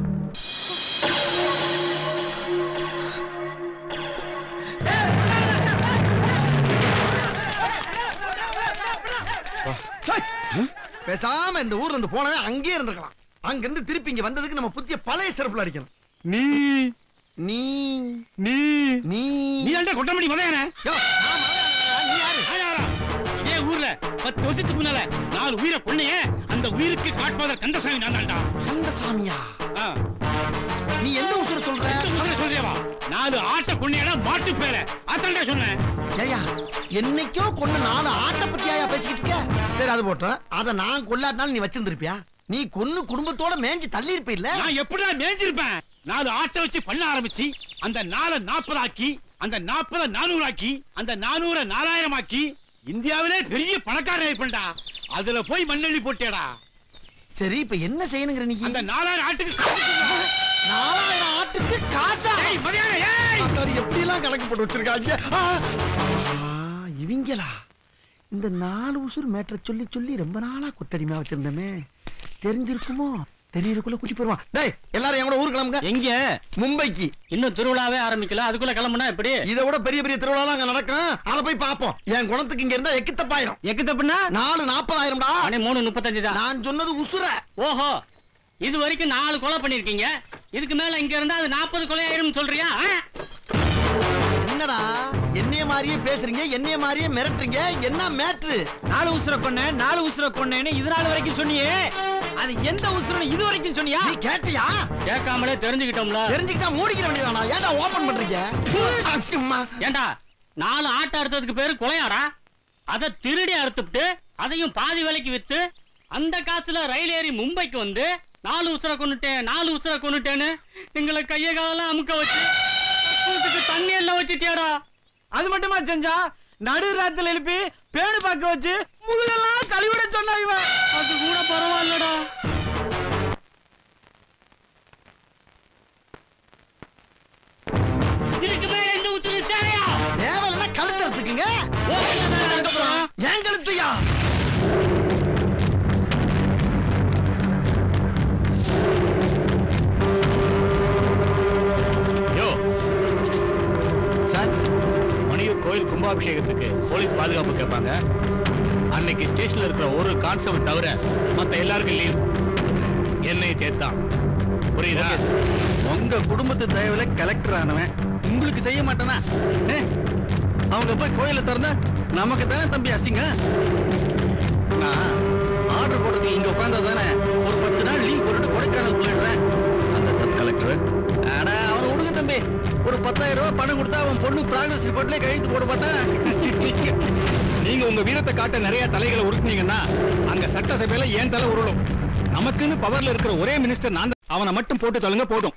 சை! பேசாம இந்த ஊர்ல இருந்து போனவன் அங்கேயே இருந்திருக்கலாம் அங்க இருந்து திருப்பி இங்க வந்ததுக்கு நம்ம புத்திய பழைய சிறப்புல அடிக்கணும் நீ நீ நீ நீ
நீ தான்டா கொட்டமடி மதையானே இதே ஊர்ல பத்து வருஷத்துக்கு முன்னால நாலு உயிரை கொன்னையே அந்த உயிருக்கு காட்பாதர் கந்தசாமி நான் தான்டா
கந்தசாமியா நீ எந்த உசுர சொல்ற
உசுர சொல்றியவா நாலு ஆட்டை கொன்னையடா மாட்டு பேர அத்தான்டா சொன்னேன்
ஏயா என்னைக்கோ கொண்டு நாலு ஆட்டை பத்தியாயா பேசிக்கிட்டு இருக்க சரி அது போட்டோம் அத நான் கொல்லாட்டினாலும் நீ வச்சிருந்திருப்பியா நீ கொன்னு குடும்பத்தோட மேஞ்சி தள்ளி இருப்ப இல்ல
நான் எப்படிடா மேய்ஞ்சிருப்பேன் நாலு ஆட்டை வச்சு பண்ண ஆரம்பிச்சு அந்த நாலை நாற்பது ஆக்கி அந்த நாற்பத நானூறு ஆக்கி அந்த நானூற நாலாயிரம் ஆக்கி இந்தியாவிலே பெரிய பணக்காரன் ஆயிப்பண்டா அதுல போய் மண்ணெண்ணி போட்டேடா
சரி இப்ப என்ன செய்யணுங்கிற நீ
அந்த நாலாயிரம் ஆட்டுக்கு
நாலாயிரம் ஆட்டுக்கு காசா எப்படி எல்லாம் கணக்கு போட்டு வச்சிருக்காங்க ஆ! ஆ, இவங்களா இந்த நாலு உசுர் மேட்டரை சொல்லி சொல்லி ரொம்ப நாளா குத்தடிமையா வச்சிருந்தமே தெரிஞ்சிருக்குமோ தெரியறதுக்குள்ள குட்டி போயிருவான் டேய் எல்லாரும் என் கூட ஊருக்கு கிளம்புங்க
எங்க
மும்பைக்கு
இன்னும் திருவிழாவே ஆரம்பிக்கல அதுக்குள்ள கிளம்புனா எப்படி
இதை விட பெரிய பெரிய திருவிழா அங்க நடக்கும் அத போய் பாப்போம் என் குணத்துக்கு இங்க இருந்தா எக்கு தப்பாயிரும்
எக்கு தப்புனா
நாலு நாற்பதாயிரம்டா
அண்ணே மூணு முப்பத்தஞ்சு தான்
நான் சொன்னது உசுர
ஓஹோ இது வரைக்கும் நாலு கொலை பண்ணிருக்கீங்க இதுக்கு மேல இங்க இருந்தா அது நாற்பது கொலை ஆயிரும் சொல்றியா ஆ?
என்னடா என்னைய மாதிரியே பேசுறீங்க என்னைய மாதிரியே மிரட்டுறீங்க என்ன மேட்ரு
நாலு உசுர கொன்ன நாலு உசுர கொன்னேன்னு இது நாள் வரைக்கும் சொன்னியே அது எந்த உசுரன்னு இது வரைக்கும் சொன்னியா
நீ கேட்டியா
கேட்காமலே தெரிஞ்சுக்கிட்டோம்ல
தெரிஞ்சுக்கிட்டா மூடிக்கிற வேண்டியதானா ஏன்டா ஓபன் பண்றீங்க அம்மா.
ஏண்டா நாலு ஆட்டை அறுத்ததுக்கு பேரு கொலையாடா அத திருடி அறுத்துட்டு அதையும் பாதி விலைக்கு வித்து அந்த காசுல ரயில் ஏறி மும்பைக்கு வந்து நாலு உசுர கொண்டுட்டேன் நாலு உசுர கொண்டுட்டேன்னு எங்களை கைய காலெல்லாம் அமுக்க வச்சு கக்கூசுக்கு தண்ணி எல்லாம் வச்சுட்டியாடா அது மட்டுமா செஞ்சா நடு ராத்துல எழுப்பி பேடு பார்க்க வச்சு முதுகெல்லாம் கழுவிட சொன்னா இவன் அது கூட பரவாயில்லடா இதுக்கு மேல இந்த உசுறு தேவையா
தேவையில்லைன்னா கழுத்துறதுக்குங்க ஏன் கழுத்துயா
யோ சார் மணியூர் கோயில் கும்பாபிஷேகத்துக்கு போலீஸ் பாதுகாப்பு கேட்பாங்க அன்னைக்கு ஸ்டேஷன்ல இருக்கிற ஒரு கான்ஸ்டபிள் தவிர மத்த எல்லாருக்கும் லீவ் என்னை சேர்த்தான் புரியுதா
உங்க குடும்பத்து தயவுல கலெக்டர் ஆனவன் உங்களுக்கு செய்ய மாட்டானா ஏ, அவங்க போய் கோயில திறந்தா நமக்கு தானே தம்பி அசிங்க நான் ஆர்டர் போடுறதுக்கு இங்க உட்கார்ந்தா தானே ஒரு பத்து நாள் லீவ் போட்டுட்டு கொடைக்கானல் போயிடுறேன்
அந்த சப் கலெக்டர்
அட அவன் விடுங்க தம்பி ஒரு பத்தாயிரம் ரூபாய் பணம் கொடுத்தா அவன் பொண்ணு ப்ராக்ரஸ் ரிப்போர்ட்லயே கையெழுத்து போட மாட்டான்
நீங்க உங்க வீரத்தை காட்ட நிறைய தலைகளை உருட்டுனீங்கன்னா அங்க சட்டசபையில ஏன் தலை உருளும் நமக்குன்னு பவர்ல இருக்கிற ஒரே மினிஸ்டர் நான் தான். அவனை மட்டும் போட்டு தள்ளுங்க போதும்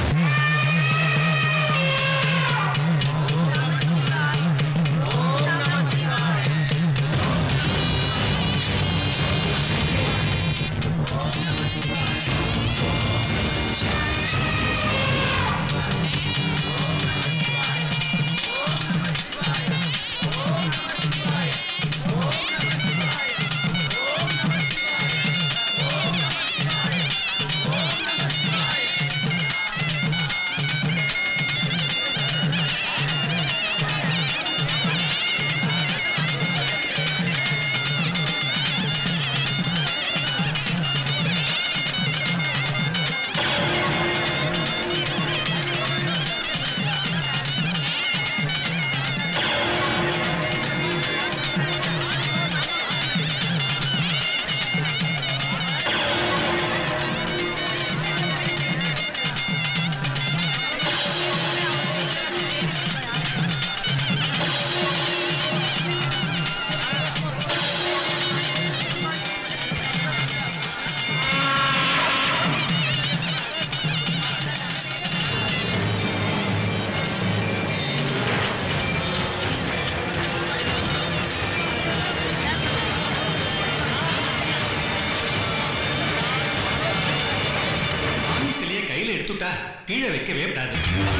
சாமி சிலையை கையில எடுத்துட்டா கீழே வைக்கவே விடாது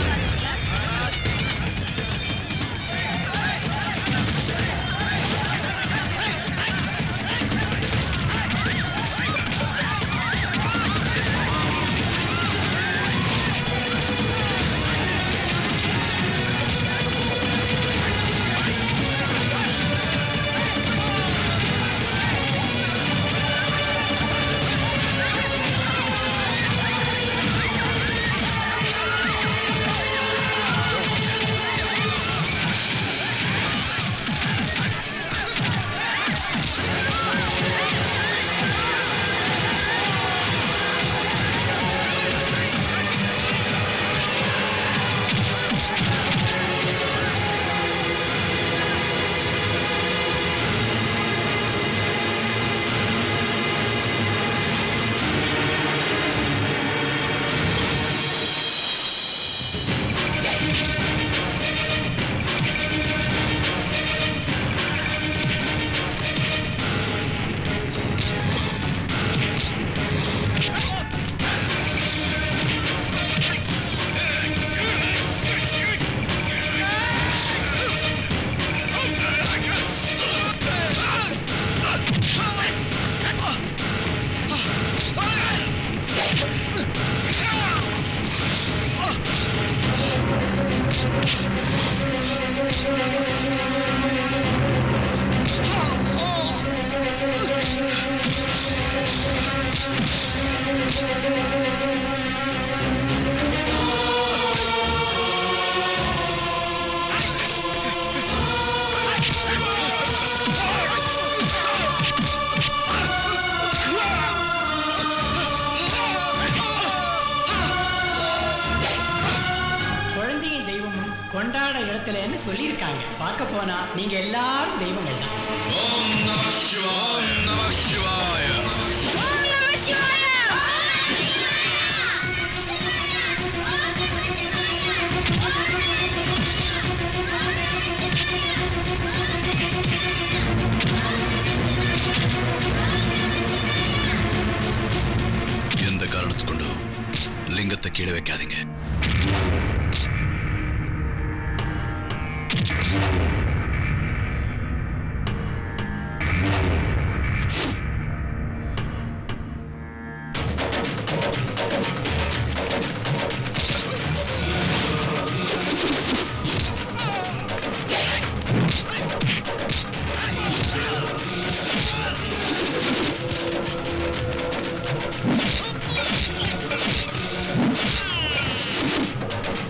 குழந்தையும் தெய்வமும் கொண்டாட இடத்துலன்னு சொல்லியிருக்காங்க பார்க்க போனா நீங்க எல்லாரும் தெய்வங்கள் தான்
எந்த காரணத்தை கொண்டு லிங்கத்தை கீழே வைக்காதீங்க
Thank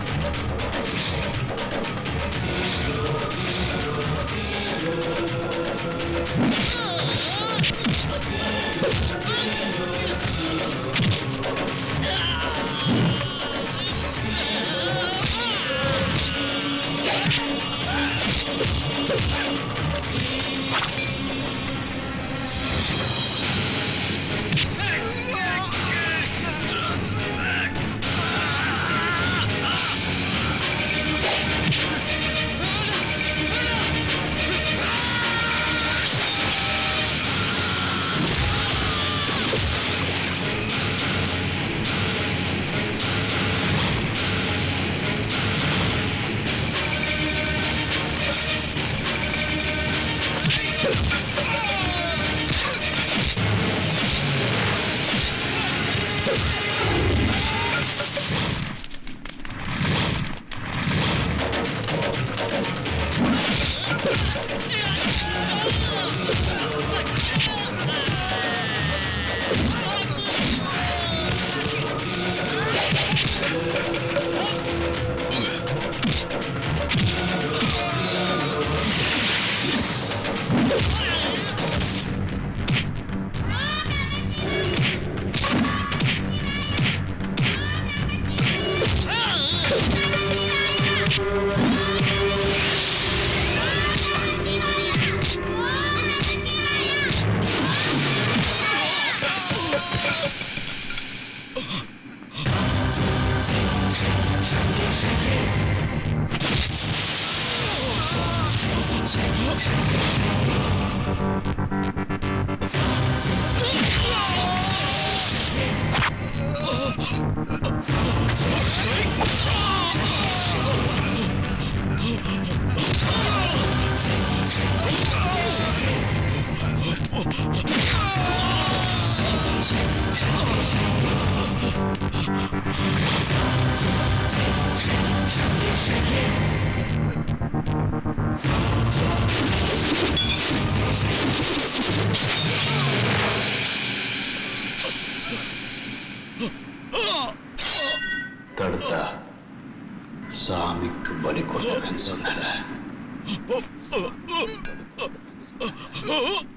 தடுத்தா சாமிக்கு பலி கொடுப்பேன்னு சொன்னேன்